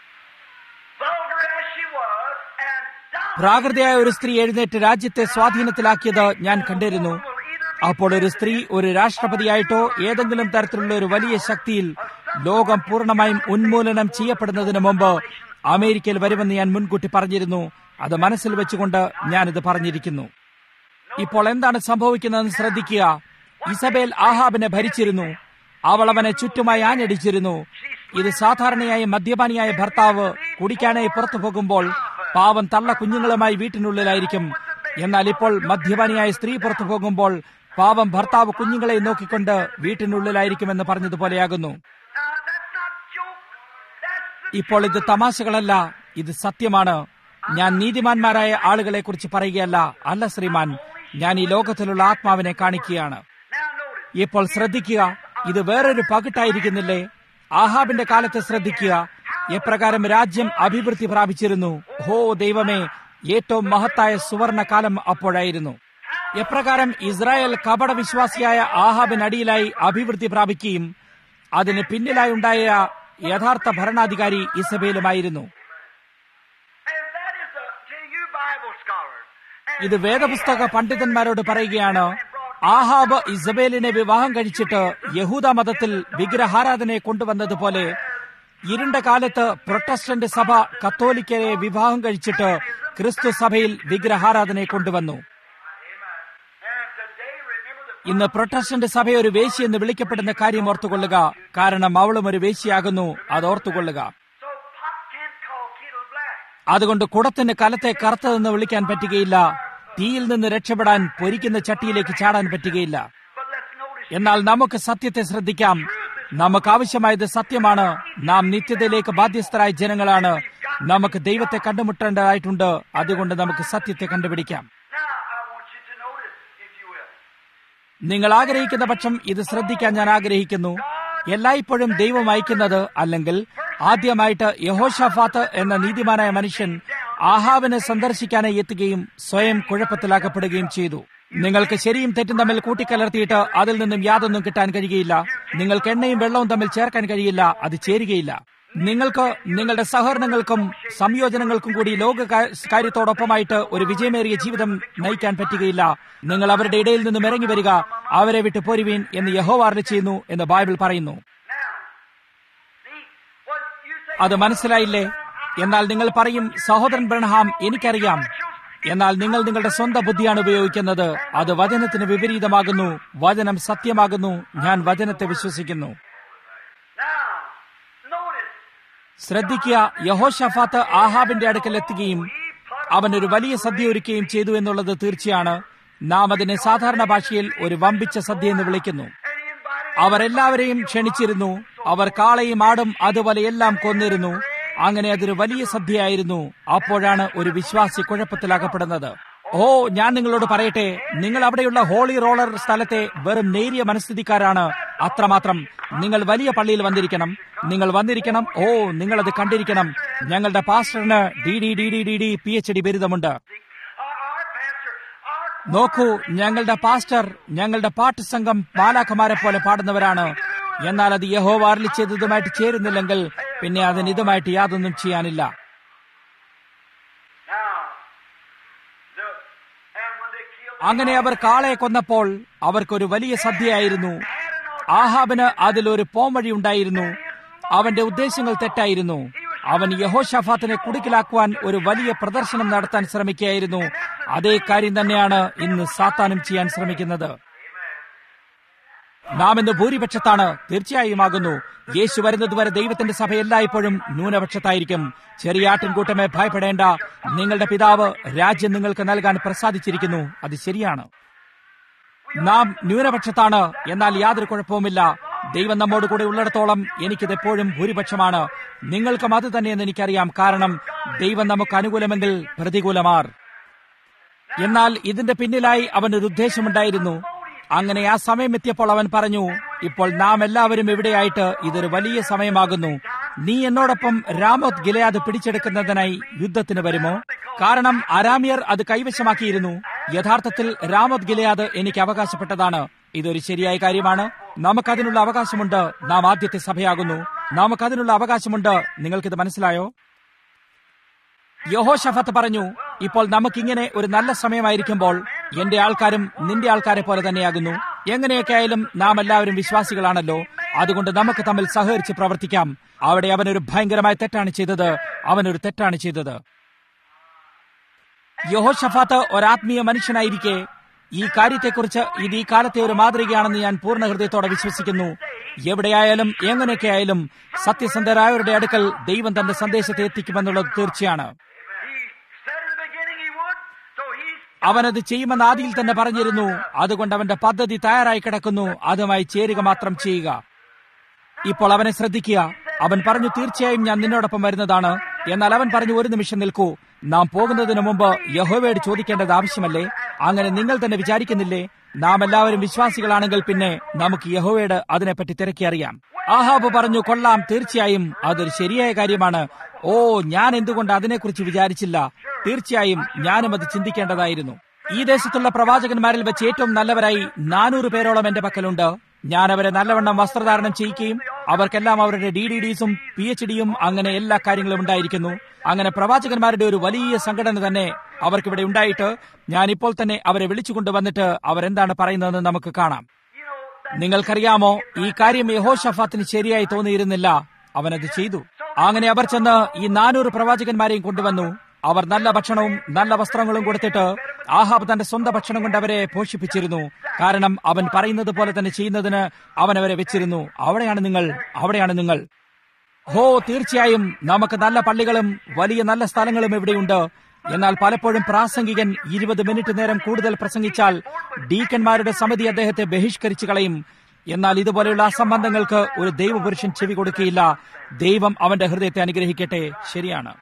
vulgar as she was, and die. പ്രാകൃതയായ ഒരു സ്ത്രീ എഴുന്നേറ്റ് രാജ്യത്തെ സ്വാധീനത്തിലാക്കിയത് ഞാൻ കണ്ടിരുന്നു അപ്പോൾ ഒരു സ്ത്രീ ഒരു രാഷ്ട്രപതിയായിട്ടോ ഏതെങ്കിലും തരത്തിലുള്ള ഒരു വലിയ ശക്തിയിൽ ലോകം പൂർണ്ണമായും ഉന്മൂലനം ചെയ്യപ്പെടുന്നതിന് മുമ്പ് അമേരിക്കയിൽ വരുമെന്ന് ഞാൻ മുൻകൂട്ടി പറഞ്ഞിരുന്നു അത് മനസ്സിൽ വെച്ചുകൊണ്ട് ഞാനിത് പറഞ്ഞിരിക്കുന്നു ഇപ്പോൾ എന്താണ് സംഭവിക്കുന്നതെന്ന് ശ്രദ്ധിക്കുക ഇസബേൽ ആഹാബിനെ ഭരിച്ചിരുന്നു അവൾ അവനെ ചുറ്റുമായി ആഞ്ഞടിച്ചിരുന്നു ഇത് സാധാരണയായി മദ്യപാനിയായ ഭർത്താവ് കുടിക്കാനായി പുറത്തു പോകുമ്പോൾ പാവം തള്ള കുഞ്ഞുങ്ങളുമായി വീട്ടിനുള്ളിലായിരിക്കും എന്നാൽ ഇപ്പോൾ മദ്യപാനിയായ സ്ത്രീ പുറത്തു പോകുമ്പോൾ പാവം ഭർത്താവ് കുഞ്ഞുങ്ങളെ നോക്കിക്കൊണ്ട് വീട്ടിനുള്ളിലായിരിക്കുമെന്ന് പറഞ്ഞതുപോലെയാകുന്നു Now, that's not joke. That's the ഇപ്പോൾ ഇത് തമാശകളല്ല ഇത് സത്യമാണ് ഞാൻ നീതിമാന്മാരായ ആളുകളെ കുറിച്ച് പറയുകയല്ല അല്ല ശ്രീമാൻ ഞാൻ ഈ ലോകത്തിലുള്ള ആത്മാവിനെ കാണിക്കുകയാണ് Now, notice. ഇപ്പോൾ ശ്രദ്ധിക്കുക ഇത് വേറൊരു പകിട്ടായിരിക്കുന്നില്ലേ ആഹാബിന്റെ കാലത്തെ ശ്രദ്ധിക്കുക എപ്രകാരം രാജ്യം അഭിവൃദ്ധി പ്രാപിച്ചിരുന്നു ഹോ ദൈവമേ ഏറ്റവും മഹത്തായ സുവർണ കാലം അപ്പോഴായിരുന്നു എപ്രകാരം ഇസ്രായേൽ കപട വിശ്വാസിയായ ആഹാബിനടിയിലായി അഭിവൃദ്ധി പ്രാപിക്കുകയും അതിന് പിന്നിലായി ഉണ്ടായ യഥാർത്ഥ ഭരണാധികാരി ഇസബേലുമായിരുന്നു And that is a, to you Bible scholars. And ഇത് വേദപുസ്തക പണ്ഡിതന്മാരോട് പറയുകയാണ് ആഹാബ് ഇസബേലിനെ വിവാഹം കഴിച്ചിട്ട് യഹൂദ മതത്തിൽ വിഗ്രഹാരാധനയെ കൊണ്ടുവന്നതുപോലെ ഇരുണ്ട കാലത്ത് പ്രൊട്ടസ്റ്റന്റ് സഭ കത്തോലിക്കരെ വിവാഹം കഴിച്ചിട്ട് ക്രിസ്തു സഭയിൽ വിഗ്രഹാരാധനയെ കൊണ്ടുവന്നു and today, remember the ഇന്ന് പ്രൊട്ടസ്റ്റന്റ് സഭ ഒരു വേശി എന്ന് വിളിക്കപ്പെടുന്ന കാര്യം ഓർത്തുകൊള്ളുക കാരണം അവളും ഒരു വേശിയാകുന്നു അത് ഓർത്തുകൊള്ളുക so pot can't call kettle black. അതുകൊണ്ട് കുടത്തിന് കലത്തെ കറുത്തതെന്ന് വിളിക്കാൻ പറ്റുകയില്ല തീയിൽ നിന്ന് രക്ഷപ്പെടാൻ പൊരിക്കുന്ന ചട്ടിയിലേക്ക് ചാടാൻ പറ്റുകയില്ല But let's notice. എന്നാൽ നമുക്ക് സത്യത്തെ ശ്രദ്ധിക്കാം നമുക്ക് ആവശ്യമായത് സത്യമാണ് നാം നിത്യതയിലേക്ക് ബാധ്യസ്ഥരായ ജനങ്ങളാണ് നമുക്ക് ദൈവത്തെ കണ്ടുമുട്ടേണ്ടതായിട്ടുണ്ട് അതുകൊണ്ട് നമുക്ക് സത്യത്തെ കണ്ടുപിടിക്കാം Now, I want you to notice, if you will. നിങ്ങൾ ആഗ്രഹിക്കുന്ന പക്ഷം ഇത് ശ്രദ്ധിക്കാൻ ഞാൻ ആഗ്രഹിക്കുന്നു എല്ലായ്പ്പോഴും ദൈവം അയക്കുന്നത് അല്ലെങ്കിൽ ആദ്യമായിട്ട് യഹോഷാഫാത്ത് എന്ന നീതിമാനായ മനുഷ്യൻ ആഹാവിനെ സന്ദർശിക്കാനായി എത്തുകയും സ്വയം കുഴപ്പത്തിലാക്കപ്പെടുകയും ചെയ്തു നിങ്ങൾക്ക് ശരിയും തെറ്റും തമ്മിൽ കൂട്ടിക്കലർത്തിയിട്ട് അതിൽ നിന്നും യാതൊന്നും കിട്ടാൻ കഴിയുകയില്ല നിങ്ങൾക്ക് എണ്ണയും വെള്ളവും തമ്മിൽ ചേർക്കാൻ കഴിയില്ല അത് ചേരുകയില്ല നിങ്ങൾക്ക് നിങ്ങളുടെ സഹകരണങ്ങൾക്കും സംയോജനങ്ങൾക്കും കൂടി ലോക കാ- കാര്യത്തോടൊപ്പമായിട്ട് ഒരു വിജയമേറിയ ജീവിതം നയിക്കാൻ പറ്റുകയില്ല നിങ്ങൾ അവരുടെ ഇടയിൽ നിന്നും ഇറങ്ങി വരിക അവരെ വിട്ട് പോരുവീൻ എന്ന് യഹോവാറിൽ ചെയ്യുന്നു എന്ന് ബൈബിൾ പറയുന്നു Now, see, what you say. അത് മനസ്സിലായില്ലേ എന്നാൽ നിങ്ങൾ പറയും സഹോദരൻ ബ്രഹ്ഹാം എനിക്കറിയാം എന്നാൽ നിങ്ങൾ നിങ്ങളുടെ സ്വന്തം ബുദ്ധിയാണ് ഉപയോഗിക്കുന്നത് അത് വചനത്തിന് വിപരീതമാകുന്നു വചനം സത്യമാകുന്നു ഞാൻ വചനത്തെ വിശ്വസിക്കുന്നു Now, notice. ശ്രദ്ധിക്കുക യഹോഷഫാത്ത് ആഹാബിന്റെ അടുക്കൽ എത്തുകയും അവൻ ഒരു വലിയ സദ്യ ഒരുക്കുകയും ചെയ്തു എന്നുള്ളത് തീർച്ചയാണ് നാം അതിനെ സാധാരണ ഭാഷയിൽ ഒരു വമ്പിച്ച സദ്യ എന്ന് വിളിക്കുന്നു And he invited അവർ എല്ലാവരെയും ക്ഷണിച്ചിരുന്നു അവർ കാളയും ആടും അതുപോലെ എല്ലാം കൊന്നിരുന്നു അങ്ങനെ അതൊരു വലിയ സദ്യയായിരുന്നു അപ്പോഴാണ് ഒരു വിശ്വാസി കുഴപ്പത്തിലാക്കപ്പെടുന്നത് ഓ ഞാൻ നിങ്ങളോട് പറയട്ടെ നിങ്ങൾ അവിടെയുള്ള ഹോളി റോളർ സ്ഥലത്തെ വെറും നേരിയ മനസ്ഥിതിക്കാരാണ് അത്രമാത്രം നിങ്ങൾ വലിയ പള്ളിയിൽ വന്നിരിക്കണം നിങ്ങൾ വന്നിരിക്കണം ഓ നിങ്ങളത് കണ്ടിരിക്കണം ഞങ്ങളുടെ പാസ്റ്ററിന് D D D D D D P H D ബിരുദമുണ്ട് our, our pastor, our നോക്കൂ ഞങ്ങളുടെ പാസ്റ്റർ ഞങ്ങളുടെ പാട്ട് സംഘം മാലാഖമാരെ പോലെ പാടുന്നവരാണ് എന്നാൽ അത് യഹോവ അരുളി ചെയ്തതുമായിട്ട് ചേരുന്നില്ലെങ്കിൽ പിന്നെ അതിന് ഇതുമായിട്ട് യാതൊന്നും ചെയ്യാനില്ല Now, the, and when they killed അങ്ങനെ അവർ കാളയെ കൊന്നപ്പോൾ അവർക്കൊരു വലിയ സദ്യയായിരുന്നു ആഹാബിന് അതിലൊരു പോംവഴി ഉണ്ടായിരുന്നു അവന്റെ ഉദ്ദേശങ്ങൾ തെറ്റായിരുന്നു അവൻ യഹോഷഫാത്തിനെ കുടുക്കിലാക്കുവാൻ ഒരു വലിയ പ്രദർശനം നടത്താൻ ശ്രമിക്കുകയായിരുന്നു അതേ കാര്യം തന്നെയാണ് ഇന്ന് സാത്താനും ചെയ്യാൻ ശ്രമിക്കുന്നത് നാം ഇന്ന് ഭൂരിപക്ഷത്താണ് തീർച്ചയായും ആകുന്നു യേശു വരുന്നതുവരെ ദൈവത്തിന്റെ സഭ എല്ലായ്പ്പോഴും ന്യൂനപക്ഷത്തായിരിക്കും ചെറിയ ആട്ടിൻകൂട്ടമേ ഭയപ്പെടേണ്ട നിങ്ങളുടെ പിതാവ് രാജ്യം നിങ്ങൾക്ക് നൽകാൻ പ്രസാദിച്ചിരിക്കുന്നു അത് ശരിയാണ് നാം ന്യൂനപക്ഷത്താണ് എന്നാൽ യാതൊരു കുഴപ്പവുമില്ല ദൈവം നമ്മോട് കൂടെ ഉള്ളിടത്തോളം എനിക്കിത് എപ്പോഴും ഭൂരിപക്ഷമാണ് നിങ്ങൾക്കും അത് തന്നെയെന്ന് എനിക്കറിയാം കാരണം ദൈവം നമുക്ക് അനുകൂലമെങ്കിൽ പ്രതികൂലമാർ എന്നാൽ ഇതിന്റെ പിന്നിലായി അവനൊരു ഉദ്ദേശമുണ്ടായിരുന്നു അങ്ങനെ ആ സമയം എത്തിയപ്പോൾ അവൻ പറഞ്ഞു ഇപ്പോൾ നാം എല്ലാവരും ഇവിടെയായിട്ട് ഇതൊരു വലിയ സമയമാകുന്നു നീ എന്നോടൊപ്പം രാമോത് ഗിലയാദ് പിടിച്ചെടുക്കുന്നതിനായി യുദ്ധത്തിന് വരുമോ കാരണം അരാമിയർ അത് കൈവശമാക്കിയിരുന്നു യഥാർത്ഥത്തിൽ രാമോത് ഗിലയാദ് എനിക്ക് അവകാശപ്പെട്ടതാണ് ഇതൊരു ശരിയായ കാര്യമാണ് നമുക്കതിനുള്ള അവകാശമുണ്ട് നാം ആദ്യത്തെ സഭയാകുന്നു നമുക്കതിനുള്ള അവകാശമുണ്ട് നിങ്ങൾക്കിത് മനസ്സിലായോ യഹോഷഫത്ത് പറഞ്ഞു ഇപ്പോൾ നമുക്കിങ്ങനെ ഒരു നല്ല സമയമായിരിക്കുമ്പോൾ എന്റെ ആൾക്കാരും നിന്റെ ആൾക്കാരെ പോലെ തന്നെയാകുന്നു എങ്ങനെയൊക്കെ ആയാലും നാം എല്ലാവരും വിശ്വാസികളാണല്ലോ അതുകൊണ്ട് നമുക്ക് തമ്മിൽ സഹകരിച്ച് പ്രവർത്തിക്കാം അവിടെ അവനൊരു ഭയങ്കരമായ തെറ്റാണ് ചെയ്തത് അവനൊരു തെറ്റാണ് ചെയ്തത് യഹോഷഫാത്ത് ഒരാത്മീയ മനുഷ്യനായിരിക്കെ ഈ കാര്യത്തെക്കുറിച്ച് ഇത് ഈ കാലത്തെ ഒരു മാതൃകയാണെന്ന് ഞാൻ പൂർണ്ണ ഹൃദയത്തോടെ വിശ്വസിക്കുന്നു എവിടെയായാലും എങ്ങനെയൊക്കെ ആയാലും സത്യസന്ധരായവരുടെ അടുക്കൽ ദൈവം തന്റെ സന്ദേശത്തെ എത്തിക്കുമെന്നുള്ളത് തീർച്ചയാണ് He said in the beginning he would, so he's അവനത് ചെയ്യുമെന്ന് ആദിയിൽ തന്നെ പറഞ്ഞിരുന്നു അതുകൊണ്ട് അവന്റെ പദ്ധതി തയ്യാറായി കിടക്കുന്നു അതുമായി ചേരുക മാത്രം ചെയ്യുക ഇപ്പോൾ അവനെ ശ്രദ്ധിക്കുക അവൻ പറഞ്ഞു തീർച്ചയായും ഞാൻ നിന്നോടൊപ്പം വരുന്നതാണ് എന്നാൽ അവൻ പറഞ്ഞു ഒരു നിമിഷം നിൽക്കൂ നാം പോകുന്നതിന് മുമ്പ് യഹോവയോട് ചോദിക്കേണ്ടത് ആവശ്യമല്ലേ അങ്ങനെ നിങ്ങൾ തന്നെ വിചാരിക്കുന്നില്ലേ നാം എല്ലാവരും വിശ്വാസികളാണെങ്കിൽ പിന്നെ നമുക്ക് യഹോവയോട് അതിനെപ്പറ്റി തിരക്കി അറിയാം ആഹാബ് പറഞ്ഞു കൊള്ളാം തീർച്ചയായും അതൊരു ശരിയായ കാര്യമാണ് ഓ ഞാൻ എന്തുകൊണ്ട് അതിനെക്കുറിച്ച് വിചാരിച്ചില്ല തീർച്ചയായും ഞാനും അത് ചിന്തിക്കേണ്ടതായിരുന്നു ഈ ദേശത്തുള്ള പ്രവാചകന്മാരിൽ വെച്ച് ഏറ്റവും നല്ലവരായി നാനൂറ് പേരോളം എന്റെ പക്കലുണ്ട് ഞാൻ അവരെ നല്ലവണ്ണം വസ്ത്രധാരണം ചെയ്യിക്കുകയും അവർക്കെല്ലാം അവരുടെ ഡി ഡി ഡിസും പി എച്ച് ഡിയും അങ്ങനെ എല്ലാ കാര്യങ്ങളും ഉണ്ടായിരിക്കുന്നു അങ്ങനെ പ്രവാചകന്മാരുടെ ഒരു വലിയ സംഘടന തന്നെ അവർക്കിവിടെ ഉണ്ടായിട്ട് ഞാൻ ഇപ്പോൾ തന്നെ അവരെ വിളിച്ചുകൊണ്ടുവന്നിട്ട് അവരെന്താണ് പറയുന്നതെന്ന് നമുക്ക് കാണാം you know that നിങ്ങൾക്കറിയാമോ ഈ കാര്യം യഹോഷഫാത്തിന് ശരിയായി തോന്നിയിരുന്നില്ല അവനത് ചെയ്തു അങ്ങനെ അവർ ചെന്ന് ഈ നാനൂറ് പ്രവാചകന്മാരെയും കൊണ്ടുവന്നു അവർ നല്ല ഭക്ഷണവും നല്ല വസ്ത്രങ്ങളും കൊടുത്തിട്ട് ആഹാബ് തന്റെ സ്വന്തം ഭക്ഷണം കൊണ്ട് അവരെ പോഷിപ്പിച്ചിരുന്നു കാരണം അവൻ പറയുന്നത് പോലെ തന്നെ ചെയ്യുന്നതിന് അവൻ അവരെ വെച്ചിരുന്നു അവിടെയാണ് നിങ്ങൾ അവിടെയാണ് നിങ്ങൾ ഹോ തീർച്ചയായും നമുക്ക് നല്ല പള്ളികളും വലിയ നല്ല സ്ഥലങ്ങളും ഇവിടെയുണ്ട് എന്നാൽ പലപ്പോഴും പ്രാസംഗികൻ ഇരുപത് മിനിറ്റ് നേരം കൂടുതൽ പ്രസംഗിച്ചാൽ ഡീക്കന്മാരുടെ സമിതി അദ്ദേഹത്തെ ബഹിഷ്കരിച്ചു കളയും എന്നാൽ ഇതുപോലെയുള്ള അസംബന്ധങ്ങൾക്ക് ഒരു ദൈവപുരുഷൻ ചെവി കൊടുക്കുകയില്ല ദൈവം അവന്റെ ഹൃദയത്തെ അനുഗ്രഹിക്കട്ടെ ശരിയാണ്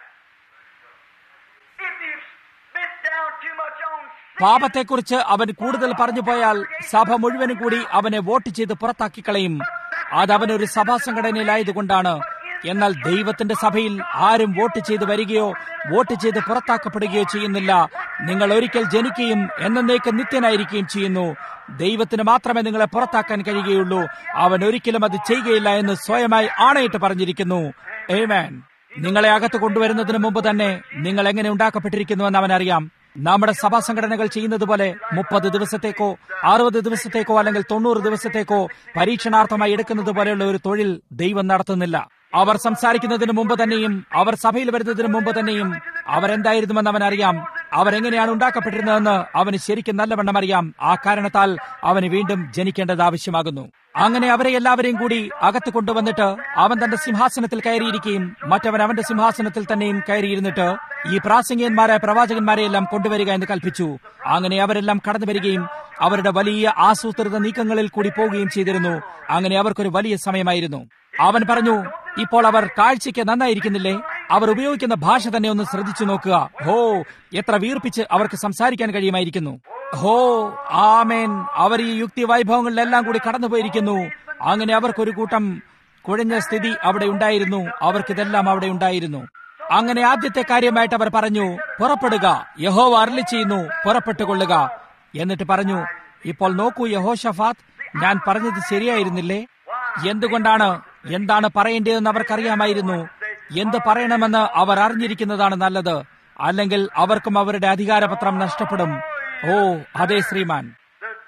if you spit down too much on sin, പാപത്തെക്കുറിച്ച് അവൻ കൂടുതൽ പറഞ്ഞു പോയാൽ സഭ മുഴുവനും കൂടി അവനെ വോട്ട് ചെയ്ത് പുറത്താക്കി കളയും അത് അവനൊരു സഭാ സംഘടനയിലായതുകൊണ്ടാണ് എന്നാൽ ദൈവത്തിന്റെ സഭയിൽ ആരും വോട്ട് ചെയ്ത് വരികയോ വോട്ട് ചെയ്ത് പുറത്താക്കപ്പെടുകയോ ചെയ്യുന്നില്ല നിങ്ങൾ ഒരിക്കൽ ജനിക്കുകയും എന്നേക്ക് നിത്യനായിരിക്കുകയും ചെയ്യുന്നു ദൈവത്തിന് മാത്രമേ നിങ്ങളെ പുറത്താക്കാൻ കഴിയുകയുള്ളൂ അവൻ ഒരിക്കലും അത് ചെയ്യുകയില്ല എന്ന് സ്വയമായി ആണയിട്ട് പറഞ്ഞിരിക്കുന്നു ഏമാൻ നിങ്ങളെ അകത്ത് കൊണ്ടുവരുന്നതിന് മുമ്പ് തന്നെ നിങ്ങൾ എങ്ങനെ ഉണ്ടാക്കപ്പെട്ടിരിക്കുന്നുവെന്ന് അവൻ അറിയാം നമ്മുടെ സഭാ സംഘടനകൾ ചെയ്യുന്നത് പോലെ മുപ്പത് ദിവസത്തേക്കോ അറുപത് ദിവസത്തേക്കോ അല്ലെങ്കിൽ തൊണ്ണൂറ് ദിവസത്തേക്കോ പരീക്ഷണാർത്ഥമായി എടുക്കുന്നത് പോലെയുള്ള ഒരു തൊഴിൽ ദൈവം നടത്തുന്നില്ല അവർ സംസാരിക്കുന്നതിന് മുമ്പ് തന്നെയും അവർ സഭയിൽ വരുന്നതിന് മുമ്പ് തന്നെയും അവരെന്തായിരുന്നുവെന്ന് അവൻ അറിയാം അവരെങ്ങനെയാണ് ഉണ്ടാക്കപ്പെട്ടിരുന്നതെന്ന് അവന് ശരിക്കും നല്ലവണ്ണം അറിയാം ആ കാരണത്താൽ അവന് വീണ്ടും ജനിക്കേണ്ടത് ആവശ്യമാകുന്നു അങ്ങനെ അവരെ എല്ലാവരെയും കൂടി അകത്ത് കൊണ്ടുവന്നിട്ട് അവൻ തന്റെ സിംഹാസനത്തിൽ കയറിയിരിക്കുകയും മറ്റവൻ അവന്റെ സിംഹാസനത്തിൽ തന്നെയും കയറിയിരുന്നിട്ട് ഈ പ്രാസംഗികന്മാരായ പ്രവാചകന്മാരെയെല്ലാം കൊണ്ടുവരിക എന്ന് കൽപ്പിച്ചു അങ്ങനെ അവരെല്ലാം കടന്നു വരികയും അവരുടെ വലിയ ആസൂത്രിത നീക്കങ്ങളിൽ കൂടി പോവുകയും ചെയ്തിരുന്നു അങ്ങനെ അവർക്കൊരു വലിയ സമയമായിരുന്നു അവൻ പറഞ്ഞു ഇപ്പോൾ അവർ കാഴ്ചയ്ക്ക് നന്നായിരിക്കുന്നില്ലേ അവർ ഉപയോഗിക്കുന്ന ഭാഷ തന്നെ ഒന്ന് ശ്രദ്ധിച്ചു നോക്കുക ഹോ എത്ര വീർപ്പിച്ച് അവർക്ക് സംസാരിക്കാൻ കഴിയുമായിരിക്കുന്നു ഹോ ആമേൻ അവർ ഈ യുക്തി വൈഭവങ്ങളിലെല്ലാം കൂടി കടന്നുപോയിരിക്കുന്നു അങ്ങനെ അവർക്കൊരു കൂട്ടം കുഴഞ്ഞ സ്ഥിതി അവിടെ ഉണ്ടായിരുന്നു അവർക്കിതെല്ലാം അവിടെ ഉണ്ടായിരുന്നു അങ്ങനെ ആദ്യത്തെ കാര്യമായിട്ട് അവർ പറഞ്ഞു പുറപ്പെടുക യഹോവ അരളി ചെയ്യുന്നു പുറപ്പെട്ടുകൊള്ളുക എന്നിട്ട് പറഞ്ഞു ഇപ്പോൾ നോക്കൂ യഹോഷഫാത്ത് ഞാൻ പറഞ്ഞത് ശരിയായിരുന്നില്ലേ എന്തുകൊണ്ടാണ് എന്താണ് പറയേണ്ടതെന്ന് അവർക്കറിയാമായിരുന്നു എന്ത് പറയണമെന്ന് അവർ അറിഞ്ഞിരിക്കുന്നതാണ് നല്ലത് അല്ലെങ്കിൽ അവർക്കും അവരുടെ അധികാരപത്രം നഷ്ടപ്പെടും ഓ അതെ ശ്രീമാൻ the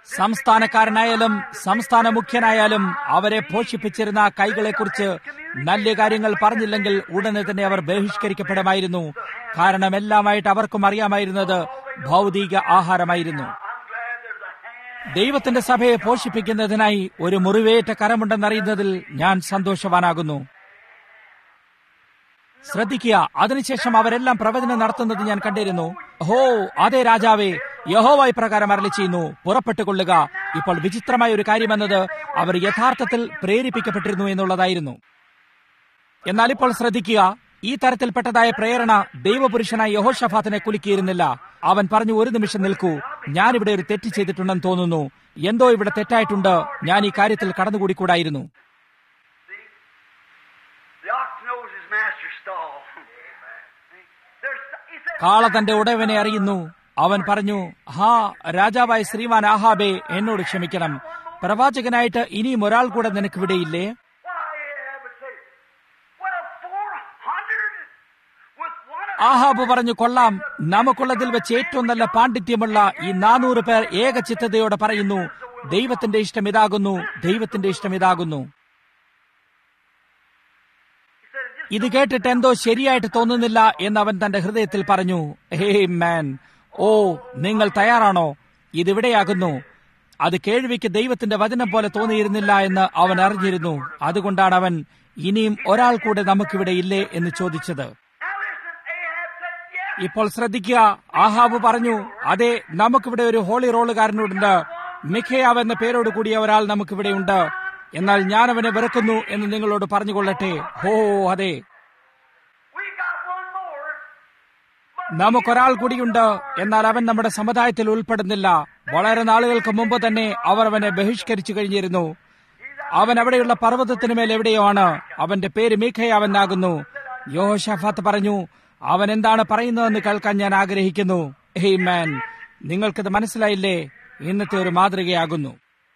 സംസ്ഥാനക്കാരനായാലും സംസ്ഥാന മുഖ്യനായാലും അവരെ പോഷിപ്പിച്ചിരുന്ന കൈകളെക്കുറിച്ച് നല്ല കാര്യങ്ങൾ പറഞ്ഞില്ലെങ്കിൽ ഉടനെ തന്നെ അവർ ബഹിഷ്കരിക്കപ്പെടുമായിരുന്നു കാരണം എല്ലാമായിട്ട് അവർക്കും അറിയാമായിരുന്നത് ഭൗതിക ആഹാരമായിരുന്നു ദൈവത്തിന്റെ സഭയെ പോഷിപ്പിക്കുന്നതിനായി ഒരു മുറിവേറ്റ കരമുണ്ടെന്നറിയുന്നതിൽ ഞാൻ സന്തോഷവാനാകുന്നു ശ്രദ്ധിക്കുക അതിനുശേഷം അവരെല്ലാം പ്രവചനം നടത്തുന്നത് ഞാൻ കണ്ടിരുന്നു ഹോ അതേ രാജാവേ യഹോവായി പ്രകാരം അരളി ചെയ്യുന്നു പുറപ്പെട്ടുകൊള്ളുക ഇപ്പോൾ വിചിത്രമായ ഒരു കാര്യമെന്നത് അവർ യഥാർത്ഥത്തിൽ പ്രേരിപ്പിക്കപ്പെട്ടിരുന്നു എന്നുള്ളതായിരുന്നു എന്നാൽ ഇപ്പോൾ ശ്രദ്ധിക്കുക ഈ തരത്തിൽപ്പെട്ടതായ പ്രേരണ ദൈവപുരുഷനായ യഹോഷഫാത്തിനെ കുലുക്കിയിരുന്നില്ല അവൻ പറഞ്ഞു ഒരു നിമിഷം നിൽക്കൂ ഞാനിവിടെ ഒരു തെറ്റ് ചെയ്തിട്ടുണ്ടെന്ന് തോന്നുന്നു എന്തോ ഇവിടെ തെറ്റായിട്ടുണ്ട് ഞാൻ ഈ കാര്യത്തിൽ കടന്നുകൂടിക്കൂടായിരുന്നു The ox knows his master's stall. There's, he said, കാള തന്റെ ഉടയവനെ അറിയുന്നു അവൻ പറഞ്ഞു ഹാ രാജാവായ ശ്രീമാൻ ആഹാബേ എന്നോട് ക്ഷമിക്കണം പ്രവാചകനായിട്ട് ഇനിയും ഒരാൾ കൂടെ നിനക്കിവിടെയില്ലേ Why, Ahab would say, well, 400 with one of Ahab പറഞ്ഞു കൊള്ളാം നമുക്കുള്ളതിൽ വെച്ച് ഏറ്റവും നല്ല പാണ്ഡിത്യമുള്ള ഈ നാനൂറ് പേർ ഏകചിത്തതയോടെ പറയുന്നു ദൈവത്തിന്റെ ഇഷ്ടം ഇതാകുന്നു ദൈവത്തിന്റെ ഇഷ്ടം ഇതാകുന്നു He said, just ഇത് കേട്ടിട്ട് എന്തോ ശരിയായിട്ട് തോന്നുന്നില്ല എന്ന് അവൻ തന്റെ ഹൃദയത്തിൽ പറഞ്ഞു ഹേ മാൻ ഓ നിങ്ങൾ തയ്യാറാണോ ഇതിവിടെയാകുന്നു അത് കേൾവിക്ക് ദൈവത്തിന്റെ വചനം പോലെ തോന്നിയിരുന്നില്ല എന്ന് അവൻ അറിഞ്ഞിരുന്നു അതുകൊണ്ടാണ് അവൻ ഇനിയും ഒരാൾ കൂടെ നമുക്കിവിടെ ഇല്ലേ എന്ന് ചോദിച്ചത് now listen, Ahab said, yes. ഇപ്പോൾ ശ്രദ്ധിക്കുക ആഹാബ് പറഞ്ഞു അതെ നമുക്കിവിടെ ഒരു ഹോളി റോളുകാരനുണ്ട് മിഖയാവ് എന്ന പേരോട് കൂടിയ ഒരാൾ നമുക്കിവിടെ ഉണ്ട് എന്നാൽ ഞാൻ അവനെ വെറുക്കുന്നു എന്ന് നിങ്ങളോട് പറഞ്ഞുകൊള്ളട്ടെ ഹോ അതെ We got one more. നമുക്കൊരാൾ കൂടിയുണ്ട് എന്നാൽ അവൻ നമ്മുടെ സമുദായത്തിൽ ഉൾപ്പെടുന്നില്ല വളരെ നാളുകൾക്ക് മുമ്പ് തന്നെ അവർ അവനെ ബഹിഷ്കരിച്ചു കഴിഞ്ഞിരുന്നു അവൻ അവിടെയുള്ള പർവ്വതത്തിന് മേൽ എവിടെയോ ആണ് അവന്റെ പേര് മീഖയാവെന്നാകുന്നു യോഷഫാത്ത് പറഞ്ഞു അവൻ എന്താണ് പറയുന്നതെന്ന് കേൾക്കാൻ ഞാൻ ആഗ്രഹിക്കുന്നു ഹേയ് മാൻ നിങ്ങൾക്കിത് മനസ്സിലായില്ലേ ഇന്നത്തെ ഒരു മാതൃകയാകുന്നു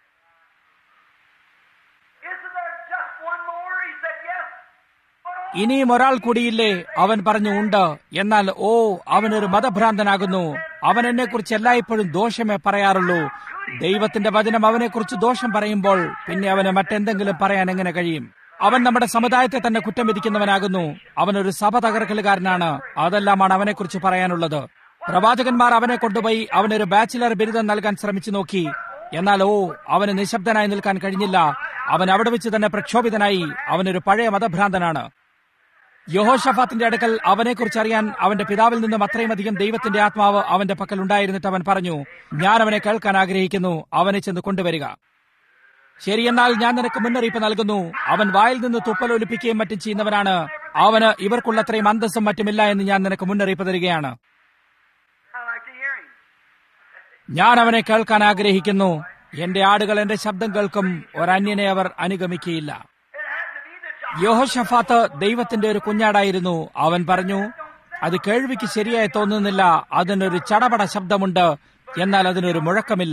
Isn't there just one more? He said, yes. But oh, ഇനിയും ഒരാൾ കൂടിയില്ലേ അവൻ പറഞ്ഞു ഉണ്ട് എന്നാൽ ഓ അവനൊരു മതഭ്രാന്തനാകുന്നു അവൻ എന്നെക്കുറിച്ച് എല്ലായ്പ്പോഴും ദോഷമേ പറയാറുള്ളൂ ദൈവത്തിന്റെ വചനം അവനെക്കുറിച്ച് ദോഷം പറയുമ്പോൾ പിന്നെ അവന് മറ്റെന്തെങ്കിലും പറയാൻ എങ്ങനെ കഴിയും അവൻ നമ്മുടെ സമുദായത്തെ തന്നെ കുറ്റം വിധിക്കുന്നവനാകുന്നു അവനൊരു സഭ തകർക്കലുകാരനാണ് അതെല്ലാമാണ് അവനെക്കുറിച്ച് പറയാനുള്ളത് പ്രവാചകന്മാർ അവനെ കൊണ്ടുപോയി അവനൊരു ബാച്ചിലർ ബിരുദം നൽകാൻ ശ്രമിച്ചു നോക്കി എന്നാൽ ഓ അവന് നിശബ്ദനായി നിൽക്കാൻ കഴിഞ്ഞില്ല അവൻ അവിടെ വെച്ച് തന്നെ പ്രക്ഷോഭിതനായി അവനൊരു പഴയ മതഭ്രാന്തനാണ് യഹോഷഫാത്തിന്റെ അടുക്കൽ അവനെക്കുറിച്ച് അറിയാൻ അവന്റെ പിതാവിൽ നിന്നും അത്രയും അധികം ദൈവത്തിന്റെ ആത്മാവ് അവന്റെ പക്കൽ ഉണ്ടായിരുന്നിട്ട് അവൻ പറഞ്ഞു ഞാൻ അവനെ കേൾക്കാൻ ആഗ്രഹിക്കുന്നു അവനെ ചെന്ന് കൊണ്ടുവരിക ശരി എന്നാൽ ഞാൻ നിനക്ക് മുന്നറിയിപ്പ് നൽകുന്നു അവൻ വായിൽ നിന്ന് തുപ്പലൊലിപ്പിക്കുകയും മറ്റും ചെയ്യുന്നവനാണ് അവന് ഇവർക്കുള്ളത്രയും അന്തസ്സും മറ്റുമില്ല എന്ന് ഞാൻ നിനക്ക് മുന്നറിയിപ്പ് തരികയാണ് I like to hear him. ഞാൻ അവനെ കേൾക്കാൻ ആഗ്രഹിക്കുന്നു എന്റെ ആടുകൾ എന്റെ ശബ്ദം കേൾക്കും ഒരന്യനെ അവർ അനുഗമിക്കുകയില്ല It had to be the child. യോഹഷഫാത്ത് ദൈവത്തിന്റെ ഒരു കുഞ്ഞാടായിരുന്നു അവൻ പറഞ്ഞു അത് കേൾവിക്ക് ശരിയായി തോന്നുന്നില്ല അതിനൊരു ചടപട ശബ്ദമുണ്ട് എന്നാൽ അതിനൊരു മുഴക്കമില്ല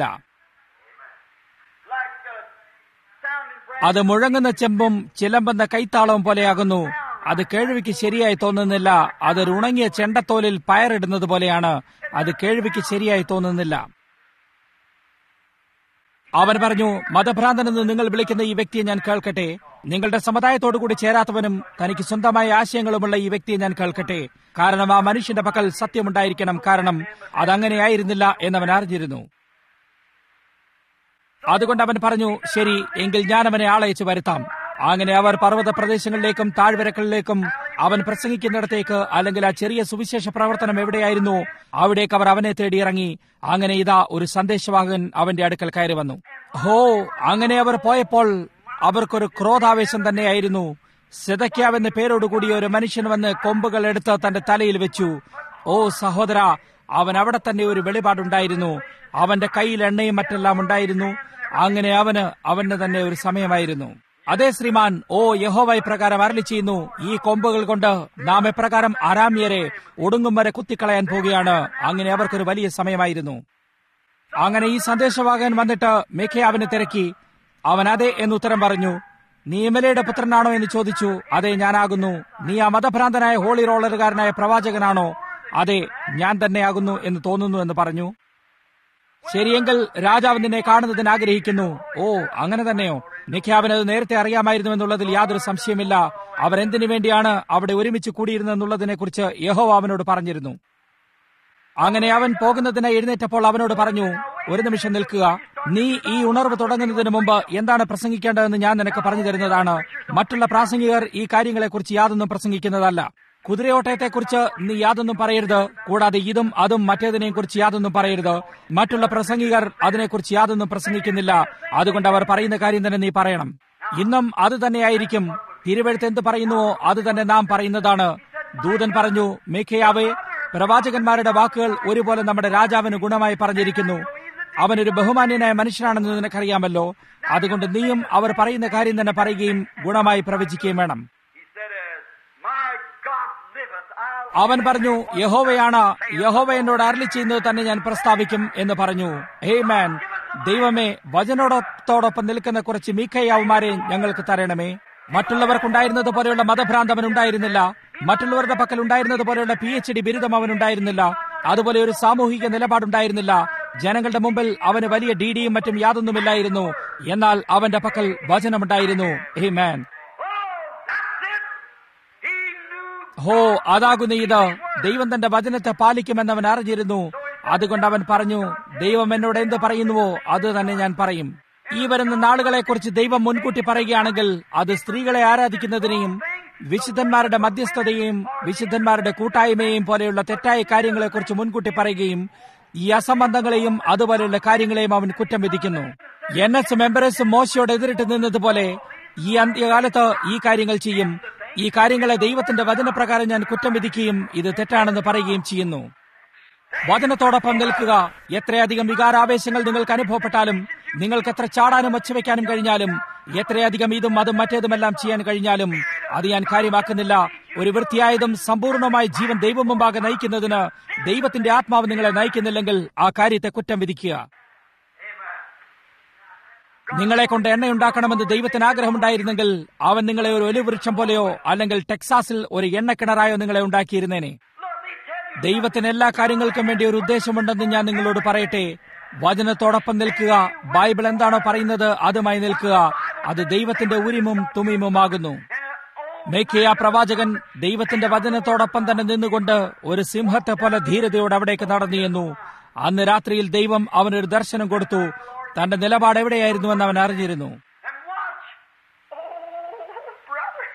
Like uh, sounding brass. അത് മുഴങ്ങുന്ന ചെമ്പും ചിലമ്പുന്ന കൈത്താളവും പോലെയാകുന്നു അത് കേൾവിക്ക് ശരിയായി തോന്നുന്നില്ല അതൊരു ഉണങ്ങിയ ചെണ്ടത്തോലിൽ പയറിടുന്നത് പോലെയാണ് അത് കേൾവിക്ക് ശരിയായി തോന്നുന്നില്ല അവൻ പറഞ്ഞു മതഭ്രാന്തനെന്ന് നിങ്ങൾ വിളിക്കുന്ന ഈ വ്യക്തിയെ ഞാൻ കേൾക്കട്ടെ നിങ്ങളുടെ സമുദായത്തോടു കൂടി ചേരാത്തവനും തനിക്ക് സ്വന്തമായ ആശയങ്ങളുമുള്ള ഈ വ്യക്തിയെ ഞാൻ കേൾക്കട്ടെ കാരണം ആ മനുഷ്യന്റെ പക്കൽ സത്യമുണ്ടായിരിക്കണം കാരണം അതങ്ങനെയായിരുന്നില്ല എന്നവൻ അറിഞ്ഞിരുന്നു അതുകൊണ്ട് അവൻ പറഞ്ഞു ശരി എങ്കിൽ ഞാൻ അവനെ ആളയച്ചു വരുത്താം അങ്ങനെ അവർ പർവ്വത പ്രദേശങ്ങളിലേക്കും താഴ്വരകളിലേക്കും അവൻ പ്രസംഗിക്കുന്നിടത്തേക്ക് അല്ലെങ്കിൽ ആ ചെറിയ സുവിശേഷ പ്രവർത്തനം എവിടെയായിരുന്നു അവിടേക്ക് അവർ അവനെ തേടി ഇറങ്ങി അങ്ങനെ ഇതാ ഒരു സന്ദേശവാഹകൻ അവന്റെ അടുക്കൽ കയറി വന്നു ഹോ അങ്ങനെ അവർ പോയപ്പോൾ അവർക്കൊരു ക്രോധാവേശം തന്നെയായിരുന്നു സെതക്യാവെന്ന പേരോടുകൂടി ഒരു മനുഷ്യൻ വന്ന് കൊമ്പുകൾ എടുത്ത് തന്റെ തലയിൽ വെച്ചു ഓ സഹോദര അവൻ അവിടെ തന്നെ ഒരു വെളിപാടുണ്ടായിരുന്നു അവന്റെ കയ്യിൽ എണ്ണയും മറ്റെല്ലാം ഉണ്ടായിരുന്നു അങ്ങനെ അവന് അവന് തന്നെ ഒരു സമയമായിരുന്നു അതേ ശ്രീമാൻ ഓ യഹോവ പ്രകാരം അരളി ചെയ്യുന്നു ഈ കൊമ്പുകൾ കൊണ്ട് നാം എപ്രകാരം ആരാമ്യരെ ഒടുങ്ങും വരെ കുത്തിക്കളയാൻ പോവുകയാണ് അങ്ങനെ അവർക്കൊരു വലിയ സമയമായിരുന്നു അങ്ങനെ ഈ സന്ദേശവാഹകൻ വന്നിട്ട് മെഖയാവിനെ തിരക്കി അവൻ അതെ എന്ന് ഉത്തരം പറഞ്ഞു നീ ഇമലയുടെ പുത്രനാണോ എന്ന് ചോദിച്ചു അതെ ഞാനാകുന്നു നീ ആ മതഭ്രാന്തനായ ഹോളി റോളറുകാരനായ പ്രവാചകനാണോ അതെ ഞാൻ തന്നെയാകുന്നു എന്ന് തോന്നുന്നു എന്ന് പറഞ്ഞു ശരിയെങ്കിൽ രാജാവ് നിന്നെ കാണുന്നതിന് ആഗ്രഹിക്കുന്നു ഓ അങ്ങനെ തന്നെയോ മിഖ്യാവിന് അത് നേരത്തെ അറിയാമായിരുന്നു എന്നുള്ളതിൽ യാതൊരു സംശയമില്ല അവർ എന്തിനു വേണ്ടിയാണ് അവിടെ ഒരുമിച്ച് കൂടിയിരുന്നെന്നുള്ളതിനെ കുറിച്ച് യഹോ അവനോട് പറഞ്ഞിരുന്നു അങ്ങനെ അവൻ പോകുന്നതിന് എഴുന്നേറ്റപ്പോൾ അവനോട് പറഞ്ഞു ഒരു നിമിഷം നിൽക്കുക നീ ഈ ഉണർവ് തുടങ്ങുന്നതിന് മുമ്പ് എന്താണ് പ്രസംഗിക്കേണ്ടതെന്ന് ഞാൻ നിനക്ക് പറഞ്ഞു തരുന്നതാണ് മറ്റുള്ള പ്രാസംഗികർ ഈ കാര്യങ്ങളെക്കുറിച്ച് യാതൊന്നും പ്രസംഗിക്കുന്നതല്ല കുതിരയോട്ടത്തെക്കുറിച്ച് നീ യാതൊന്നും പറയരുത് കൂടാതെ ഇതും അതും മറ്റേതിനെയും കുറിച്ച് യാതൊന്നും പറയരുത് മറ്റുള്ള പ്രസംഗികർ അതിനെക്കുറിച്ച് യാതൊന്നും പ്രസംഗിക്കുന്നില്ല അതുകൊണ്ട് അവർ പറയുന്ന കാര്യം തന്നെ നീ പറയണം ഇന്നും അത് തന്നെയായിരിക്കും തിരുവഴുത്ത് എന്ത് പറയുന്നുവോ അത് തന്നെ നാം പറയുന്നതാണ് ദൂതൻ പറഞ്ഞു മേഖയാവേ പ്രവാചകന്മാരുടെ വാക്കുകൾ ഒരുപോലെ നമ്മുടെ രാജാവിന് ഗുണമായി പറഞ്ഞിരിക്കുന്നു അവനൊരു ബഹുമാന്യനായ മനുഷ്യനാണെന്ന് നിനക്കറിയാമല്ലോ അതുകൊണ്ട് നീയും അവർ പറയുന്ന കാര്യം തന്നെ പറയുകയും ഗുണമായി പ്രവചിക്കുകയും വേണം He said, as My God liveth, I'll അവൻ പറഞ്ഞു യഹോവയാണ് യഹോവ എന്നോട് അരളി ചെയ്യുന്നത് തന്നെ ഞാൻ പ്രസ്താവിക്കും എന്ന് പറഞ്ഞു ഹേ മാൻ ദൈവമേ വചനോടൊത്തോടൊപ്പം നിൽക്കുന്ന കുറച്ച് മീക്കയ്യാവുമാരെ ഞങ്ങൾക്ക് തരണമേ മറ്റുള്ളവർക്കുണ്ടായിരുന്നത് പോലെയുള്ള മതഭ്രാന്ത് അവനുണ്ടായിരുന്നില്ല മറ്റുള്ളവരുടെ പക്കൽ ഉണ്ടായിരുന്നത് പോലെയുള്ള പി എച്ച് ഡി ബിരുദം അവനുണ്ടായിരുന്നില്ല അതുപോലെ ഒരു സാമൂഹിക നിലപാടുണ്ടായിരുന്നില്ല ജനങ്ങളുടെ മുമ്പിൽ അവന് വലിയ ഡി ഡിയും മറ്റും യാതൊന്നുമില്ലായിരുന്നു എന്നാൽ അവന്റെ പക്കൽ വചനമുണ്ടായിരുന്നു ഹേ മാൻ Oh, that's it. He knew ഹോ അതാകുന്ന ഇത് ദൈവം തന്റെ വചനത്തെ പാലിക്കുമെന്ന് അവൻ അറിഞ്ഞിരുന്നു അതുകൊണ്ട് അവൻ പറഞ്ഞു ദൈവം എന്നോട് എന്ത് പറയുന്നുവോ അത് തന്നെ ഞാൻ പറയും ഈ വരുന്ന നാളുകളെക്കുറിച്ച് ദൈവം മുൻകൂട്ടി പറയുകയാണെങ്കിൽ അത് സ്ത്രീകളെ ആരാധിക്കുന്നതിനെയും വിശുദ്ധന്മാരുടെ മധ്യസ്ഥതയെയും വിശുദ്ധന്മാരുടെ കൂട്ടായ്മയെയും പോലെയുള്ള തെറ്റായ കാര്യങ്ങളെക്കുറിച്ച് മുൻകൂട്ടി പറയുകയും ഈ അസംബന്ധങ്ങളെയും അതുപോലെയുള്ള കാര്യങ്ങളെയും അവൻ കുറ്റം വിധിക്കുന്നു എൻ എസ് മെമ്പറേഴ്സ് മോശയോട് എതിരിട്ട് നിന്നതുപോലെ ഈ അന്ത്യകാലത്ത് ഈ കാര്യങ്ങൾ ചെയ്യും ഈ കാര്യങ്ങളെ ദൈവത്തിന്റെ വചനപ്രകാരം ഞാൻ കുറ്റം വിധിക്കുകയും ഇത് തെറ്റാണെന്ന് പറയുകയും ചെയ്യുന്നു വചനത്തോടൊപ്പം നിൽക്കുക എത്രയധികം വികാരാവേശങ്ങൾ നിങ്ങൾക്ക് അനുഭവപ്പെട്ടാലും നിങ്ങൾക്ക് എത്ര ചാടാനും ഒച്ചവെക്കാനും കഴിഞ്ഞാലും എത്രയധികം ഇതും അതും മറ്റേതുമെല്ലാം ചെയ്യാൻ കഴിഞ്ഞാലും അത് ഞാൻ കാര്യമാക്കുന്നില്ല ഒരു വൃത്തിയായതും സമ്പൂർണമായ ജീവൻ ദൈവം മുമ്പാകെ നയിക്കുന്നതിന് ദൈവത്തിന്റെ ആത്മാവ് നിങ്ങളെ നയിക്കുന്നില്ലെങ്കിൽ ആ കാര്യത്തെ കുറ്റം വിധിക്കുക നിങ്ങളെ കൊണ്ട് എണ്ണയുണ്ടാക്കണമെന്ന് ദൈവത്തിന് ആഗ്രഹമുണ്ടായിരുന്നെങ്കിൽ അവൻ നിങ്ങളെ ഒരു ഒലിവൃക്ഷം പോലെയോ അല്ലെങ്കിൽ ടെക്സാസിൽ ഒരു എണ്ണക്കിണറായോ നിങ്ങളെ ഉണ്ടാക്കിയിരുന്നേനെ ദൈവത്തിന് എല്ലാ കാര്യങ്ങൾക്കും വേണ്ടി ഒരു ഉദ്ദേശമുണ്ടെന്ന് ഞാൻ നിങ്ങളോട് പറയട്ടെ വചനത്തോടൊപ്പം നിൽക്കുക ബൈബിൾ എന്താണോ പറയുന്നത് അതുമായി നിൽക്കുക അത് ദൈവത്തിന്റെ ഉരിമും തുമിമുമാകുന്നു മേഖയ പ്രവാചകൻ ദൈവത്തിന്റെ വചനത്തോടൊപ്പം തന്നെ നിന്നുകൊണ്ട് ഒരു സിംഹത്തെ പോലെ ധീരതയോടെ അവിടേക്ക് നടന്നു എന്നു അന്ന് രാത്രിയിൽ ദൈവം അവനൊരു ദർശനം കൊടുത്തു തന്റെ നിലപാട് എവിടെയായിരുന്നുവെന്ന് അവൻ അറിഞ്ഞിരുന്നു and watch. Oh, brother.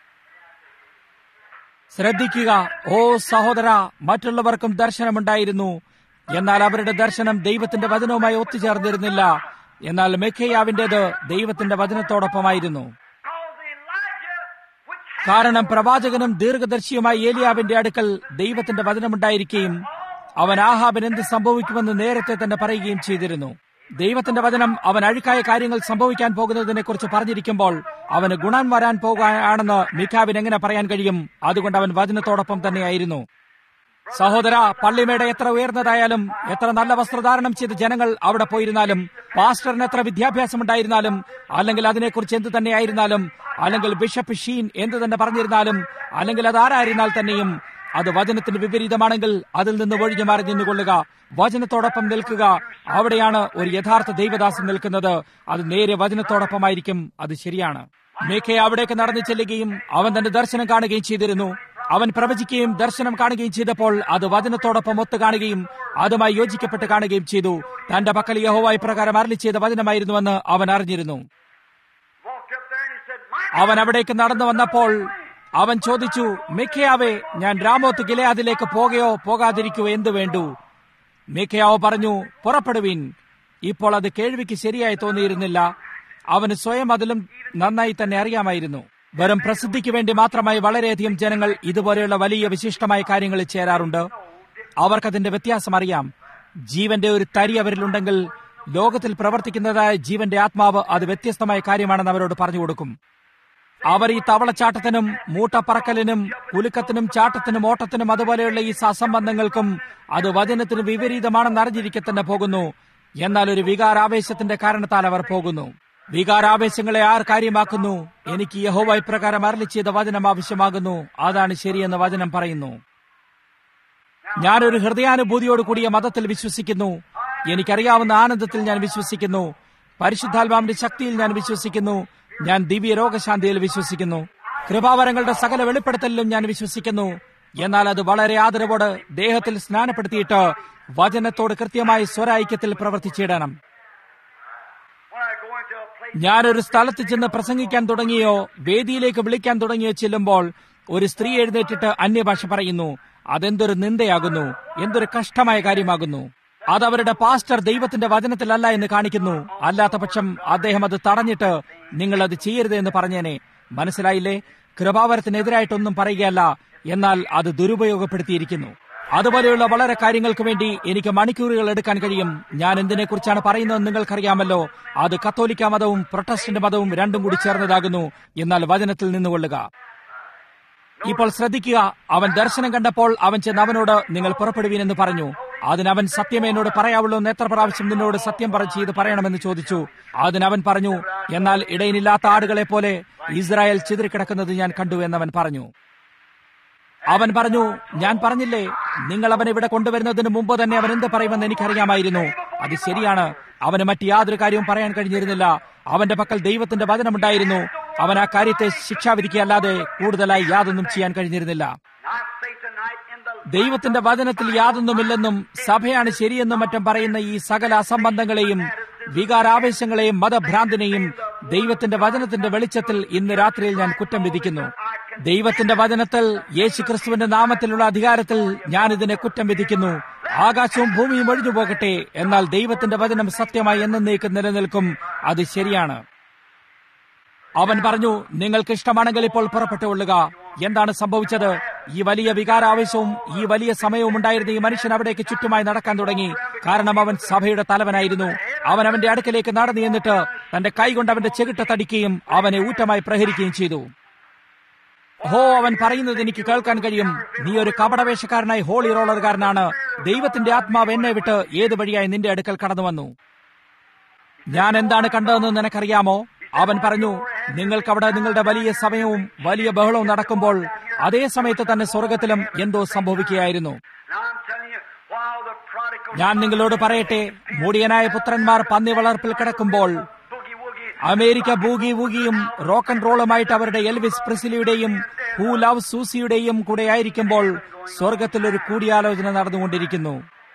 ശ്രദ്ധിക്കുക ഓ സഹോദര മറ്റുള്ളവർക്കും ദർശനമുണ്ടായിരുന്നു എന്നാൽ അവരുടെ ദർശനം ദൈവത്തിന്റെ വചനവുമായി ഒത്തുചേർന്നിരുന്നില്ല എന്നാൽ മെഖയാവിന്റേത് ദൈവത്തിന്റെ വചനത്തോടൊപ്പമായിരുന്നു Cause Elijah, which കാരണം പ്രവാചകനും ദീർഘദർശിയുമായ ഏലിയാവിന്റെ അടുക്കൽ ദൈവത്തിന്റെ വചനമുണ്ടായിരിക്കുകയും അവൻ ആഹാബിന് എന്ത് സംഭവിക്കുമെന്ന് നേരത്തെ തന്നെ പറയുകയും ചെയ്തിരുന്നു ദൈവത്തിന്റെ വചനം അവൻ അഴുക്കായ കാര്യങ്ങൾ സംഭവിക്കാൻ പോകുന്നതിനെ കുറിച്ച് പറഞ്ഞിരിക്കുമ്പോൾ അവന് ഗുണം വരാൻ പോകുകയാണെന്ന് മിഖാവിന് എങ്ങനെ പറയാൻ കഴിയും അതുകൊണ്ട് അവൻ വചനത്തോടൊപ്പം തന്നെയായിരുന്നു സഹോദര പള്ളിമേട എത്ര ഉയർന്നതായാലും എത്ര നല്ല വസ്ത്രധാരണം ചെയ്ത ജനങ്ങൾ അവിടെ പോയിരുന്നാലും പാസ്റ്ററിന് എത്ര വിദ്യാഭ്യാസം ഉണ്ടായിരുന്നാലും അല്ലെങ്കിൽ അതിനെക്കുറിച്ച് എന്ത് തന്നെയായിരുന്നാലും അല്ലെങ്കിൽ ബിഷപ്പ് ഷീൻ എന്ത് തന്നെ പറഞ്ഞിരുന്നാലും അല്ലെങ്കിൽ അത് ആരായിരുന്നാൽ തന്നെയും അത് വചനത്തിന് വിപരീതമാണെങ്കിൽ അതിൽ നിന്ന് ഒഴിഞ്ഞു മാറി നിന്നുകൊള്ളുക വചനത്തോടൊപ്പം നിൽക്കുക അവിടെയാണ് ഒരു യഥാർത്ഥ ദൈവദാസൻ നിൽക്കുന്നത് അത് നേരെ വചനത്തോടൊപ്പമായിരിക്കും അത് ശരിയാണ് മേഘയെ അവിടേക്ക് നടന്നു ചെല്ലുകയും അവൻ തന്റെ ദർശനം കാണുകയും ചെയ്തിരുന്നു അവൻ പ്രവചിക്കുകയും ദർശനം കാണുകയും ചെയ്തപ്പോൾ അത് വചനത്തോടൊപ്പം ഒത്തു കാണുകയും അതുമായി യോജിക്കപ്പെട്ട് കാണുകയും ചെയ്തു തന്റെ പക്കൽ യഹോവായി പ്രകാരം അരളി ചെയ്ത വചനമായിരുന്നുവെന്ന് അവൻ അറിഞ്ഞിരുന്നു walked up there and he said, My അവൻ അവിടേക്ക് നടന്നു വന്നപ്പോൾ അവൻ ചോദിച്ചു മിഖയാവേ ഞാൻ രാമോത്ത് ഗിലയാദിലേക്ക് പോകയോ പോകാതിരിക്കുകയോ എന്തു വേണ്ടു മിഖയാവ് പറഞ്ഞു പുറപ്പെടുവീൻ ഇപ്പോൾ അത് കേൾവിക്ക് ശരിയായി തോന്നിയിരുന്നില്ല അവന് സ്വയം അതിലും നന്നായി തന്നെ അറിയാമായിരുന്നു വെറും പ്രസിദ്ധിക്ക് വേണ്ടി മാത്രമായി വളരെയധികം ജനങ്ങൾ ഇതുപോലെയുള്ള വലിയ വിശിഷ്ടമായ കാര്യങ്ങളിൽ ചേരാറുണ്ട് അവർക്കതിന്റെ വ്യത്യാസം അറിയാം ജീവന്റെ ഒരു തരി അവരിലുണ്ടെങ്കിൽ ലോകത്തിൽ പ്രവർത്തിക്കുന്നതായ ജീവന്റെ ആത്മാവ് അത് വ്യത്യസ്തമായ കാര്യമാണെന്ന് അവരോട് പറഞ്ഞു കൊടുക്കും അവർ ഈ തവളച്ചാട്ടത്തിനും മൂട്ടപ്പറക്കലിനും കുലുക്കത്തിനും ചാട്ടത്തിനും ഓട്ടത്തിനും അതുപോലെയുള്ള ഈ സസംബന്ധങ്ങൾക്കും അത് വചനത്തിന് വിപരീതമാണെന്ന് അറിഞ്ഞിരിക്കെ തന്നെ പോകുന്നു എന്നാൽ ഒരു വികാരാവേശത്തിന്റെ കാരണത്താൽ അവർ പോകുന്നു വികാരാവേശങ്ങളെ ആർ കാര്യമാക്കുന്നു എനിക്ക് യഹോവ ഇപ്രകാരം അരളി ചെയ്ത വചനം ആവശ്യമാകുന്നു അതാണ് ശരിയെന്ന് വചനം പറയുന്നു ഞാനൊരു ഹൃദയാനുഭൂതിയോട് കൂടിയ മതത്തിൽ വിശ്വസിക്കുന്നു എനിക്കറിയാവുന്ന ആനന്ദത്തിൽ ഞാൻ വിശ്വസിക്കുന്നു പരിശുദ്ധാത്മാവിന്റെ ശക്തിയിൽ ഞാൻ വിശ്വസിക്കുന്നു ഞാൻ ദിവ്യ രോഗശാന്തിയിൽ വിശ്വസിക്കുന്നു കൃപാവരങ്ങളുടെ സകല വെളിപ്പെടുത്തലിലും ഞാൻ വിശ്വസിക്കുന്നു എന്നാൽ അത് വളരെ ആദരവോട് ദേഹത്തിൽ സ്നാനപ്പെടുത്തിയിട്ട് വചനത്തോട് കൃത്യമായി സ്വരായിക്യത്തിൽ പ്രവർത്തിച്ചിടണം When I go into a place, ഞാനൊരു സ്ഥലത്ത് ചെന്ന് പ്രസംഗിക്കാൻ തുടങ്ങിയോ വേദിയിലേക്ക് വിളിക്കാൻ തുടങ്ങിയോ ചെല്ലുമ്പോൾ ഒരു സ്ത്രീ എഴുന്നേറ്റിട്ട് അന്യഭാഷ പറയുന്നു അതെന്തൊരു നിന്ദയാകുന്നു എന്തൊരു കഷ്ടമായ കാര്യമാകുന്നു അത് അവരുടെ പാസ്റ്റർ ദൈവത്തിന്റെ വചനത്തിലല്ല എന്ന് കാണിക്കുന്നു അല്ലാത്ത പക്ഷം അദ്ദേഹം അത് തടഞ്ഞിട്ട് നിങ്ങൾ അത് ചെയ്യരുത് എന്ന് പറഞ്ഞേനെ മനസ്സിലായില്ലേ കൃപാവരത്തിനെതിരായിട്ടൊന്നും പറയുകയല്ല എന്നാൽ അത് ദുരുപയോഗപ്പെടുത്തിയിരിക്കുന്നു അതുപോലെയുള്ള വളരെ കാര്യങ്ങൾക്ക് വേണ്ടി എനിക്ക് മണിക്കൂറുകൾ എടുക്കാൻ കഴിയും ഞാൻ എന്തിനെക്കുറിച്ചാണ് പറയുന്നത് നിങ്ങൾക്കറിയാമല്ലോ അത് കത്തോലിക്ക മതവും പ്രൊട്ടസ്റ്റന്റ് മതവും രണ്ടും കൂടി ചേർന്നതാകുന്നു എന്നാൽ വചനത്തിൽ നിന്നുകൊള്ളുക ഇപ്പോൾ ശ്രദ്ധിക്കുക അവൻ ദർശനം കണ്ടപ്പോൾ അവൻ ചെന്ന് അവനോട് നിങ്ങൾ പുറപ്പെടുവീനെന്ന് പറഞ്ഞു അതിനവൻ സത്യം എന്നോട് പറയാവുള്ളൂ എന്ന് എത്ര പ്രാവശ്യം നിന്നോട് സത്യം പറ ചെയ്ത് പറയണമെന്ന് ചോദിച്ചു അതിനവൻ പറഞ്ഞു എന്നാൽ ഇടയിനില്ലാത്ത ആടുകളെ പോലെ ഇസ്രായേൽ ചിതറിക്കിടക്കുന്നത് ഞാൻ കണ്ടു എന്നവൻ പറഞ്ഞു അവൻ പറഞ്ഞു ഞാൻ പറഞ്ഞില്ലേ നിങ്ങൾ അവനെ ഇവിടെ കൊണ്ടുവരുന്നതിന് മുമ്പ് തന്നെ അവൻ എന്ത് പറയുമെന്ന് എനിക്കറിയാമായിരുന്നു അത് ശരിയാണ് അവന് മറ്റ് യാതൊരു കാര്യവും പറയാൻ കഴിഞ്ഞിരുന്നില്ല അവന്റെ പക്കൽ ദൈവത്തിന്റെ വചനമുണ്ടായിരുന്നു അവൻ ആ കാര്യത്തെ ശിക്ഷാവിധിക്കല്ലാതെ കൂടുതലായി യാതൊന്നും ചെയ്യാൻ കഴിഞ്ഞിരുന്നില്ല I say tonight in the ദൈവത്തിന്റെ വചനത്തിൽ യാതൊന്നുമില്ലെന്നും സഭയാണ് ശരിയെന്നും മറ്റും പറയുന്ന ഈ സകല അസംബന്ധങ്ങളെയും വികാരാവേശങ്ങളെയും മതഭ്രാന്തിനെയും ദൈവത്തിന്റെ വചനത്തിന്റെ വെളിച്ചത്തിൽ ഇന്ന് രാത്രിയിൽ ഞാൻ കുറ്റം വിധിക്കുന്നു ദൈവത്തിന്റെ വചനത്തിൽ യേശു ക്രിസ്തുവിന്റെ നാമത്തിലുള്ള അധികാരത്തിൽ ഞാൻ ഇതിനെ കുറ്റം വിധിക്കുന്നു ആകാശവും ഭൂമിയും ഒഴിഞ്ഞു പോകട്ടെ എന്നാൽ ദൈവത്തിന്റെ വചനം സത്യമായി എന്നേക്കും നിലനിൽക്കും അത് ശരിയാണ് അവൻ പറഞ്ഞു നിങ്ങൾക്ക് ഇഷ്ടമാണെങ്കിൽ ഇപ്പോൾ പുറപ്പെട്ടുകൊള്ളുക എന്താണ് സംഭവിച്ചത് ഈ വലിയ വികാരാവേശവും ഈ വലിയ സമയവും ഉണ്ടായിരുന്ന ഈ മനുഷ്യൻ അവിടേക്ക് ചുറ്റുമായി നടക്കാൻ തുടങ്ങി കാരണം അവൻ സഭയുടെ തലവനായിരുന്നു അവൻ അവന്റെ അടുക്കലേക്ക് നടന്നു എന്നിട്ട് തന്റെ കൈകൊണ്ട് അവന്റെ ചെകിട്ട തടിക്കുകയും അവനെ ഊറ്റമായി പ്രഹരിക്കുകയും ചെയ്തു ഹോ അവൻ പറയുന്നത് എനിക്ക് കേൾക്കാൻ കഴിയും നീ ഒരു കപടവേഷക്കാരനായി ഹോളി റോളറുകാരനാണ് ദൈവത്തിന്റെ ആത്മാവ് എന്നെ വിട്ട് ഏത് വഴിയായി നിന്റെ അടുക്കൽ കടന്നു വന്നു ഞാൻ എന്താണ് കണ്ടതെന്ന് നിനക്കറിയാമോ അവൻ പറഞ്ഞു നിങ്ങൾക്കവിടെ നിങ്ങളുടെ വലിയ സമയവും വലിയ ബഹളവും നടക്കുമ്പോൾ അതേ സമയത്ത് തന്നെ സ്വർഗത്തിലും എന്തോ സംഭവിക്കുകയായിരുന്നു Now I'm telling you, while the prodigal ഞാൻ നിങ്ങളോട് പറയട്ടെ മൂടിയനായ പുത്രന്മാർ പന്നി വളർപ്പിൽ കിടക്കുമ്പോൾ boogie woogie, അമേരിക്ക ബൂഗി വൂഗിയും റോക്ക് ആൻഡ് റോളുമായിട്ട് അവരുടെ എൽവിസ് പ്രിസിലിയുടെയും ഹൂ ലവ് സൂസിയുടെയും കൂടെ ആയിരിക്കുമ്പോൾ സ്വർഗത്തിൽ ഒരു കൂടിയാലോചന നടന്നുകൊണ്ടിരിക്കുന്നു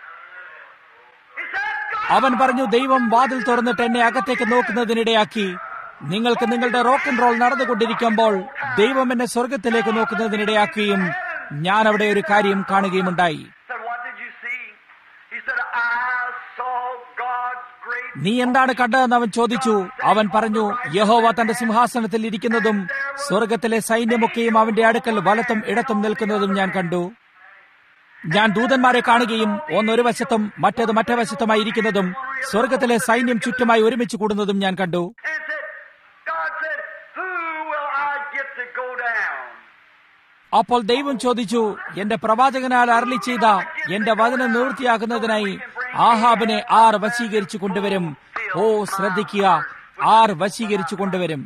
he said, God, അവൻ പറഞ്ഞു ദൈവം വാതിൽ തുറന്നിട്ട് എന്നെ അകത്തേക്ക് നോക്കുന്നതിനിടയാക്കി നിങ്ങൾക്ക് നിങ്ങളുടെ റോക്ക് ആൻഡ് റോൾ നടന്നുകൊണ്ടിരിക്കുമ്പോൾ ദൈവം എന്നെ സ്വർഗത്തിലേക്ക് നോക്കുന്നതിനിടയാക്കുകയും ഞാൻ അവിടെ ഒരു കാര്യം കാണുകയുമുണ്ടായി said, what did you see? He said, I saw God's great നീ എന്താണ് കണ്ടതെന്ന് അവൻ ചോദിച്ചു അവൻ പറഞ്ഞു യഹോവ തന്റെ സിംഹാസനത്തിൽ ഇരിക്കുന്നതും സ്വർഗത്തിലെ സൈന്യമൊക്കെയും അവന്റെ അടുക്കൽ വലത്തും ഇടത്തും നിൽക്കുന്നതും ഞാൻ കണ്ടു ഞാൻ ദൂതന്മാരെ കാണുകയും ഒന്നൊരു വശത്തും മറ്റേത് മറ്റേ വശത്തുമായി ഇരിക്കുന്നതും സ്വർഗത്തിലെ സൈന്യം ചുറ്റുമായി ഒരുമിച്ച് കൂടുന്നതും ഞാൻ കണ്ടു and said, God said, Who will I get to go down? അപ്പോൾ ദൈവം ചോദിച്ചു എന്റെ പ്രവാചകനാൽ അരളി ചെയ്ത എന്റെ വചനം നിവൃത്തിയാക്കുന്നതിനായി ആഹാബിനെ ആർ വശീകരിച്ചു കൊണ്ടുവരും ഓ ശ്രദ്ധിക്കുക ആർ വശീകരിച്ചു കൊണ്ടുവരും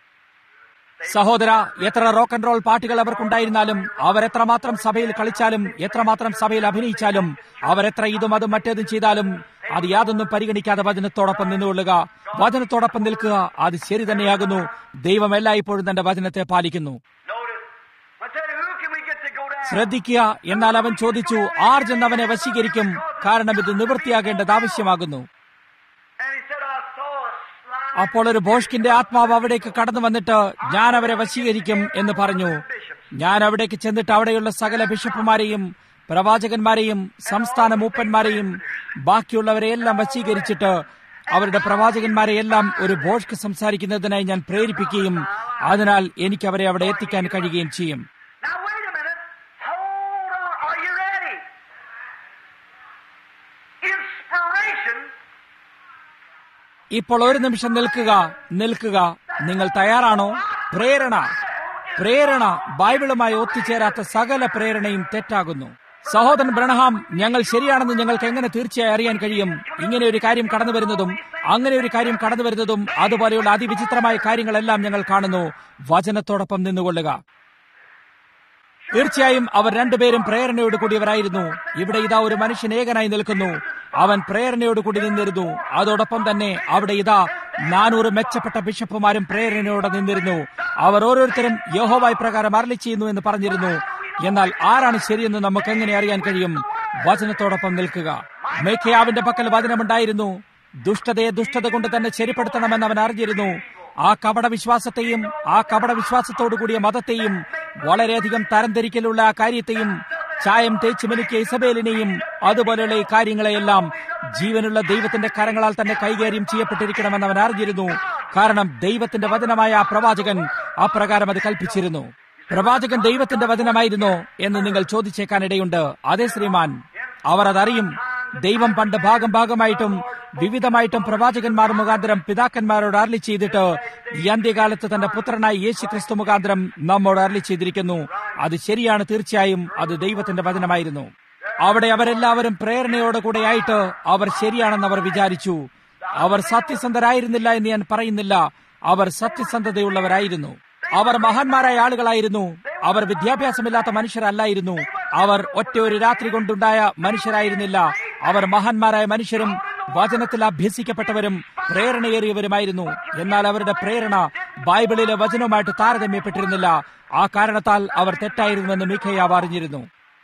സഹോദര എത്ര റോക്ക് ആൻഡ് റോൾ പാട്ടുകൾ അവർക്കുണ്ടായിരുന്നാലും അവർ എത്രമാത്രം സഭയിൽ കളിച്ചാലും എത്രമാത്രം സഭയിൽ അഭിനയിച്ചാലും അവരെത്ര ഇതും അതും മറ്റേതും ചെയ്താലും അത് യാതൊന്നും പരിഗണിക്കാതെ വചനത്തോടൊപ്പം നിന്നുകൊള്ളുക വചനത്തോടൊപ്പം നിൽക്കുക അത് ശരി തന്നെയാകുന്നു ദൈവം എല്ലായ്പ്പോഴും തന്റെ വചനത്തെ പാലിക്കുന്നു Notice, I said, Who can we get to go down? ശ്രദ്ധിക്കുക എന്നാൽ അവൻ ചോദിച്ചു ആർ ചെന്ന് അവനെ വശീകരിക്കും കാരണം ഇത് നിവൃത്തിയാകേണ്ടത് ആവശ്യമാകുന്നു And he said, I saw a slime അപ്പോൾ ഒരു ഭോഷ്കിന്റെ ആത്മാവ് അവിടേക്ക് കടന്നു വന്നിട്ട് ഞാൻ അവരെ വശീകരിക്കും എന്ന് പറഞ്ഞു ഞാൻ അവിടേക്ക് ചെന്നിട്ട് അവിടെയുള്ള സകല ബിഷപ്പുമാരെയും പ്രവാചകന്മാരെയും സംസ്ഥാന മൂപ്പന്മാരെയും ബാക്കിയുള്ളവരെയെല്ലാം വശീകരിച്ചിട്ട് അവരുടെ പ്രവാചകന്മാരെയെല്ലാം ഒരു ഭോഷ്ക്ക് സംസാരിക്കുന്നതിനായി ഞാൻ പ്രേരിപ്പിക്കുകയും അതിനാൽ എനിക്ക് അവരെ അവിടെ എത്തിക്കാൻ കഴിയുകയും ചെയ്യും Now wait a minute. Hold on. Are you ready? Inspiration ഇപ്പോൾ ഒരു നിമിഷം നിൽക്കുക നിൽക്കുക നിങ്ങൾ തയ്യാറാണോ പ്രേരണ പ്രേരണ ബൈബിളുമായി ഒത്തുചേരാത്ത സകല പ്രേരണയും തെറ്റാകുന്നു സഹോദരൻ ബ്രണഹാം ഞങ്ങൾ ശരിയാണെന്ന് ഞങ്ങൾക്ക് എങ്ങനെ തീർച്ചയായും അറിയാൻ കഴിയും ഇങ്ങനെ ഒരു കാര്യം കടന്നു വരുന്നതും അങ്ങനെ ഒരു കാര്യം കടന്നു വരുന്നതും അതുപോലെയുള്ള അതിവിചിത്രമായ കാര്യങ്ങളെല്ലാം ഞങ്ങൾ കാണുന്നു വചനത്തോടൊപ്പം നിന്നുകൊള്ളുക തീർച്ചയായും അവർ രണ്ടുപേരും പ്രേരണയോട് കൂടിയവരായിരുന്നു ഇവിടെ ഇതാ ഒരു മനുഷ്യൻ ഏകനായി നിൽക്കുന്നു അവൻ പ്രേരണയോട് കൂടി നിന്നിരുന്നു അതോടൊപ്പം തന്നെ അവിടെ ഇതാ നാനൂറ് മെച്ചപ്പെട്ട ബിഷപ്പുമാരും പ്രേരണയോടെ നിന്നിരുന്നു അവർ ഓരോരുത്തരും യഹോവായി പ്രകാരം അരളി ചെയ്യുന്നു എന്ന് പറഞ്ഞിരുന്നു എന്നാൽ ആരാണ് ശരിയെന്ന് നമുക്ക് എങ്ങനെ അറിയാൻ കഴിയും വചനത്തോടൊപ്പം നിൽക്കുക മേഖയാവിന്റെ പക്കൽ വചനമുണ്ടായിരുന്നു ദുഷ്ടതയെ ദുഷ്ടത കൊണ്ട് തന്നെ ശരിപ്പെടുത്തണമെന്ന് അവൻ അറിഞ്ഞിരുന്നു ആ കപട വിശ്വാസത്തെയും ആ കപട വിശ്വാസത്തോടു കൂടിയ മതത്തെയും വളരെയധികം തരംതിരിക്കലുള്ള ആ കാര്യത്തെയും ചായം തേച്ച് മെനുക്കിയ ഇസബേലിനെയും അതുപോലെയുള്ള ഈ കാര്യങ്ങളെയെല്ലാം ജീവനുള്ള ദൈവത്തിന്റെ കരങ്ങളാൽ തന്നെ കൈകാര്യം ചെയ്യപ്പെട്ടിരിക്കണമെന്ന് അവൻ അറിഞ്ഞിരുന്നു കാരണം ദൈവത്തിന്റെ വചനമായ ആ പ്രവാചകൻ അപ്രകാരം അത് കൽപ്പിച്ചിരുന്നു പ്രവാചകൻ ദൈവത്തിന്റെ വചനമായിരുന്നോ എന്ന് നിങ്ങൾ ചോദിച്ചേക്കാനിടയുണ്ട് അതേ ശ്രീമാൻ അവർ അതറിയും ദൈവം പണ്ട് ഭാഗം ഭാഗമായിട്ടും വിവിധമായിട്ടും പ്രവാചകന്മാർ മുഖാന്തരം പിതാക്കന്മാരോട് അരളി ചെയ്തിട്ട് ഈ അന്ത്യകാലത്ത് തന്റെ പുത്രനായി യേശു ക്രിസ്തു മുഖാന്തരം നമ്മോട് അരളി ചെയ്തിരിക്കുന്നു അത് ശരിയാണ് തീർച്ചയായും അത് ദൈവത്തിന്റെ വചനമായിരുന്നു അവിടെ അവരെല്ലാവരും പ്രേരണയോടെ കൂടെയായിട്ട് അവർ ശരിയാണെന്ന് അവർ വിചാരിച്ചു അവർ സത്യസന്ധരായിരുന്നില്ല എന്ന് ഞാൻ പറയുന്നില്ല അവർ സത്യസന്ധതയുള്ളവരായിരുന്നു അവർ മഹാന്മാരായ ആളുകളായിരുന്നു അവർ വിദ്യാഭ്യാസമില്ലാത്ത മനുഷ്യരല്ലായിരുന്നു അവർ ഒറ്റ ഒരു രാത്രി കൊണ്ടുണ്ടായ മനുഷ്യരായിരുന്നില്ല അവർ മഹാന്മാരായ മനുഷ്യരും വചനത്തിൽ അഭ്യസിക്കപ്പെട്ടവരും പ്രേരണയേറിയവരുമായിരുന്നു എന്നാൽ അവരുടെ പ്രേരണ ബൈബിളിലെ വചനവുമായിട്ട് താരതമ്യപ്പെട്ടിരുന്നില്ല ആ കാരണത്താൽ അവർ തെറ്റായിരുന്നുവെന്ന് മിഖയാവ് അറിഞ്ഞിരുന്നു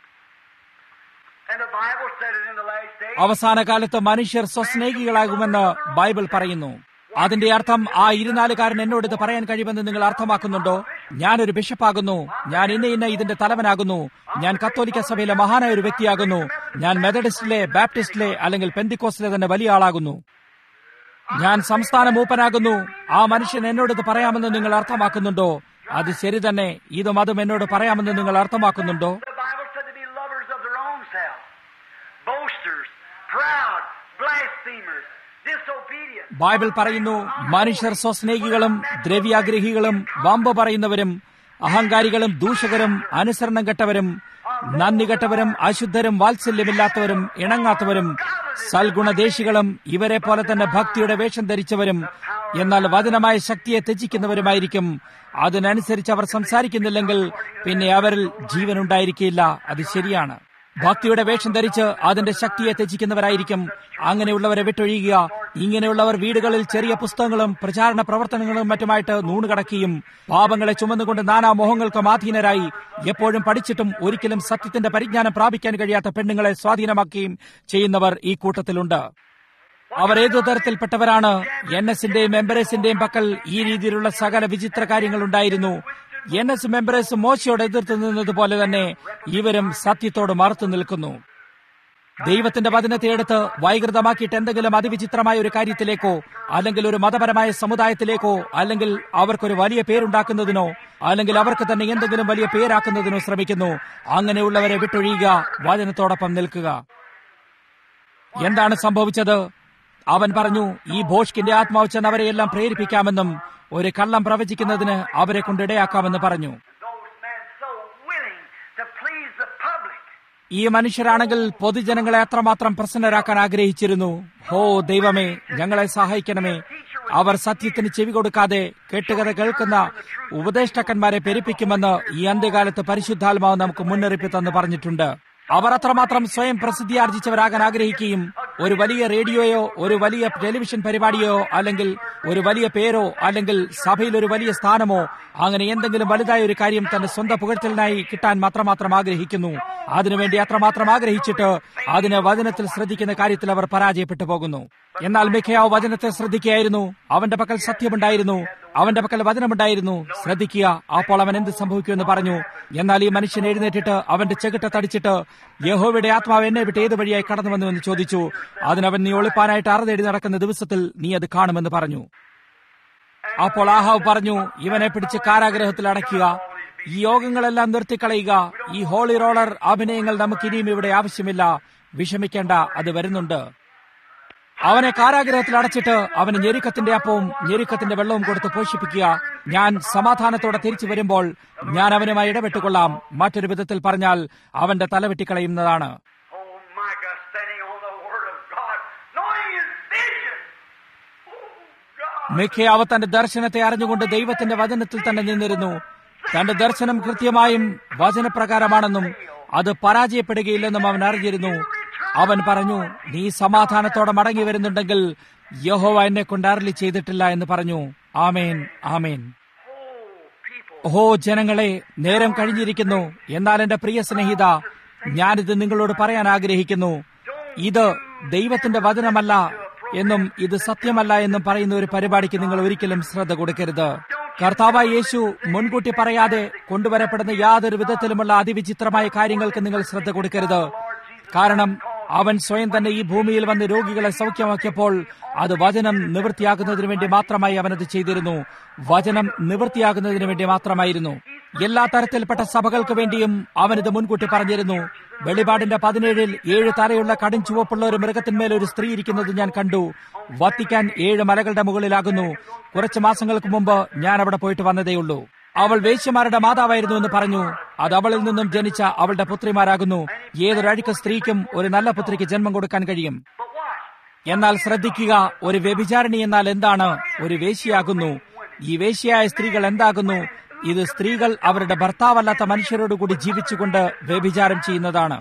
And the Bible said it in the last days. അവസാന കാലത്ത് മനുഷ്യർ സ്വസ്നേഹികളാകുമെന്ന് ബൈബിൾ പറയുന്നു അതിന്റെ അർത്ഥം ആ ഇരുനാലുകാരൻ എന്നോട് ഇത് പറയാൻ കഴിയുമെന്ന് നിങ്ങൾ അർത്ഥമാക്കുന്നുണ്ടോ ഞാനൊരു ബിഷപ്പാകുന്നു ഞാൻ ഇന്ന ഇന്ന ഇതിന്റെ തലവനാകുന്നു ഞാൻ കത്തോലിക്ക സഭയിലെ മഹാനായ ഒരു വ്യക്തിയാകുന്നു ഞാൻ മെത്തഡിസ്റ്റിലെ ബാപ്റ്റിസ്റ്റിലെ അല്ലെങ്കിൽ പെന്തിക്കോസിലെ തന്നെ വലിയ ആളാകുന്നു ഞാൻ സംസ്ഥാന മൂപ്പനാകുന്നു ആ മനുഷ്യൻ എന്നോട് ഇത് പറയാമെന്ന് നിങ്ങൾ അർത്ഥമാക്കുന്നുണ്ടോ അത് ശരി തന്നെ ഇതും അതും എന്നോട് പറയാമെന്ന് നിങ്ങൾ അർത്ഥമാക്കുന്നുണ്ടോ The Bible said to be lovers of their own self, boasters, proud, blasphemers, disobedient. Bible പറയുന്നു മനുഷ്യർ സ്വസ്നേഹികളും ദ്രവ്യാഗ്രഹികളും വമ്പ് പറയുന്നവരും അഹങ്കാരികളും ദൂഷകരും അനുസരണം കെട്ടവരും നന്ദി കെട്ടവരും അശുദ്ധരും വാത്സല്യമില്ലാത്തവരും ഇണങ്ങാത്തവരും സൽഗുണദേശികളും ഇവരെ പോലെ തന്നെ ഭക്തിയുടെ വേഷം ധരിച്ചവരും എന്നാൽ വചനമായ ശക്തിയെ ത്യജിക്കുന്നവരുമായിരിക്കും അതിനനുസരിച്ച് അവർ സംസാരിക്കുന്നില്ലെങ്കിൽ പിന്നെ അവരിൽ ജീവനുണ്ടായിരിക്കില്ല അത് ശരിയാണ് ഭക്തിയുടെ വേഷം ധരിച്ച് അതിന്റെ ശക്തിയെ ത്യജിക്കുന്നവരായിരിക്കും അങ്ങനെയുള്ളവരെ വിട്ടൊഴിയുക ഇങ്ങനെയുള്ളവർ വീടുകളിൽ ചെറിയ പുസ്തകങ്ങളും പ്രചാരണ പ്രവർത്തനങ്ങളും മറ്റുമായിട്ട് നൂണുകടക്കുകയും പാപങ്ങളെ ചുമന്നുകൊണ്ട് നാനാ മോഹങ്ങൾക്കും ആധീനരായി എപ്പോഴും പഠിച്ചിട്ടും ഒരിക്കലും സത്യത്തിന്റെ പരിജ്ഞാനം പ്രാപിക്കാൻ കഴിയാത്ത പെണ്ണുങ്ങളെ സ്വാധീനമാക്കുകയും ചെയ്യുന്നവർ ഈ കൂട്ടത്തിലുണ്ട് അവർ ഏതു തരത്തിൽപ്പെട്ടവരാണ് എൻ എസിന്റെയും എംബറേസിന്റെയും പക്കൽ ഈ രീതിയിലുള്ള സകല വിചിത്ര കാര്യങ്ങൾ ഉണ്ടായിരുന്നു എൻ എസ് മെമ്പറേസ് മോശയോട് എതിർത്ത് നിന്നതുപോലെ തന്നെ ഇവരും സത്യത്തോട് മറുത്തു നിൽക്കുന്നു ദൈവത്തിന്റെ വചനത്തെ എടുത്ത് വൈകൃതമാക്കിയിട്ട് എന്തെങ്കിലും അതിവിചിത്രമായ ഒരു കാര്യത്തിലേക്കോ അല്ലെങ്കിൽ ഒരു മതപരമായ സമുദായത്തിലേക്കോ അല്ലെങ്കിൽ അവർക്കൊരു വലിയ പേരുണ്ടാക്കുന്നതിനോ അല്ലെങ്കിൽ അവർക്ക് തന്നെ എന്തെങ്കിലും വലിയ പേരാക്കുന്നതിനോ ശ്രമിക്കുന്നു അങ്ങനെയുള്ളവരെ വിട്ടൊഴിയുക വചനത്തോടൊപ്പം നിൽക്കുക എന്താണ് സംഭവിച്ചത് അവൻ പറഞ്ഞു ഈ ഭോഷ്കിന്റെ ആത്മാവ് ചെന്ന് അവരെയെല്ലാം പ്രേരിപ്പിക്കാമെന്നും ഒരു കള്ളം പ്രവചിക്കുന്നതിന് അവരെ കൊണ്ടിടയാക്കാമെന്ന് പറഞ്ഞു Those men so willing to please the public. ഈ മനുഷ്യരാണെങ്കിൽ പൊതുജനങ്ങളെ അത്രമാത്രം പ്രസന്നരാക്കാൻ ആഗ്രഹിച്ചിരുന്നു ഹോ ദൈവമേ ഞങ്ങളെ സഹായിക്കണമേ അവർ സത്യത്തിന് ചെവി കൊടുക്കാതെ കെട്ടുകഥ കേൾക്കുന്ന ഉപദേഷ്ടാക്കന്മാരെ പെരുപ്പിക്കുമെന്ന് ഈ അന്ത്യകാലത്ത് പരിശുദ്ധാത്മാവ് നമുക്ക് മുന്നറിയിപ്പ് തന്ന് പറഞ്ഞിട്ടുണ്ട് അവർ അത്രമാത്രം സ്വയം പ്രസിദ്ധിയാർജിച്ചവരാകാൻ ആഗ്രഹിക്കുകയും ഒരു വലിയ റേഡിയോയോ ഒരു വലിയ ടെലിവിഷൻ പരിപാടിയോ അല്ലെങ്കിൽ ഒരു വലിയ പേരോ അല്ലെങ്കിൽ സഭയിൽ ഒരു വലിയ സ്ഥാനമോ അങ്ങനെ എന്തെങ്കിലും വലുതായ ഒരു കാര്യം തന്റെ സ്വന്തം പുകഴ്ത്തലിനായി കിട്ടാൻ മാത്രമാത്രം ആഗ്രഹിക്കുന്നു അതിനുവേണ്ടി അത്രമാത്രം ആഗ്രഹിച്ചിട്ട് അതിനെ വചനത്തിൽ ശ്രദ്ധിക്കുന്ന കാര്യത്തിൽ അവർ പരാജയപ്പെട്ടു പോകുന്നു എന്നാൽ മിഖയാവ് വചനത്തെ ശ്രദ്ധിക്കുകയായിരുന്നു അവന്റെ പക്കൽ സത്യമുണ്ടായിരുന്നു അവന്റെ പക്കൽ വചനമുണ്ടായിരുന്നു ശ്രദ്ധിക്കുക അപ്പോൾ അവൻ എന്ത് സംഭവിക്കുമെന്ന് പറഞ്ഞു എന്നാൽ ഈ മനുഷ്യൻ എഴുന്നേറ്റിട്ട് അവന്റെ ചെകിട്ട തടിച്ചിട്ട് യഹോവയുടെ ആത്മാവ് എന്നെ വിട്ട് ഏത് വഴിയായി കടന്നുവന്നു എന്ന് ചോദിച്ചു അതിനവൻ നീ ഒളിപ്പാനായിട്ട് അറുതേടി നടക്കുന്ന ദിവസത്തിൽ നീ അത് കാണുമെന്ന് പറഞ്ഞു അപ്പോൾ ആഹാവ് പറഞ്ഞു ഇവനെ പിടിച്ച് കാരാഗ്രഹത്തിൽ അടയ്ക്കുക ഈ യോഗങ്ങളെല്ലാം നിർത്തിക്കളയുക ഈ ഹോളി റോളർ അഭിനയങ്ങൾ നമുക്ക് ഇനിയും ഇവിടെ ആവശ്യമില്ല വിഷമിക്കേണ്ട അത് വരുന്നുണ്ട് അവനെ കാരാഗ്രഹത്തിൽ അടച്ചിട്ട് അവന് ഞെരുക്കത്തിന്റെ അപ്പവും ഞെരുക്കത്തിന്റെ വെള്ളവും കൊടുത്ത് പോഷിപ്പിക്കുക ഞാൻ സമാധാനത്തോടെ തിരിച്ചു വരുമ്പോൾ ഞാൻ അവനുമായി ഇടപെട്ടുകൊള്ളാം മറ്റൊരു വിധത്തിൽ പറഞ്ഞാൽ അവന്റെ തല വെട്ടിക്കളയുന്നതാണ് Oh, Micah standing on the Word of God, knowing his vision. Oh, God. മിഖയാവ് തന്റെ ദർശനത്തെ അറിഞ്ഞുകൊണ്ട് ദൈവത്തിന്റെ വചനത്തിൽ തന്നെ നിന്നിരുന്നു തന്റെ ദർശനം കൃത്യമായും വചനപ്രകാരമാണെന്നും അത് പരാജയപ്പെടുകയില്ലെന്നും അവൻ അറിഞ്ഞിരുന്നു അവൻ പറഞ്ഞു നീ സമാധാനത്തോടെ മടങ്ങി വരുന്നുണ്ടെങ്കിൽ യഹോവ എന്നെ കൊണ്ട് അരളി ചെയ്തിട്ടില്ല എന്ന് പറഞ്ഞു ആമേൻ ആമേൻ ഓ ജനങ്ങളെ നേരം കഴിഞ്ഞിരിക്കുന്നു എന്നാൽ എന്റെ പ്രിയ സ്നേഹിത ഞാനിത് നിങ്ങളോട് പറയാൻ ആഗ്രഹിക്കുന്നു ഇത് ദൈവത്തിന്റെ വചനമല്ല എന്നും ഇത് സത്യമല്ല എന്നും പറയുന്ന ഒരു പരിപാടിക്ക് നിങ്ങൾ ഒരിക്കലും ശ്രദ്ധ കൊടുക്കരുത് കർത്താവായ യേശു മുൻകൂട്ടി പറയാതെ കൊണ്ടുവരപ്പെടുന്ന യാതൊരു വിധത്തിലുമുള്ള അതിവിചിത്രമായ കാര്യങ്ങൾക്ക് നിങ്ങൾ ശ്രദ്ധ കൊടുക്കരുത് കാരണം അവൻ സ്വയം തന്നെ ഈ ഭൂമിയിൽ വന്ന് രോഗികളെ സൗഖ്യമാക്കിയപ്പോൾ അത് വചനം നിവൃത്തിയാക്കുന്നതിന് വേണ്ടി മാത്രമായി അവനത് ചെയ്തിരുന്നു വചനം നിവൃത്തിയാകുന്നതിന് വേണ്ടി മാത്രമായിരുന്നു എല്ലാ തരത്തിൽപ്പെട്ട സഭകൾക്ക് വേണ്ടിയും അവനിത് മുൻകൂട്ടി പറഞ്ഞിരുന്നു വെളിപാടിന്റെ പതിനേഴിൽ ഏഴ് തലയുള്ള കടും ചുവപ്പുള്ള ഒരു മൃഗത്തിന്മേൽ ഒരു സ്ത്രീ ഇരിക്കുന്നത് ഞാൻ കണ്ടു വത്തിക്കാൻ ഏഴ് മലകളുടെ മുകളിലാകുന്നു കുറച്ച് മാസങ്ങൾക്ക് മുമ്പ് ഞാൻ അവിടെ പോയിട്ട് വന്നതേയുള്ളൂ അവൾ വേശ്യമാരുടെ മാതാവായിരുന്നു എന്ന് പറഞ്ഞു അത് അവളിൽ നിന്നും ജനിച്ച അവളുടെ പുത്രിമാരാകുന്നു ഏതൊരു അഴുക്ക സ്ത്രീക്കും ഒരു നല്ല പുത്രിക്ക് ജന്മം കൊടുക്കാൻ കഴിയും എന്നാൽ ശ്രദ്ധിക്കുക ഒരു വ്യഭിചാരിണി എന്നാൽ എന്താണ് ഒരു വേശ്യയാകുന്നു ഈ വേശ്യയായ സ്ത്രീകൾ എന്താകുന്നു ഇത് സ്ത്രീകൾ അവരുടെ ഭർത്താവല്ലാത്ത മനുഷ്യരോടുകൂടി ജീവിച്ചുകൊണ്ട് വ്യഭിചാരം ചെയ്യുന്നതാണ്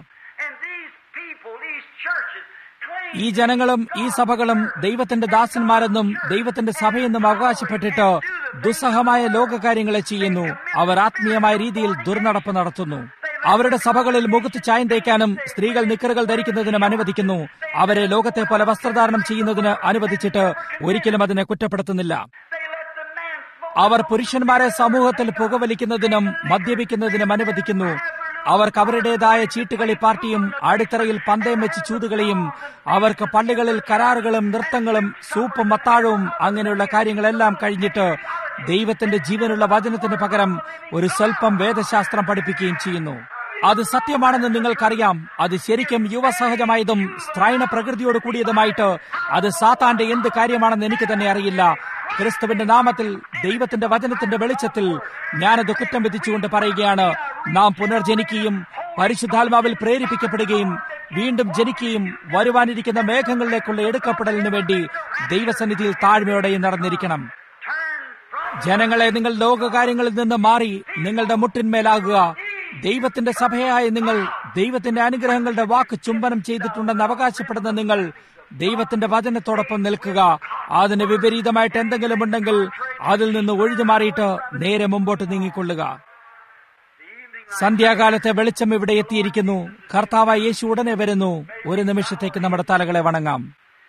ഈ ജനങ്ങളും ഈ സഭകളും ദൈവത്തിന്റെ ദാസന്മാരെന്നും ദൈവത്തിന്റെ സഭയെന്നും അവകാശപ്പെട്ടിട്ട് ദുസ്സഹമായ ലോകകാര്യങ്ങളെ ചെയ്യുന്നു അവർ ആത്മീയമായ രീതിയിൽ ദുർനടപ്പ് നടത്തുന്നു അവരുടെ സഭകളിൽ മുഖത്ത് ചായം തേക്കാനും സ്ത്രീകൾ നിക്കറുകൾ ധരിക്കുന്നതിനും അനുവദിക്കുന്നു അവരെ ലോകത്തെ പോലെ വസ്ത്രധാരണം ചെയ്യുന്നതിന് അനുവദിച്ചിട്ട് ഒരിക്കലും അതിനെ കുറ്റപ്പെടുത്തുന്നില്ല അവർ പുരുഷന്മാരെ സമൂഹത്തിൽ പുകവലിക്കുന്നതിനും മദ്യപിക്കുന്നതിനും അനുവദിക്കുന്നു അവർക്ക് അവരുടേതായ ചീട്ടുകളി പാർട്ടിയും അടിത്തറയിൽ പന്തയം വെച്ച് ചൂതുകളിയും അവർക്ക് പള്ളികളിൽ കരാറുകളും നൃത്തങ്ങളും സൂപ്പും മത്താഴവും അങ്ങനെയുള്ള കാര്യങ്ങളെല്ലാം കഴിഞ്ഞിട്ട് ദൈവത്തിന്റെ ജീവനുള്ള വചനത്തിന് പകരം ഒരു സ്വല്പം വേദശാസ്ത്രം പഠിപ്പിക്കുകയും ചെയ്യുന്നു അത് സത്യമാണെന്ന് നിങ്ങൾക്കറിയാം അത് ശരിക്കും യുവസഹജമായതും സ്ത്രൈണ പ്രകൃതിയോട് കൂടിയതുമായിട്ട് അത് സാത്താന്റെ എന്ത് കാര്യമാണെന്ന് എനിക്ക് തന്നെ അറിയില്ല ക്രിസ്തുവിന്റെ നാമത്തിൽ ദൈവത്തിന്റെ വചനത്തിന്റെ വെളിച്ചത്തിൽ ഞാനത് കുറ്റം വിധിച്ചുകൊണ്ട് പറയുകയാണ് നാം പുനർജനിക്കുകയും പരിശുദ്ധാത്മാവിൽ പ്രേരിപ്പിക്കപ്പെടുകയും വീണ്ടും ജനിക്കുകയും വരുവാനിരിക്കുന്ന മേഘങ്ങളിലേക്കുള്ള എടുക്കപ്പെടലിന് വേണ്ടി ദൈവസന്നിധിയിൽ താഴ്മയോടെ നടന്നിരിക്കണം ജനങ്ങളെ നിങ്ങൾ ലോകകാര്യങ്ങളിൽ നിന്ന് മാറി നിങ്ങളുടെ മുട്ടിന്മേലാകുക ദൈവത്തിന്റെ സഭയായ നിങ്ങൾ ദൈവത്തിന്റെ അനുഗ്രഹങ്ങളുടെ വാക്ക് ചുംബനം ചെയ്തിട്ടുണ്ടെന്ന് അവകാശപ്പെടുന്ന നിങ്ങൾ ദൈവത്തിന്റെ വചനത്തോടൊപ്പം നിൽക്കുക അതിന് വിപരീതമായിട്ട് എന്തെങ്കിലും ഉണ്ടെങ്കിൽ അതിൽ നിന്ന് ഒഴിഞ്ഞു മാറിയിട്ട് നേരെ മുമ്പോട്ട് നീങ്ങിക്കൊള്ളുക സന്ധ്യാകാലത്തെ വെളിച്ചം ഇവിടെ എത്തിയിരിക്കുന്നു കർത്താവായ യേശു ഉടനെ വരുന്നു ഒരു നിമിഷത്തേക്ക് നമ്മുടെ തലകളെ വണങ്ങാം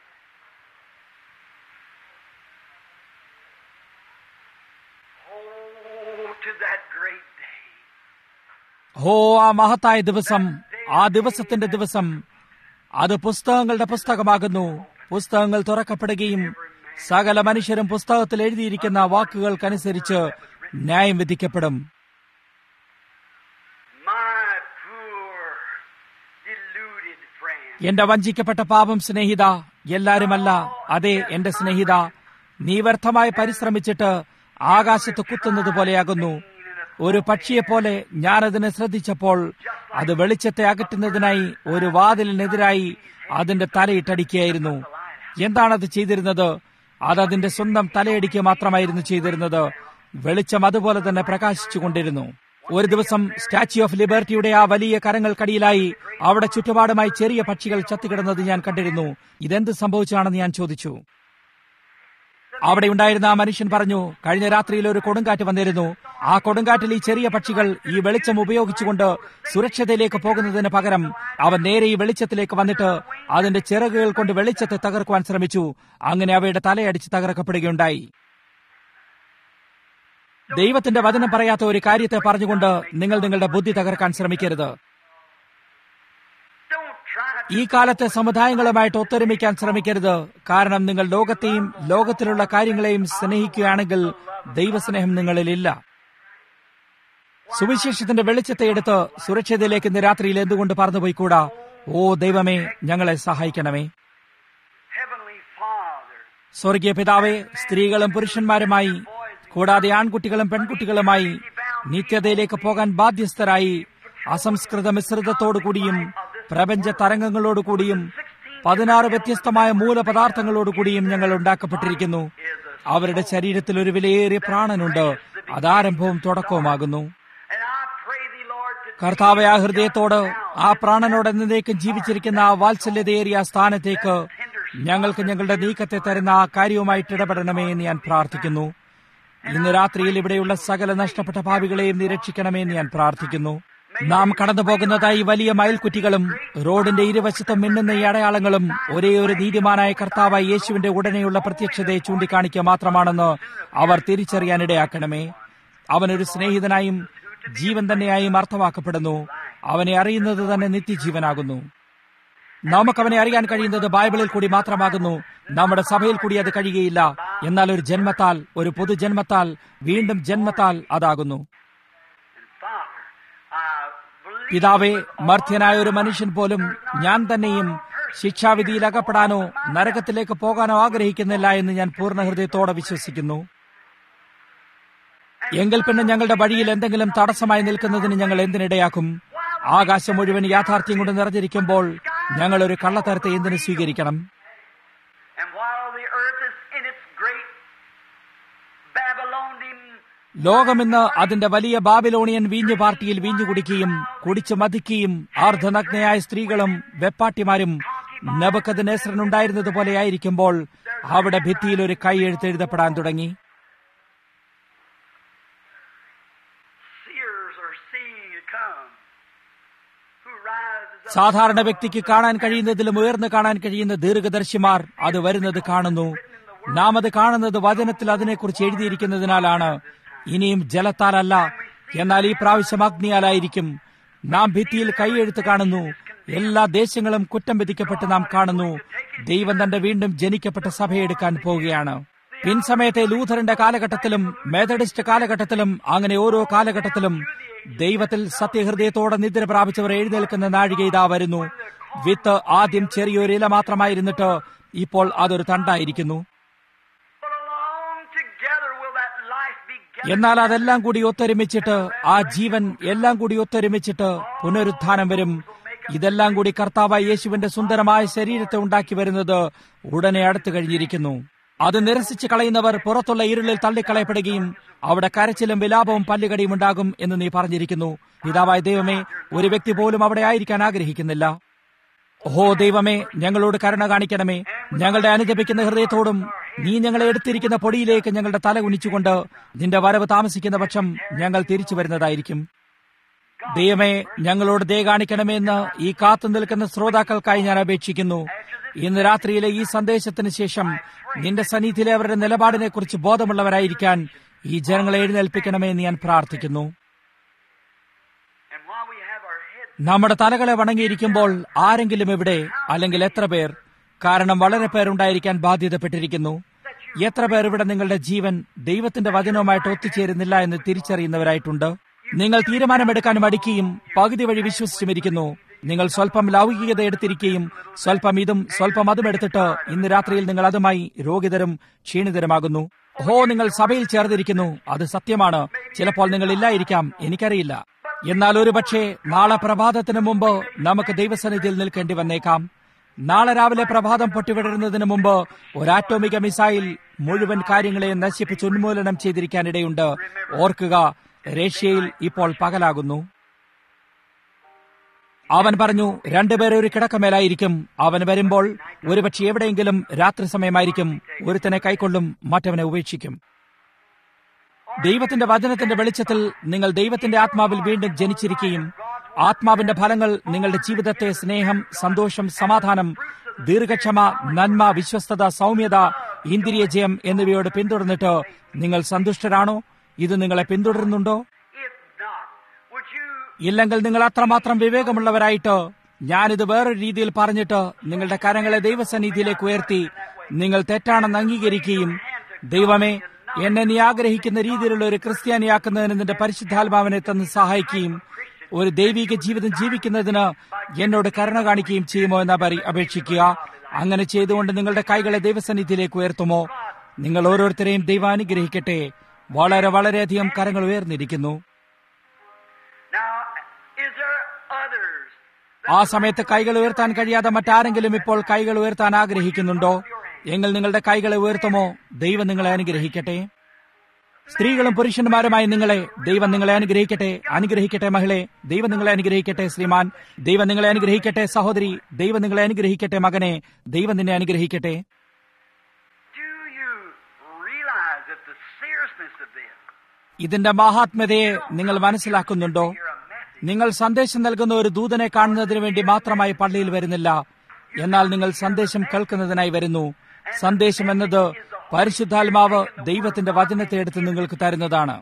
ഹോ ആ മഹത്തായ ദിവസം ആ ദിവസത്തിന്റെ ദിവസം അത് പുസ്തകങ്ങളുടെ പുസ്തകമാകുന്നു പുസ്തകങ്ങൾ തുറക്കപ്പെടുകയും സകല മനുഷ്യരും പുസ്തകത്തിൽ എഴുതിയിരിക്കുന്ന വാക്കുകൾക്കനുസരിച്ച് ന്യായം വിധിക്കപ്പെടും എന്റെ വഞ്ചിക്കപ്പെട്ട പാപം സ്നേഹിത എല്ലാരുമല്ല അതെ എന്റെ സ്നേഹിത നീ വ്യർത്ഥമായി പരിശ്രമിച്ചിട്ട് ആകാശത്ത് കുത്തുന്നത് പോലെയാകുന്നു ഒരു പക്ഷിയെപ്പോലെ ഞാനതിനെ ശ്രദ്ധിച്ചപ്പോൾ അത് വെളിച്ചത്തെ അകറ്റുന്നതിനായി ഒരു വാതിലിനെതിരായി അതിന്റെ തലയിട്ടടിക്കുകയായിരുന്നു എന്താണത് ചെയ്തിരുന്നത് അത് അതിന്റെ സ്വന്തം തലയടിക്കുക മാത്രമായിരുന്നു ചെയ്തിരുന്നത് വെളിച്ചം അതുപോലെ തന്നെ പ്രകാശിച്ചുകൊണ്ടിരുന്നു ഒരു ദിവസം സ്റ്റാച്യു ഓഫ് ലിബർട്ടിയുടെ ആ വലിയ കരങ്ങൾക്കടിയിലായി അവിടെ ചുറ്റുപാടുമായി ചെറിയ പക്ഷികൾ ചത്തുകിടന്നത് ഞാൻ കണ്ടിരുന്നു ഇതെന്ത് സംഭവിച്ചാണെന്ന് ഞാൻ ചോദിച്ചു അവിടെ ഉണ്ടായിരുന്ന ആ മനുഷ്യൻ പറഞ്ഞു കഴിഞ്ഞ രാത്രിയിൽ ഒരു കൊടുങ്കാറ്റ് വന്നിരുന്നു ആ കൊടുങ്കാറ്റിൽ ഈ ചെറിയ പക്ഷികൾ ഈ വെളിച്ചം ഉപയോഗിച്ചുകൊണ്ട് സുരക്ഷിതയിലേക്ക് പോകുന്നതിന് പകരം അവൻ നേരെ ഈ വെളിച്ചത്തിലേക്ക് വന്നിട്ട് അതിന്റെ ചിറകുകൾ കൊണ്ട് വെളിച്ചത്തെ തകർക്കുവാൻ ശ്രമിച്ചു അങ്ങനെ അവയുടെ തലയടിച്ച് തകർക്കപ്പെടുകയുണ്ടായി ദൈവത്തിന്റെ വചനം പറയാത്ത ഒരു കാര്യത്തെ പറഞ്ഞുകൊണ്ട് നിങ്ങൾ നിങ്ങളുടെ ബുദ്ധി തകർക്കാൻ ശ്രമിക്കരുത് ഈ കാലത്തെ സമുദായങ്ങളുമായിട്ട് ഒത്തൊരുമിക്കാൻ ശ്രമിക്കരുത് കാരണം നിങ്ങൾ ലോകത്തെയും ലോകത്തിലുള്ള കാര്യങ്ങളെയും സ്നേഹിക്കുകയാണെങ്കിൽ ദൈവസ്നേഹം നിങ്ങളിലില്ല സുവിശേഷത്തിന്റെ വെളിച്ചത്തെ എടുത്ത് സുരക്ഷിതയിലേക്ക് ഇന്ന് രാത്രിയിൽ എന്തുകൊണ്ട് പറന്നുപോയിക്കൂടാ ഓ ദൈവമേ ഞങ്ങളെ സഹായിക്കണമേ സ്വർഗീയ പിതാവെ സ്ത്രീകളും പുരുഷന്മാരുമായി കൂടാതെ ആൺകുട്ടികളും പെൺകുട്ടികളുമായി നിത്യതയിലേക്ക് പോകാൻ ബാധ്യസ്ഥരായി അസംസ്കൃത മിശ്രിതത്തോടുകൂടിയും പ്രപഞ്ച തരംഗങ്ങളോടുകൂടിയും പതിനാറ് വ്യത്യസ്തമായ മൂലപദാർത്ഥങ്ങളോടുകൂടിയും ഞങ്ങൾ ഉണ്ടാക്കപ്പെട്ടിരിക്കുന്നു അവരുടെ ശരീരത്തിൽ ഒരു വിലയേറിയ പ്രാണനുണ്ട് അത് ആരംഭവും തുടക്കവുമാകുന്നു And I pray thee, Lord, to കർത്താവെ ആ ഹൃദയത്തോട് ആ പ്രാണനോട് എന്നേക്കും ജീവിച്ചിരിക്കുന്ന ആ വാത്സല്യതയേറിയ ആ സ്ഥാനത്തേക്ക് ഞങ്ങൾക്ക് ഞങ്ങളുടെ നീക്കത്തെ തരുന്ന ആ കാര്യവുമായിട്ട് ഇടപെടണമേ എന്ന് ഞാൻ പ്രാർത്ഥിക്കുന്നു ഇന്ന് രാത്രിയിൽ ഇവിടെയുള്ള സകല നഷ്ടപ്പെട്ട ഭാവികളെയും നിരക്ഷിക്കണമേ എന്ന് ഞാൻ പ്രാർത്ഥിക്കുന്നു നാം കടന്നു പോകുന്നതായി വലിയ മയിൽക്കുറ്റികളും റോഡിന്റെ ഇരുവശത്തും മിന്നുന്ന ഈ അടയാളങ്ങളും ഒരേ ഒരു നീതിമാനായ കർത്താവായ യേശുവിന്റെ ഉടനെയുള്ള പ്രത്യക്ഷതയെ ചൂണ്ടിക്കാണിക്കുക മാത്രമാണെന്ന് അവർ തിരിച്ചറിയാനിടയാക്കണമേ അവനൊരു സ്നേഹിതനായും ജീവൻ തന്നെയായും അർത്ഥമാക്കപ്പെടുന്നു അവനെ അറിയുന്നത് തന്നെ നിത്യജീവനാകുന്നു നമുക്കവനെ അറിയാൻ കഴിയുന്നത് ബൈബിളിൽ കൂടി മാത്രമാകുന്നു നമ്മുടെ സഭയിൽ കൂടി അത് കഴിയുകയില്ല എന്നാൽ ഒരു ജന്മത്താൽ ഒരു പൊതുജന്മത്താൽ വീണ്ടും ജന്മത്താൽ അതാകുന്നു And Father, I believe പിതാവെ മർത്യനായ ഒരു മനുഷ്യൻ പോലും ഞാൻ തന്നെയും ശിക്ഷാവിധിയിൽ അകപ്പെടാനോ നരകത്തിലേക്ക് പോകാനോ ആഗ്രഹിക്കുന്നില്ല എന്ന് ഞാൻ പൂർണ്ണ ഹൃദയത്തോടെ വിശ്വസിക്കുന്നു എങ്കിൽ പിന്നെ ഞങ്ങളുടെ വഴിയിൽ എന്തെങ്കിലും തടസ്സമായി നിൽക്കുന്നതിന് ഞങ്ങൾ എന്തിനിടയാക്കും ആകാശം മുഴുവൻ യാഥാർത്ഥ്യം കൊണ്ട് നിറഞ്ഞിരിക്കുമ്പോൾ ഞങ്ങൾ ഒരു കള്ളത്തരത്തെ എന്തിനു സ്വീകരിക്കണം And while the earth is in its great Babylonian ലോകമിന്ന് അതിന്റെ വലിയ ബാബിലോണിയൻ വീഞ്ഞു പാർട്ടിയിൽ വീഞ്ഞു കുടിക്കുകയും കുടിച്ചു മതിക്കുകയും അർദ്ധനഗ്നയായ സ്ത്രീകളും വെപ്പാട്ടിമാരും നബക്കത് പോലെയായിരിക്കുമ്പോൾ അവിടെ ഭിത്തിയിൽ ഒരു കൈ എഴുത്തെഴുതപ്പെടാൻ തുടങ്ങി seers are seeing to come, who rises up സാധാരണ വ്യക്തിക്ക് കാണാൻ കഴിയുന്നതിലും ഉയർന്നു കാണാൻ കഴിയുന്ന ദീർഘദർശിമാർ അത് വരുന്നത് കാണുന്നു നാം അത് കാണുന്നത് വചനത്തിൽ അതിനെക്കുറിച്ച് എഴുതിയിരിക്കുന്നതിനാലാണ് ഇനിയും ജലത്താലല്ല എന്നാൽ ഈ പ്രാവശ്യം അഗ്നിയാലായിരിക്കും നാം ഭിത്തിയിൽ കൈയെഴുത്ത് കാണുന്നു എല്ലാ ദേശങ്ങളും കുറ്റം വിധിക്കപ്പെട്ട് നാം കാണുന്നു ദൈവം തന്റെ വീണ്ടും ജനിക്കപ്പെട്ട സഭയെടുക്കാൻ പോവുകയാണ് പിൻസമയത്തെ ലൂഥറിന്റെ കാലഘട്ടത്തിലും മെത്തഡിസ്റ്റ് കാലഘട്ടത്തിലും അങ്ങനെ ഓരോ കാലഘട്ടത്തിലും ദൈവത്തിൽ സത്യഹൃദയത്തോടെ നിദ്ര പ്രാപിച്ചവർ എഴുന്നേൽക്കുന്ന നാഴിക ഇതാ വരുന്നു വിത്ത് ആദ്യം ചെറിയൊരു ഇല മാത്രമായിരുന്നിട്ട് ഇപ്പോൾ അതൊരു തണ്ടായിരിക്കുന്നു But along together will that life be gathered. എന്നാൽ അതെല്ലാം കൂടി ഒത്തൊരുമിച്ചിട്ട് ആ ജീവൻ എല്ലാം കൂടി ഒത്തൊരുമിച്ചിട്ട് പുനരുത്ഥാനം വരും ഇതെല്ലാം കൂടി കർത്താവായ യേശുവിന്റെ സുന്ദരമായ ശരീരത്തെ ഉണ്ടാക്കി വരുന്നത് ഉടനെ അടുത്തു കഴിഞ്ഞിരിക്കുന്നു അത് നിരസിച്ച് കളയുന്നവർ പുറത്തുള്ള ഇരുളിൽ തള്ളിക്കളയപ്പെടുകയും അവിടെ കരച്ചിലും വിലാപവും പല്ലുകടിയും ഉണ്ടാകും എന്ന് നീ പറഞ്ഞിരിക്കുന്നു പിതാവായ ദൈവമേ ഒരു വ്യക്തി പോലും അവിടെ ആയിരിക്കാൻ ആഗ്രഹിക്കുന്നില്ല ഓ ദൈവമേ ഞങ്ങളോട് കരുണ കാണിക്കണമേ ഞങ്ങളുടെ അനുജപിക്കുന്ന ഹൃദയത്തോടും നീ ഞങ്ങളെ എടുത്തിരിക്കുന്ന പൊടിയിലേക്ക് ഞങ്ങളുടെ തല കുനിച്ചുകൊണ്ട് നിന്റെ വരവ് താമസിക്കുന്ന പക്ഷം ഞങ്ങൾ തിരിച്ചു വരുന്നതായിരിക്കും ദൈവമേ ഞങ്ങളോട് ദയ കാണിക്കണമേ എന്ന് ഈ കാത്തു നിൽക്കുന്ന ശ്രോതാക്കൾക്കായി ഞാൻ അപേക്ഷിക്കുന്നു ഇന്ന് രാത്രിയിലെ ഈ സന്ദേശത്തിന് ശേഷം നിന്റെ സന്നിധിയിലെ അവരുടെ നിലപാടിനെ കുറിച്ച് ബോധമുള്ളവരായിരിക്കാൻ ഈ ജനങ്ങളെ എഴുന്നേൽപ്പിക്കണമേ എന്ന് ഞാൻ പ്രാർത്ഥിക്കുന്നു And while we have our heads നമ്മുടെ തലകളെ വണങ്ങിയിരിക്കുമ്പോൾ ആരെങ്കിലും ഇവിടെ അല്ലെങ്കിൽ എത്ര പേർ കാരണം വളരെ പേരുണ്ടായിരിക്കാൻ ബാധ്യതപ്പെട്ടിരിക്കുന്നു എത്ര പേർ ഇവിടെ നിങ്ങളുടെ ജീവൻ ദൈവത്തിന്റെ വചനവുമായിട്ട് ഒത്തുചേരുന്നില്ല എന്ന് തിരിച്ചറിയുന്നവരായിട്ടുണ്ട് നിങ്ങൾ തീരുമാനമെടുക്കാൻ മടിക്കുകയും പകുതി വഴി വിശ്വസിച്ചുമിരിക്കുന്നു നിങ്ങൾ സ്വല്പം ലൗകികത എടുത്തിരിക്കുകയും സ്വല്പം ഇതും സ്വല്പം അതും എടുത്തിട്ട് ഇന്ന് രാത്രിയിൽ നിങ്ങൾ അതുമായി രോഗിതരും ക്ഷീണിതരുമാകുന്നു ഓ നിങ്ങൾ സഭയിൽ ചേർന്നിരിക്കുന്നു അത് സത്യമാണ് ചിലപ്പോൾ നിങ്ങൾ ഇല്ലായിരിക്കാം എനിക്കറിയില്ല എന്നാൽ ഒരുപക്ഷെ നാളെ പ്രഭാതത്തിന് മുമ്പ് നമുക്ക് ദൈവസന്നിധിയിൽ നിൽക്കേണ്ടി വന്നേക്കാം നാളെ രാവിലെ പ്രഭാതം പൊട്ടിവിടരുന്നതിന് മുമ്പ് ഒരു ആറ്റോമിക മിസൈൽ മുഴുവൻ കാര്യങ്ങളെയും നശിപ്പിച്ച് ഉന്മൂലനം ചെയ്തിരിക്കാനിടയുണ്ട് ഓർക്കുക റഷ്യയിൽ ഇപ്പോൾ പകലാകുന്നു അവൻ പറഞ്ഞു രണ്ടുപേരെ ഒരു കിടക്കമേലായിരിക്കും അവൻ വരുമ്പോൾ ഒരുപക്ഷെ എവിടെയെങ്കിലും രാത്രി സമയമായിരിക്കും ഒരുത്തനെ കൈക്കൊള്ളും മറ്റവനെ ഉപേക്ഷിക്കും ദൈവത്തിന്റെ വചനത്തിന്റെ വെളിച്ചത്തിൽ നിങ്ങൾ ദൈവത്തിന്റെ ആത്മാവിൽ വീണ്ടും ജനിച്ചിരിക്കുകയും ആത്മാവിന്റെ ഫലങ്ങൾ നിങ്ങളുടെ ജീവിതത്തെ സ്നേഹം സന്തോഷം സമാധാനം ദീർഘക്ഷമ നന്മ വിശ്വസ്തത സൗമ്യത ഇന്ദ്രിയ ജയം എന്നിവയോട് പിന്തുടർന്നിട്ട് നിങ്ങൾ സന്തുഷ്ടരാണോ ഇത് നിങ്ങളെ പിന്തുടരുന്നുണ്ടോ If not, would you ഇല്ലെങ്കിൽ നിങ്ങൾ അത്രമാത്രം വിവേകമുള്ളവരായിട്ട് ഞാനിത് വേറൊരു രീതിയിൽ പറഞ്ഞിട്ട് നിങ്ങളുടെ കരങ്ങളെ ദൈവസന്നിധിയിലേക്ക് ഉയർത്തി നിങ്ങൾ തെറ്റാണെന്ന് അംഗീകരിക്കുകയും ദൈവമേ എന്നെ നീ ആഗ്രഹിക്കുന്ന രീതിയിലുള്ള ഒരു ക്രിസ്ത്യാനിയാക്കുന്നതിന് നിന്റെ പരിശുദ്ധാത്മാവിനെ തന്ന് സഹായിക്കുകയും ഒരു ദൈവിക ജീവിതം ജീവിക്കുന്നതിന് എന്നോട് കരുണ കാണിക്കുകയും ചെയ്യുമോ എന്ന് അപരി- അപേക്ഷിക്കുക അങ്ങനെ ചെയ്തുകൊണ്ട് നിങ്ങളുടെ കൈകളെ ദൈവസന്നിധിയിലേക്ക് ഉയർത്തുമോ നിങ്ങൾ ഓരോരുത്തരെയും ദൈവം അനുഗ്രഹിക്കട്ടെ വളരെ വളരെയധികം കരങ്ങൾ ഉയർന്നിരിക്കുന്നു now? Is there others? ആ സമയത്ത് കൈകൾ ഉയർത്താൻ കഴിയാതെ മറ്റാരെങ്കിലും ഇപ്പോൾ കൈകൾ ഉയർത്താൻ ആഗ്രഹിക്കുന്നുണ്ടോ എങ്കിൽ നിങ്ങളുടെ കൈകളെ ഉയർത്തുമോ ദൈവം നിങ്ങളെ അനുഗ്രഹിക്കട്ടെ സ്ത്രീകളും പുരുഷന്മാരുമായി നിങ്ങളെ ദൈവം നിങ്ങളെ അനുഗ്രഹിക്കട്ടെ അനുഗ്രഹിക്കട്ടെ മഹിളെ ദൈവം നിങ്ങളെ അനുഗ്രഹിക്കട്ടെ ശ്രീമാൻ ദൈവം നിങ്ങളെ അനുഗ്രഹിക്കട്ടെ സഹോദരി ദൈവം നിങ്ങളെ അനുഗ്രഹിക്കട്ടെ മകനെ ദൈവം നിന്നെ അനുഗ്രഹിക്കട്ടെ Do you realize that the seriousness of this? ഇതിന്റെ മഹാത്മ്യതയെ നിങ്ങൾ മനസ്സിലാക്കുന്നുണ്ടോ You're a message. നിങ്ങൾ സന്ദേശം നൽകുന്ന ഒരു ദൂതനെ കാണുന്നതിന് വേണ്ടി മാത്രമായി പള്ളിയിൽ വരുന്നില്ല എന്നാൽ നിങ്ങൾ സന്ദേശം കേൾക്കുന്നതിനായി വരുന്നു സന്ദേശം എന്നത് പരിശുദ്ധാത്മാവ് ദൈവത്തിന്റെ വചനത്തെ എടുത്ത് നിങ്ങൾക്ക് തരുന്നതാണ്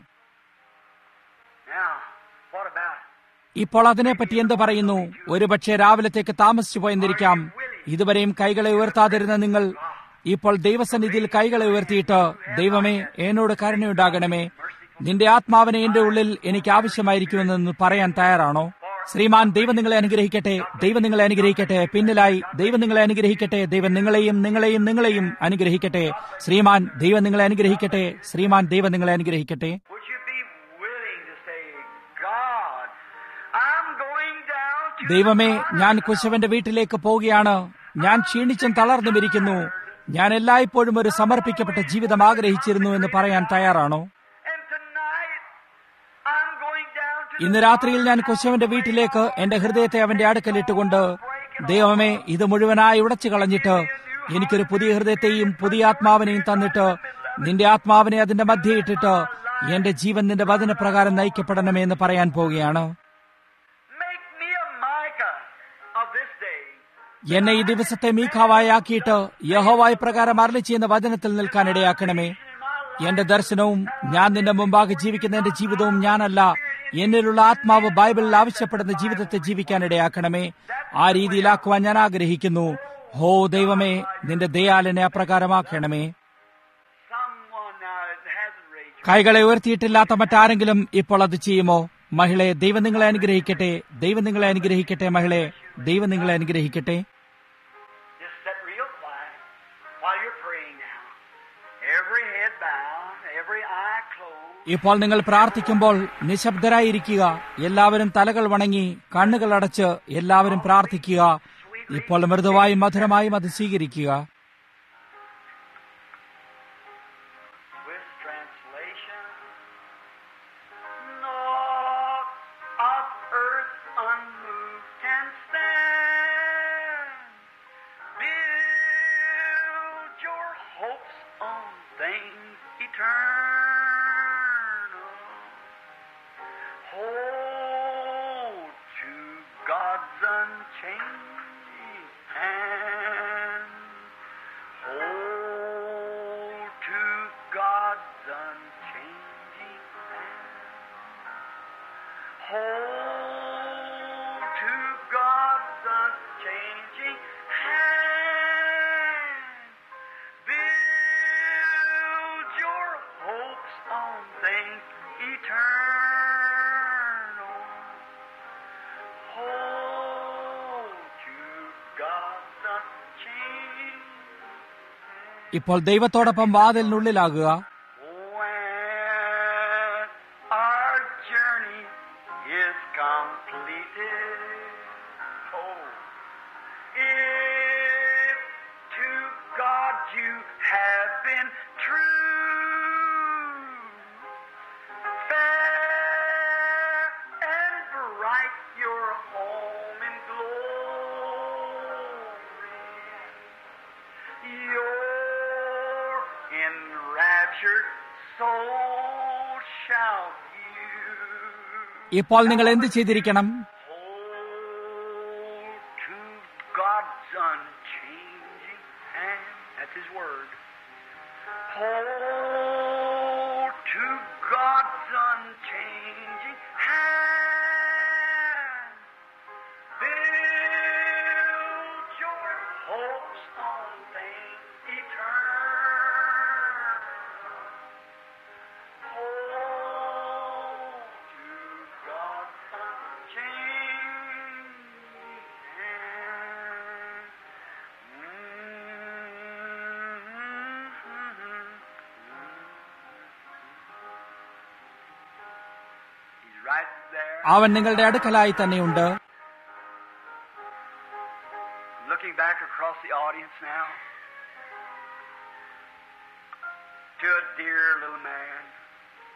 Now, what about it? ഇപ്പോൾ അതിനെപ്പറ്റി എന്ത് പറയുന്നു ഒരുപക്ഷെ രാവിലത്തേക്ക് താമസിച്ചു പോയെന്നിരിക്കാം ഇതുവരെയും കൈകളെ ഉയർത്താതിരുന്ന നിങ്ങൾ ഇപ്പോൾ ദൈവസന്നിധിയിൽ കൈകളെ ഉയർത്തിയിട്ട് ദൈവമേ എന്നോട് കരുണയുണ്ടാകണമേ നിന്റെ ആത്മാവിനെ എന്റെ ഉള്ളിൽ എനിക്ക് ആവശ്യമായിരിക്കുമെന്ന് പറയാൻ തയ്യാറാണോ ശ്രീമാൻ ദൈവം നിങ്ങളെ അനുഗ്രഹിക്കട്ടെ ദൈവം നിങ്ങളെ അനുഗ്രഹിക്കട്ടെ പിന്നിലായി ദൈവം നിങ്ങളെ അനുഗ്രഹിക്കട്ടെ ദൈവം നിങ്ങളെയും നിങ്ങളെയും നിങ്ങളെയും അനുഗ്രഹിക്കട്ടെ ശ്രീമാൻ ദൈവം നിങ്ങളെ അനുഗ്രഹിക്കട്ടെ ശ്രീമാൻ ദൈവം നിങ്ങളെ അനുഗ്രഹിക്കട്ടെ Would you be willing to say, God, I'm going down to ദൈവമേ ഞാൻ കുശവന്റെ വീട്ടിലേക്ക് പോവുകയാണ് ഞാൻ ക്ഷീണിച്ചും തളർന്നും ഇരിക്കുന്നു ഞാൻ എല്ലായ്പ്പോഴും ഒരു സമർപ്പിക്കപ്പെട്ട ജീവിതം ആഗ്രഹിച്ചിരുന്നു എന്ന് പറയാൻ തയ്യാറാണോ and tonight I'm going down to ഇന്ന് രാത്രിയിൽ ഞാൻ കുശവന്റെ വീട്ടിലേക്ക് എന്റെ ഹൃദയത്തെ അവന്റെ അടുക്കലിട്ടുകൊണ്ട് ദൈവമേ ഇത് മുഴുവനായി ഉടച്ചു കളഞ്ഞിട്ട് എനിക്കൊരു പുതിയ ഹൃദയത്തെയും പുതിയ ആത്മാവിനെയും തന്നിട്ട് നിന്റെ ആത്മാവിനെ അതിന്റെ മധ്യേ ഇട്ടിട്ട് എന്റെ ജീവൻ നിന്റെ വചനപ്രകാരം നയിക്കപ്പെടണമേ എന്ന് പറയാൻ പോവുകയാണ് make me a Micah of this day. എന്നെ ഈ ദിവസത്തെ മീഖാവായാക്കിയിട്ട് യഹോവായി പ്രകാരം അരളി ചെയ്യുന്ന വചനത്തിൽ നിൽക്കാൻ ഇടയാക്കണമേ എന്റെ ദർശനവും ഞാൻ നിന്റെ മുമ്പാകെ ജീവിക്കുന്ന എന്റെ ജീവിതവും ഞാനല്ല എന്നിലുള്ള ആത്മാവ് ബൈബിളിൽ ആവശ്യപ്പെടുന്ന ജീവിതത്തെ ജീവിക്കാൻ ഇടയാക്കണമേ ആ രീതിയിലാക്കുവാൻ ഞാൻ ആഗ്രഹിക്കുന്നു ഹോ ദൈവമേ നിന്റെ ദയാലിനെ അപ്രകാരമാക്കണമേ Someone now that hasn't raised കൈകളെ ഉയർത്തിയിട്ടില്ലാത്ത മറ്റാരെങ്കിലും ഇപ്പോൾ അത് ചെയ്യുമോ മഹിളെ ദൈവം നിങ്ങളെ അനുഗ്രഹിക്കട്ടെ ദൈവം നിങ്ങളെ അനുഗ്രഹിക്കട്ടെ മഹിളെ ദൈവം നിങ്ങളെ അനുഗ്രഹിക്കട്ടെ Just sit real quiet while you're praying now. Every head bowed, every eye closed. ഇപ്പോൾ നിങ്ങൾ പ്രാർത്ഥിക്കുമ്പോൾ നിശബ്ദരായിരിക്കുക എല്ലാവരും തലകൾ വണങ്ങി കണ്ണുകൾ അടച്ച് എല്ലാവരും പ്രാർത്ഥിക്കുക ഇപ്പോൾ മൃദുവായും മധുരമായും അത് സ്വീകരിക്കുക With translation. Naught of earth unmoved can stand. Build your hopes on things eternal. Hold to God's unchanging hand. Hold to God's unchanging hand. Hold to God's unchanging hand. Build your hopes on things eternal. Hold to God's unchanging ഇപ്പോൾ ദൈവത്തോടൊപ്പം വാതിലിനുള്ളിലാകുക When our journey is completed, oh, if to God you have been true, fair and bright your home in glory. Your enraptured soul shall view. ഇപ്പോൾ നിങ്ങൾ എന്ത് ചെയ്തിരിക്കണം Hold to God's unchanging hand. That's His word. Hold to God's unchanging hand. Build your hopes on things eternal. Hold to God's unchanging hand. He's right there. അവൻ നിങ്ങളുടെ അടുക്കലായി തന്നെയുണ്ട് Looking back across the audience now to a dear little man.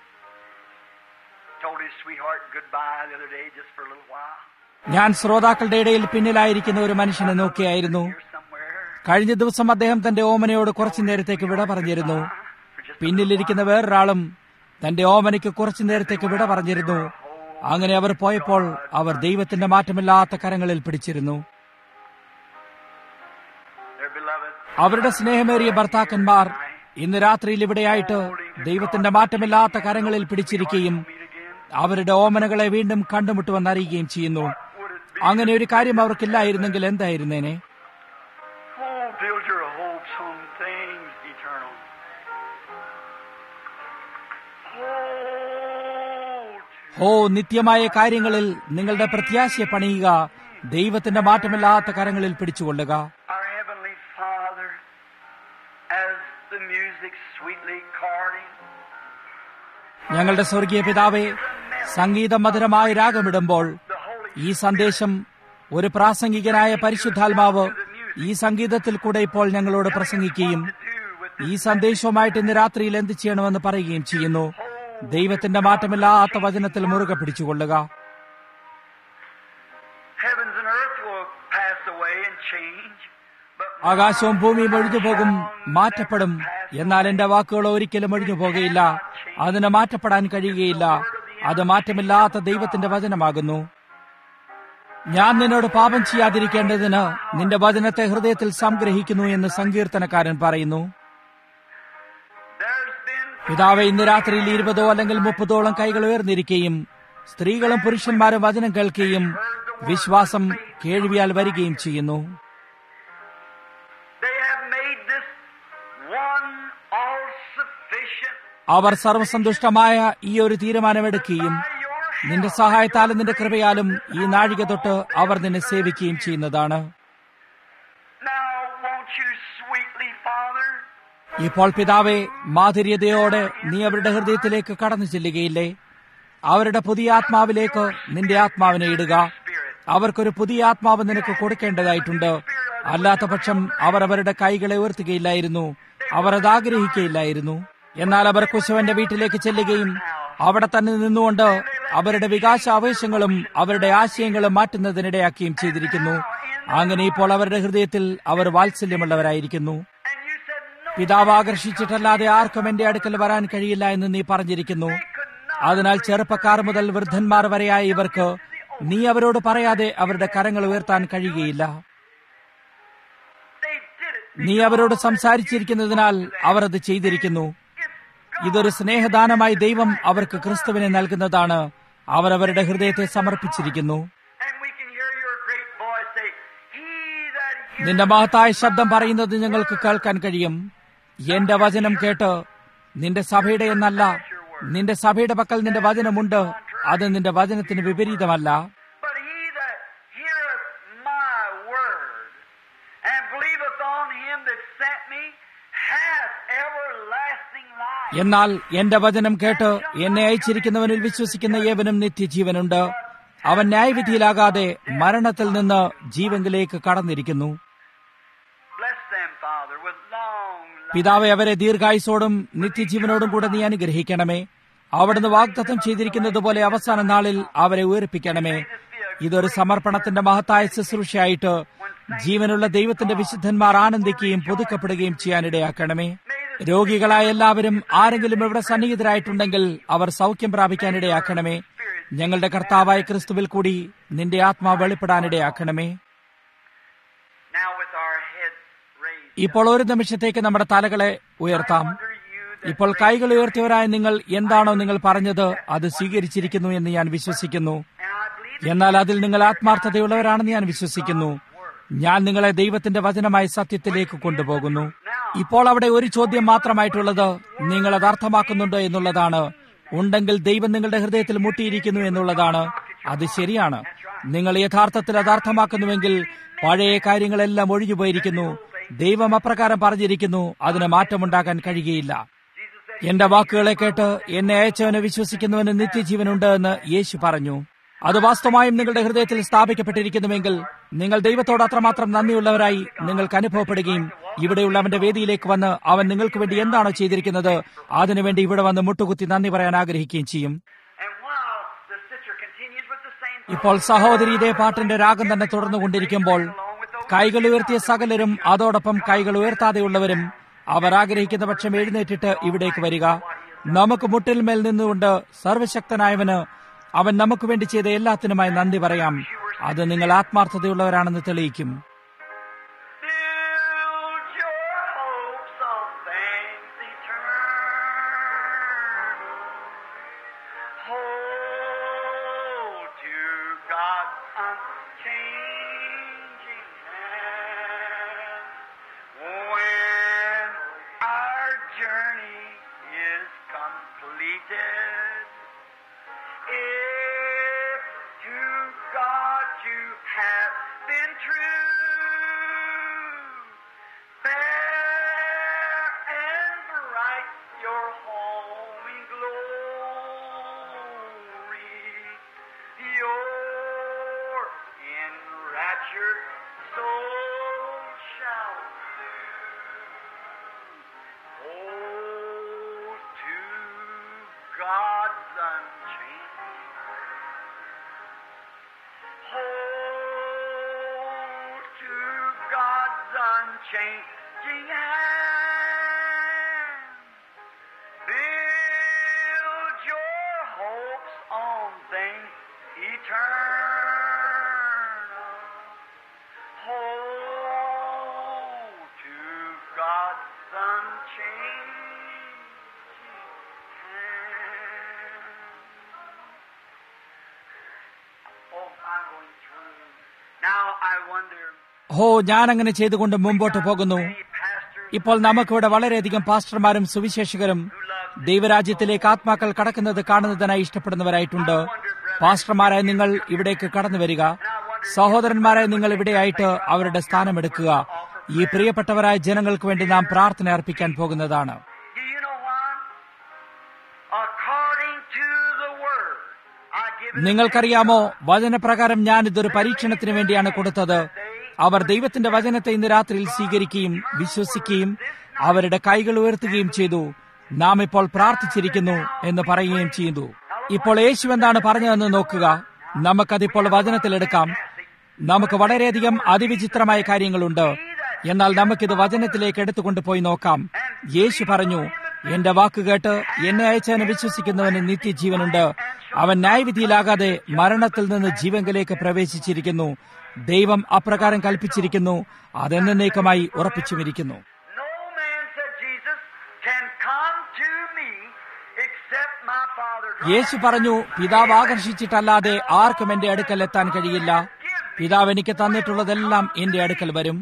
told his sweetheart goodbye the other day just for a little while. ഞാൻ ശ്രോതാക്കളുടെ ഇടയിൽ പിന്നിലായിരിക്കുന്ന ഒരു മനുഷ്യനെ നോക്കിയായിരുന്നു Here somewhere. കഴിഞ്ഞ ദിവസം അദ്ദേഹം തന്റെ ഓമനയോട് കുറച്ചു നേരത്തേക്ക് വിട പറഞ്ഞിരുന്നു For just പിന്നിലിരിക്കുന്ന വേറൊരാളും തന്റെ ഓമനയ്ക്ക് കുറച്ചു നേരത്തേക്ക് വിട പറഞ്ഞിരുന്നു അങ്ങനെ അവർ പോയപ്പോൾ അവർ ദൈവത്തിന്റെ മാറ്റമില്ലാത്ത കരങ്ങളിൽ പിടിച്ചിരുന്നു their beloved. അവരുടെ സ്നേഹമേറിയ ഭർത്താക്കന്മാർ ഇന്ന് രാത്രിയിൽ ഇവിടെയായിട്ട് ദൈവത്തിന്റെ മാറ്റമില്ലാത്ത കരങ്ങളിൽ പിടിച്ചിരിക്കുകയും Meet again. അവരുടെ ഓമനകളെ വീണ്ടും കണ്ടുമുട്ടുമെന്ന് അറിയുകയും ചെയ്യുന്നു Would it അങ്ങനെ ഒരു കാര്യം അവർക്കില്ലായിരുന്നെങ്കിൽ എന്തായിരുന്നേനെ Oh, build your hopes on things eternal. Oh Oh, നിത്യമായ കാര്യങ്ങളിൽ നിങ്ങളുടെ പ്രത്യാശയെ പണിയുക ദൈവത്തിന്റെ മാറ്റമില്ലാത്ത കരങ്ങളിൽ പിടിച്ചുകൊള്ളുക our Heavenly Father, as the music sweetly chording, ഞങ്ങളുടെ സ്വർഗീയ പിതാവെ സംഗീതം മധുരമായി രാഗമിടുമ്പോൾ the Holy ഈ സന്ദേശം ഒരു പ്രാസംഗികനായ പരിശുദ്ധാത്മാവ് ഈ സംഗീതത്തിൽ കൂടെ ഇപ്പോൾ ഞങ്ങളോട് പ്രസംഗിക്കുകയും to do with ഈ സന്ദേശവുമായിട്ട് ഇന്ന് രാത്രിയിൽ എന്ത് ചെയ്യണമെന്ന് പറയുകയും ചെയ്യുന്നു ദൈവത്തിന്റെ മാറ്റമില്ലാത്ത വചനത്തിൽ മുറുകെ പിടിച്ചുകൊള്ളുക heavens and earth will pass away and change, but ആകാശവും ഭൂമിയും ഒഴിഞ്ഞു പോകും മാറ്റപ്പെടും എന്നാൽ എന്റെ വാക്കുകൾ ഒരിക്കലും ഒഴിഞ്ഞു പോകുകയില്ല അതിന് മാറ്റപ്പെടാൻ കഴിയുകയില്ല അത് മാറ്റമില്ലാത്ത ദൈവത്തിന്റെ വചനമാകുന്നു ഞാൻ നിന്നോട് പാപം ചെയ്യാതിരിക്കേണ്ടതിന് നിന്റെ വചനത്തെ ഹൃദയത്തിൽ സംഗ്രഹിക്കുന്നു എന്ന് സങ്കീർത്തനക്കാരൻ പറയുന്നു there's been പിതാവെ ഇന്ന് രാത്രിയിൽ ഇരുപതോ അല്ലെങ്കിൽ മുപ്പതോളം കൈകൾ ഉയർന്നിരിക്കുകയും സ്ത്രീകളും പുരുഷന്മാരും വചനം കേൾക്കുകയും വിശ്വാസം കേൾവിയാൽ വരികയും ചെയ്യുന്നു they have made this one all sufficient അവർ സർവസന്തുഷ്ടമായ ഈ ഒരു തീരുമാനമെടുക്കുകയും by your നിന്റെ സഹായത്താലും നിന്റെ കൃപയാലും ഈ നാഴിക തൊട്ട് അവർ നിന്നെ സേവിക്കുകയും ചെയ്യുന്നതാണ് Now, won't you sweetly, Father, ഇപ്പോൾ പിതാവെ മാധുര്യതയോടെ നീ അവരുടെ ഹൃദയത്തിലേക്ക് കടന്നു ചെല്ലുകയില്ലേ അവരുടെ പുതിയ ആത്മാവിലേക്ക് നിന്റെ ആത്മാവിനെ ഇടുക അവർക്കൊരു പുതിയ ആത്മാവ് നിനക്ക് കൊടുക്കേണ്ടതായിട്ടുണ്ട് അല്ലാത്ത പക്ഷം അവർ അവരുടെ കൈകളെ ഉയർത്തുകയില്ലായിരുന്നു അവർ അത് ആഗ്രഹിക്കുകയില്ലായിരുന്നു എന്നാൽ അവർ കുശവന്റെ വീട്ടിലേക്ക് ചെല്ലുകയും അവിടെ തന്നെ നിന്നുകൊണ്ട് അവരുടെ വികാസാവേശങ്ങളും അവരുടെ ആശയങ്ങളും മാറ്റുന്നതിനിടയാക്കുകയും ചെയ്തിരിക്കുന്നു അങ്ങനെ ഇപ്പോൾ അവരുടെ ഹൃദയത്തിൽ അവർ വാത്സല്യമുള്ളവരായിരിക്കുന്നു and you said no, പിതാവ് ആകർഷിച്ചിട്ടല്ലാതെ ആർക്കും എന്റെ അടുക്കൽ വരാൻ കഴിയില്ല എന്ന് നീ പറഞ്ഞിരിക്കുന്നു അതിനാൽ ചെറുപ്പക്കാർ മുതൽ വൃദ്ധന്മാർ വരെയായ ഇവർക്ക് നീ അവരോട് പറയാതെ അവരുടെ കരങ്ങൾ ഉയർത്താൻ കഴിയുകയില്ല they did it. നീ അവരോട് സംസാരിച്ചിരിക്കുന്നതിനാൽ അവർ അത് ചെയ്തിരിക്കുന്നു ഇതൊരു സ്നേഹദാനമായി ദൈവം അവർക്ക് ക്രിസ്തുവിനെ നൽകുന്നതാണ് അവർ അവരുടെ ഹൃദയത്തെ സമർപ്പിച്ചിരിക്കുന്നു And we can hear your great voice say, He that hears നിന്റെ മഹത്തായ ശബ്ദം പറയുന്നത് ഞങ്ങൾക്ക് കേൾക്കാൻ കഴിയും എന്റെ വചനം കേട്ട് നിന്റെ സഭയുടെ എന്നല്ല നിന്റെ സഭയുടെ പക്കൽ നിന്റെ വചനമുണ്ട് അത് നിന്റെ വചനത്തിന് വിപരീതമല്ല But he that heareth my word and believeth on him that sent me hath everlasting life. എന്നാൽ എന്റെ വചനം കേട്ട് എന്നെ അയച്ചിരിക്കുന്നവനിൽ വിശ്വസിക്കുന്ന ഏവനും നിത്യജീവനുണ്ട് അവൻ ന്യായവിധിയിലാകാതെ മരണത്തിൽ നിന്ന് ജീവങ്കിലേക്ക് കടന്നിരിക്കുന്നു Bless them, Father, with long life. പിതാവെ അവരെ ദീർഘായുസോടും നിത്യജീവനോടും കൂടെ നീ അനുഗ്രഹിക്കണമേ അവിടുന്ന് വാഗ്ദത്തം ചെയ്തിരിക്കുന്നത് പോലെ അവസാന നാളിൽ അവരെ ഉയർപ്പിക്കണമേ ഇതൊരു സമർപ്പണത്തിന്റെ മഹത്തായ ശുശ്രൂഷയായിട്ട് ജീവനുള്ള ദൈവത്തിന്റെ വിശുദ്ധന്മാർ ആനന്ദിക്കുകയും പുതുക്കപ്പെടുകയും ചെയ്യാനിടയാക്കണമേ രോഗികളായ എല്ലാവരും ആരെങ്കിലും ഇവിടെ സന്നിഹിതരായിട്ടുണ്ടെങ്കിൽ അവർ സൗഖ്യം പ്രാപിക്കാനിടയാക്കണമേ ഞങ്ങളുടെ കർത്താവായ ക്രിസ്തുവിൽ കൂടി നിന്റെ ആത്മാവ് വെളിപ്പെടാനിടയാക്കണമേ Now with our heads raised, ഇപ്പോൾ ഒരു നിമിഷത്തേക്ക് നമ്മുടെ തലകളെ ഉയർത്താം under you that ഇപ്പോൾ കൈകൾ ഉയർത്തിയവരായ നിങ്ങൾ എന്താണോ നിങ്ങൾ പറഞ്ഞത് അത് സ്വീകരിച്ചിരിക്കുന്നു എന്ന് ഞാൻ വിശ്വസിക്കുന്നു and I believe എന്നാൽ അതിൽ നിങ്ങൾ ആത്മാർത്ഥതയുള്ളവരാണെന്ന് ഞാൻ വിശ്വസിക്കുന്നു ഞാൻ നിങ്ങളെ ദൈവത്തിന്റെ വചനമായ സത്യത്തിലേക്ക് കൊണ്ടുപോകുന്നു ഇപ്പോൾ അവിടെ ഒരു ചോദ്യം മാത്രമായിട്ടുള്ളത് നിങ്ങൾ അത് അർത്ഥമാക്കുന്നുണ്ടോ എന്നുള്ളതാണ് ഉണ്ടെങ്കിൽ ദൈവം നിങ്ങളുടെ ഹൃദയത്തിൽ മുട്ടിയിരിക്കുന്നു എന്നുള്ളതാണ് അത് ശരിയാണ് നിങ്ങൾ യഥാർത്ഥത്തിൽ അത് അർത്ഥമാക്കുന്നുവെങ്കിൽ പഴയ കാര്യങ്ങളെല്ലാം ഒഴിഞ്ഞുപോയിരിക്കുന്നു ദൈവം അപ്രകാരം പറഞ്ഞിരിക്കുന്നു അതിന് മാറ്റമുണ്ടാക്കാൻ കഴിയുകയില്ല എന്റെ വാക്കുകളെ കേട്ട് എന്നെ അയച്ചവനെ വിശ്വസിക്കുന്നവന് നിത്യജീവനുണ്ട് എന്ന് യേശു പറഞ്ഞു അത് വാസ്തവമായും നിങ്ങളുടെ ഹൃദയത്തിൽ സ്ഥാപിക്കപ്പെട്ടിരിക്കുന്നുവെങ്കിൽ നിങ്ങൾ ദൈവത്തോട് അത്രമാത്രം നന്ദിയുള്ളവരായി നിങ്ങൾക്ക് അനുഭവപ്പെടുകയും ഇവിടെയുള്ള അവന്റെ വേദിയിലേക്ക് വന്ന് അവൻ നിങ്ങൾക്ക് വേണ്ടി എന്താണോ ചെയ്തിരിക്കുന്നത് അതിനുവേണ്ടി ഇവിടെ വന്ന് മുട്ടുകുത്തി നന്ദി പറയാൻ ആഗ്രഹിക്കുകയും ചെയ്യും And while continues with the same ഇപ്പോൾ സഹോദരി ഇതേ പാട്ടിന്റെ രാഗം തന്നെ തുടർന്നുകൊണ്ടിരിക്കുമ്പോൾ കൈകൾ ഉയർത്തിയ സകലരും അതോടൊപ്പം കൈകൾ ഉയർത്താതെയുള്ളവരും അവർ ആഗ്രഹിക്കുന്ന പക്ഷം എഴുന്നേറ്റിട്ട് ഇവിടേക്ക് വരിക നമുക്ക് മുട്ടിൽമേൽ നിന്നുകൊണ്ട് സർവശക്തനായവന് അവൻ നമുക്ക് വേണ്ടി ചെയ്ത എല്ലാത്തിനുമായി നന്ദി പറയാം അത് നിങ്ങൾ ആത്മാർത്ഥതയുള്ളവരാണെന്ന് തെളിയിക്കും Build your hopes on things eternal. Hold to God's unchanging hand. When our journey is completed, if to God you have been true, fair and bright your home in glory, your enraptured soul shall hold to God's unchanging hold to God's unchanging hand. Build your hopes on things eternal. Hold to God's unchanging hand. Oh, I'm going through. Now I wonder. ഹോ ഞാൻ അങ്ങനെ ചെയ്തുകൊണ്ട് മുമ്പോട്ട് പോകുന്നു Many pastors ഇപ്പോൾ നമുക്കിവിടെ വളരെയധികം പാസ്റ്റർമാരും സുവിശേഷകരും ദൈവരാജ്യത്തിലേക്ക് ആത്മാക്കൾ കടക്കുന്നത് കാണുന്നതിനായി ഇഷ്ടപ്പെടുന്നവരായിട്ടുണ്ട് പാസ്റ്റർമാരായ നിങ്ങൾ ഇവിടേക്ക് കടന്നു വരിക സഹോദരന്മാരായ നിങ്ങൾ ഇവിടെയായിട്ട് അവരുടെ സ്ഥാനമെടുക്കുക ഈ പ്രിയപ്പെട്ടവരായ ജനങ്ങൾക്ക് വേണ്ടി നാം പ്രാർത്ഥന അർപ്പിക്കാൻ പോകുന്നതാണ് Do you know why? According to the word, I give it നിങ്ങൾക്കറിയാമോ വചനപ്രകാരം ഞാൻ ഇതൊരു പരീക്ഷണത്തിന് വേണ്ടിയാണ് കൊടുത്തത് അവർ ദൈവത്തിന്റെ വചനത്തെ ഇന്ന് രാത്രിയിൽ സ്വീകരിക്കുകയും വിശ്വസിക്കുകയും അവരുടെ കൈകൾ ഉയർത്തുകയും ചെയ്തു നാം ഇപ്പോൾ പ്രാർത്ഥിച്ചിരിക്കുന്നു എന്ന് പറയുകയും ചെയ്തു ഇപ്പോൾ യേശു എന്താണ് പറഞ്ഞതെന്ന് നോക്കുക നമുക്കതിപ്പോൾ വചനത്തിലെടുക്കാം നമുക്ക് വളരെയധികം അതിവിചിത്രമായ കാര്യങ്ങളുണ്ട് എന്നാൽ നമുക്കിത് വചനത്തിലേക്ക് എടുത്തുകൊണ്ടുപോയി നോക്കാം യേശു പറഞ്ഞു എന്റെ വാക്ക് കേട്ട് എന്നെ അയച്ചവനെ വിശ്വസിക്കുന്നവന് നിത്യജീവനുണ്ട് അവൻ ന്യായവിധിയിലാകാതെ മരണത്തിൽ നിന്ന് ജീവങ്കിലേക്ക് പ്രവേശിച്ചിരിക്കുന്നു ദൈവം അപ്രകാരം കൽപ്പിച്ചിരിക്കുന്നു അതെന്നേക്കുമായി ഉറപ്പിച്ചുമിരിക്കുന്നു No man, said Jesus, can come to me except my Father draw യേശു പറഞ്ഞു പിതാവ് ആകർഷിച്ചിട്ടല്ലാതെ ആർക്കും എന്റെ അടുക്കൽ എത്താൻ കഴിയില്ല പിതാവ് എനിക്ക് തന്നിട്ടുള്ളതെല്ലാം എന്റെ അടുക്കൽ വരും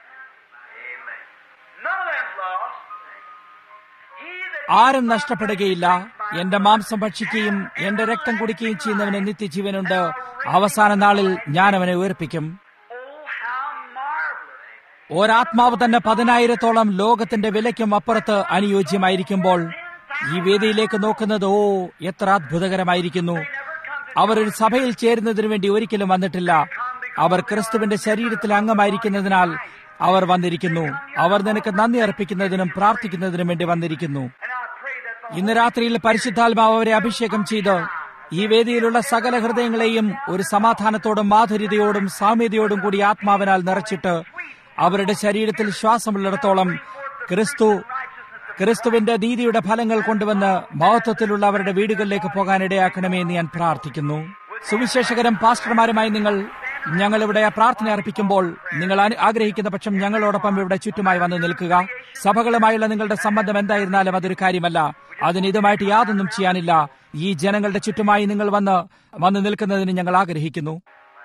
None of them lost. He that ആരും നഷ്ടപ്പെടുകയില്ല എന്റെ മാംസം ഭക്ഷിക്കുകയും എന്റെ രക്തം കുടിക്കുകയും ചെയ്യുന്നവന് നിത്യജീവനുണ്ട് അവസാന നാളിൽ ഞാൻ അവനെ ഉയർപ്പിക്കും Oh, how marvelous. ഒരാത്മാവ് തന്നെ പതിനായിരത്തോളം ലോകത്തിന്റെ വിലയ്ക്കും അപ്പുറത്ത് അനുയോജ്യമായിരിക്കുമ്പോൾ ഈ വേദിയിലേക്ക് നോക്കുന്നത് ഓ എത്ര അത്ഭുതകരമായിരിക്കുന്നു അവർ ഒരു സഭയിൽ ചേരുന്നതിനു വേണ്ടി ഒരിക്കലും വന്നിട്ടില്ല അവർ ക്രിസ്തുവിന്റെ ശരീരത്തിലെ അംഗമായിരിക്കുന്നതിനാൽ അവർ വന്നിരിക്കുന്നു അവർ നിനക്ക് നന്ദി അർപ്പിക്കുന്നതിനും പ്രാർത്ഥിക്കുന്നതിനും വേണ്ടി വന്നിരിക്കുന്നു And I pray that the ഇന്ന് രാത്രിയിൽ പരിശുദ്ധാത്മാവ് അവരെ അഭിഷേകം ചെയ്ത് ഈ വേദിയിലുള്ള സകല ഹൃദയങ്ങളെയും ഒരു സമാധാനത്തോടും മാധുര്യതയോടും സാമ്യതയോടും കൂടി ആത്മാവിനാൽ നിറച്ചിട്ട് അവരുടെ ശരീരത്തിൽ ശ്വാസമുള്ളിടത്തോളം ക്രിസ്തു ക്രിസ്തുവിന്റെ നീതിയുടെ ഫലങ്ങൾ കൊണ്ടുവന്ന് മഹത്വത്തിലുള്ള അവരുടെ വീടുകളിലേക്ക് പോകാൻ ഇടയാക്കണമേ എന്ന് ഞാൻ പ്രാർത്ഥിക്കുന്നു സുവിശേഷകരും പാസ്റ്റർമാരുമായി നിങ്ങൾ ഞങ്ങൾ ഇവിടെ പ്രാർത്ഥന അർപ്പിക്കുമ്പോൾ നിങ്ങൾ അനു- ആഗ്രഹിക്കുന്ന പക്ഷം ഞങ്ങളോടൊപ്പം ഇവിടെ ചുറ്റുമായി വന്ന് നിൽക്കുക സഭകളുമായുള്ള നിങ്ങളുടെ സംബന്ധം എന്തായിരുന്നാലും അതൊരു കാര്യമല്ല അതിന് ഇതുമായിട്ട് യാതൊന്നും ചെയ്യാനില്ല ഈ ജനങ്ങളുടെ ചുറ്റുമായി നിങ്ങൾ വന്ന് വന്ന് നിൽക്കുന്നതിന് ഞങ്ങൾ ആഗ്രഹിക്കുന്നു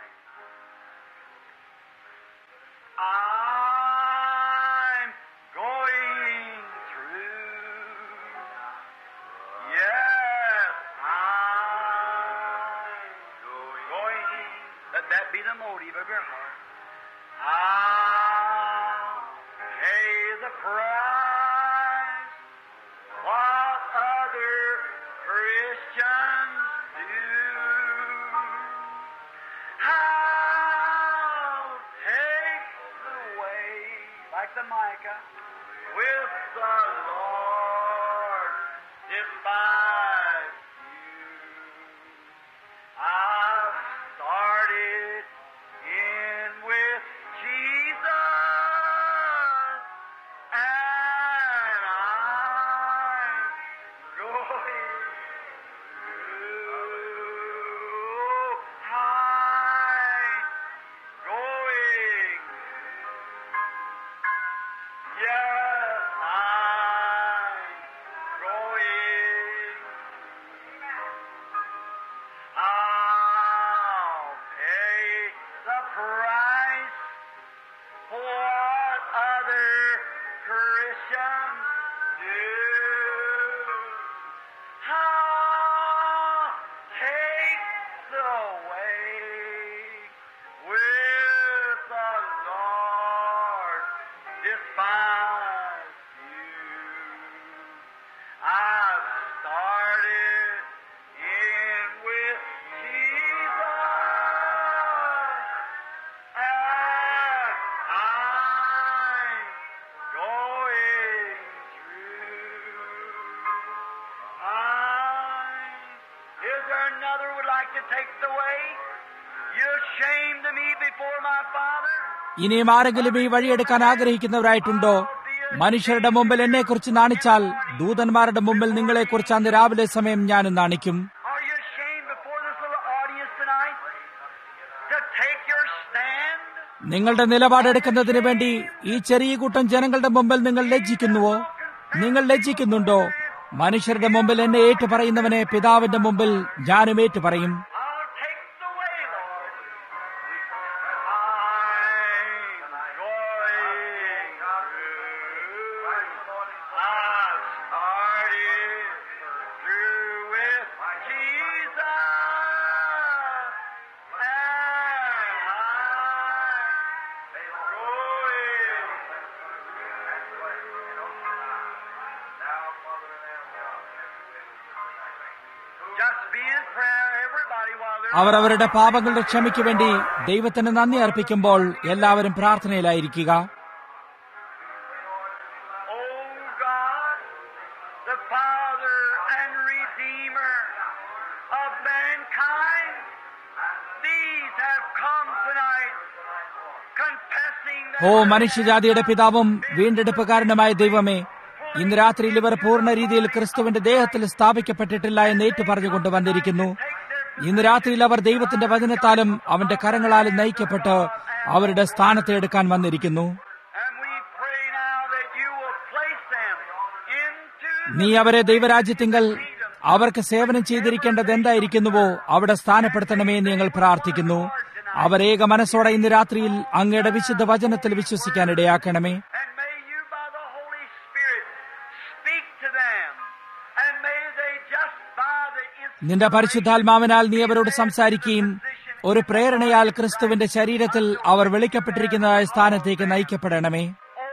I'm going through. Yes, I'm going. Let that be the motive of your heart. I'll pay the price. What other Christians do. I'll take the way, like the Micah, with the Lord despise you. I take the way. You're ashamed of me before my Father. ഇനിയും ആരെങ്കിലും ഈ വഴിയെടുക്കാൻ ആഗ്രഹിക്കുന്നവരായിട്ടുണ്ടോ മനുഷ്യരുടെ മുമ്പിൽ എന്നെക്കുറിച്ച് നാണിച്ചാൽ ദൂതന്മാരുടെ മുമ്പിൽ നിങ്ങളെക്കുറിച്ച് അന്ന് രാവിലെ സമയം ഞാനും നാണിക്കും Are you ashamed before this little audience tonight to take your stand? നിങ്ങളുടെ നിലപാടെടുക്കുന്നതിന് വേണ്ടി ഈ ചെറിയ കൂട്ടം ജനങ്ങളുടെ മുമ്പിൽ നിങ്ങൾ ലജ്ജിക്കുന്നുവോ നിങ്ങൾ ലജ്ജിക്കുന്നുണ്ടോ മനുഷ്യരുടെ മുമ്പിൽ എന്നെ ഏറ്റു പറയുന്നവനെ പിതാവിന്റെ മുമ്പിൽ ഞാനും ഏറ്റു പറയും I'll take the way, Lord. I'm going through. I've started through with Jesus. And I'm going. Just be in prayer, everybody, while they're. അവർ അവരുടെ പാപങ്ങളുടെ ക്ഷമയ്ക്ക് വേണ്ടി ദൈവത്തിന് നന്ദി അർപ്പിക്കുമ്പോൾ എല്ലാവരും പ്രാർത്ഥനയിലായിരിക്കുക Oh God, the Father and Redeemer of mankind, these have come tonight confessing oh that മനുഷ്യജാതിയുടെ പിതാവും വീണ്ടെടുപ്പുകാരനുമായ ദൈവമേ ഇന്ന് രാത്രിയിൽ ഇവർ പൂർണ്ണ രീതിയിൽ ക്രിസ്തുവിന്റെ ദേഹത്തിൽ സ്ഥാപിക്കപ്പെട്ടിട്ടില്ല എന്ന് ഏറ്റു പറഞ്ഞുകൊണ്ട് വന്നിരിക്കുന്നു ഇന്ന് രാത്രിയിൽ അവർ ദൈവത്തിന്റെ വചനത്താലും അവന്റെ കരങ്ങളാലും നയിക്കപ്പെട്ട് അവരുടെ സ്ഥാനത്തെ എടുക്കാൻ വന്നിരിക്കുന്നു and we pray now that you will place them into നീ അവരെ ദൈവരാജ്യത്തിങ്കൽ അവർക്ക് സേവനം ചെയ്തിരിക്കേണ്ടത് എന്തായിരിക്കുന്നുവോ അവിടെ സ്ഥാനപ്പെടുത്തണമേ എന്ന് ഞങ്ങൾ പ്രാർത്ഥിക്കുന്നു അവരേക മനസ്സോടെ ഇന്ന് രാത്രിയിൽ അങ്ങയുടെ വിശുദ്ധ വചനത്തിൽ വിശ്വസിക്കാൻ ഇടയാക്കണമേ and may you by the Holy Spirit speak to them and may they just by the നിന്റെ പരിശുദ്ധാത്മാവിനാൽ നീ അവരോട് സംസാരിക്കുകയും ഒരു പ്രേരണയാൽ ക്രിസ്തുവിന്റെ ശരീരത്തിൽ അവർ വിളിക്കപ്പെട്ടിരിക്കുന്നതായ സ്ഥാനത്തേക്ക് നയിക്കപ്പെടണമേ Oh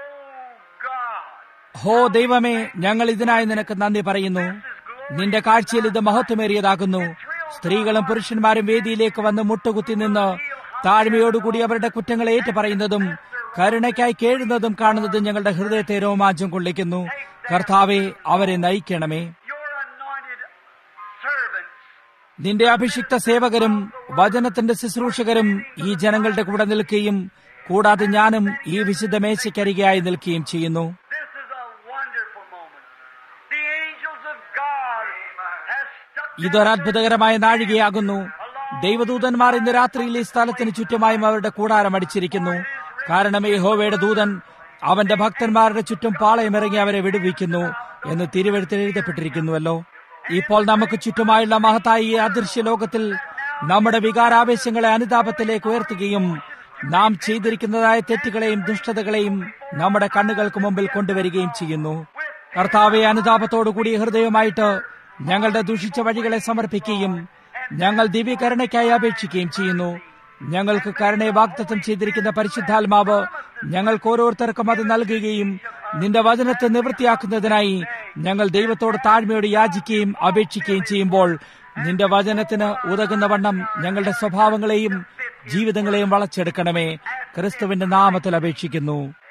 God, ഹോ ദൈവമേ ഞങ്ങൾ ഇതിനായി നിനക്ക് നന്ദി പറയുന്നു നിന്റെ കാഴ്ചയിൽ ഇത് മഹത്വമേറിയതാകുന്നു സ്ത്രീകളും പുരുഷന്മാരും വേദിയിലേക്ക് വന്ന് മുട്ടുകുത്തി നിന്ന് താഴ്മയോടുകൂടി അവരുടെ കുറ്റങ്ങളെ ഏറ്റു പറയുന്നതും കരുണയ്ക്കായി കേഴുന്നതും കാണുന്നതും ഞങ്ങളുടെ ഹൃദയത്തെ രോമാഞ്ചം കൊള്ളിക്കുന്നു കർത്താവെ അവരെ നയിക്കണമേ your anointed servants നിന്റെ അഭിഷിക്ത സേവകരും വചനത്തിന്റെ ശുശ്രൂഷകരും ഈ ജനങ്ങളുടെ കൂടെ നിൽക്കുകയും കൂടാതെ ഞാനും ഈ വിശുദ്ധ മേശയ്ക്കരികയായി നിൽക്കുകയും ചെയ്യുന്നു This is a wonderful moment. The angels of God have stuck ഇതൊരത്ഭുതകരമായ നാഴികയാകുന്നു ദൈവദൂതന്മാർ ഇന്ന് രാത്രിയിൽ ഈ സ്ഥലത്തിന് ചുറ്റുമായും അവരുടെ കൂടാരം അടിച്ചിരിക്കുന്നു കാരണം യഹോവയുടെ ദൂതൻ അവന്റെ ഭക്തന്മാരുടെ ചുറ്റും പാളയമിറങ്ങി അവരെ വിടുവിക്കുന്നു എന്ന് തിരുവഴുത്തിൽ എഴുതപ്പെട്ടിരിക്കുന്നുവല്ലോ ഇപ്പോൾ നമുക്ക് ചുറ്റുമായുള്ള മഹത്തായ ഈ അദൃശ്യ ലോകത്തിൽ നമ്മുടെ വികാരാവേശങ്ങളെ അനുതാപത്തിലേക്ക് ഉയർത്തുകയും നാം ചെയ്തിരിക്കുന്നതായ തെറ്റുകളെയും ദുഷ്ടതകളെയും നമ്മുടെ കണ്ണുകൾക്ക് മുമ്പിൽ കൊണ്ടുവരികയും ചെയ്യുന്നു കർത്താവെ അനുതാപത്തോടുകൂടി ഹൃദയമായിട്ട് ഞങ്ങളുടെ ദുഷിച്ച വഴികളെ സമർപ്പിക്കുകയും ഞങ്ങൾ ദിവ്യകരുണയ്ക്കായി അപേക്ഷിക്കുകയും ചെയ്യുന്നു ഞങ്ങൾക്ക് കരുണയെ വാഗ്ദത്തം ചെയ്തിരിക്കുന്ന പരിശുദ്ധാത്മാവ് ഞങ്ങൾക്ക് ഓരോരുത്തർക്കും അത് നൽകുകയും നിന്റെ വചനത്തെ നിവൃത്തിയാക്കുന്നതിനായി ഞങ്ങൾ ദൈവത്തോട് താഴ്മയോട് യാചിക്കുകയും അപേക്ഷിക്കുകയും ചെയ്യുമ്പോൾ നിന്റെ വചനത്തിന് ഉതകുന്ന വണ്ണം ഞങ്ങളുടെ സ്വഭാവങ്ങളെയും ജീവിതങ്ങളെയും വളച്ചെടുക്കണമേ ക്രിസ്തുവിന്റെ നാമത്തിൽ അപേക്ഷിക്കുന്നു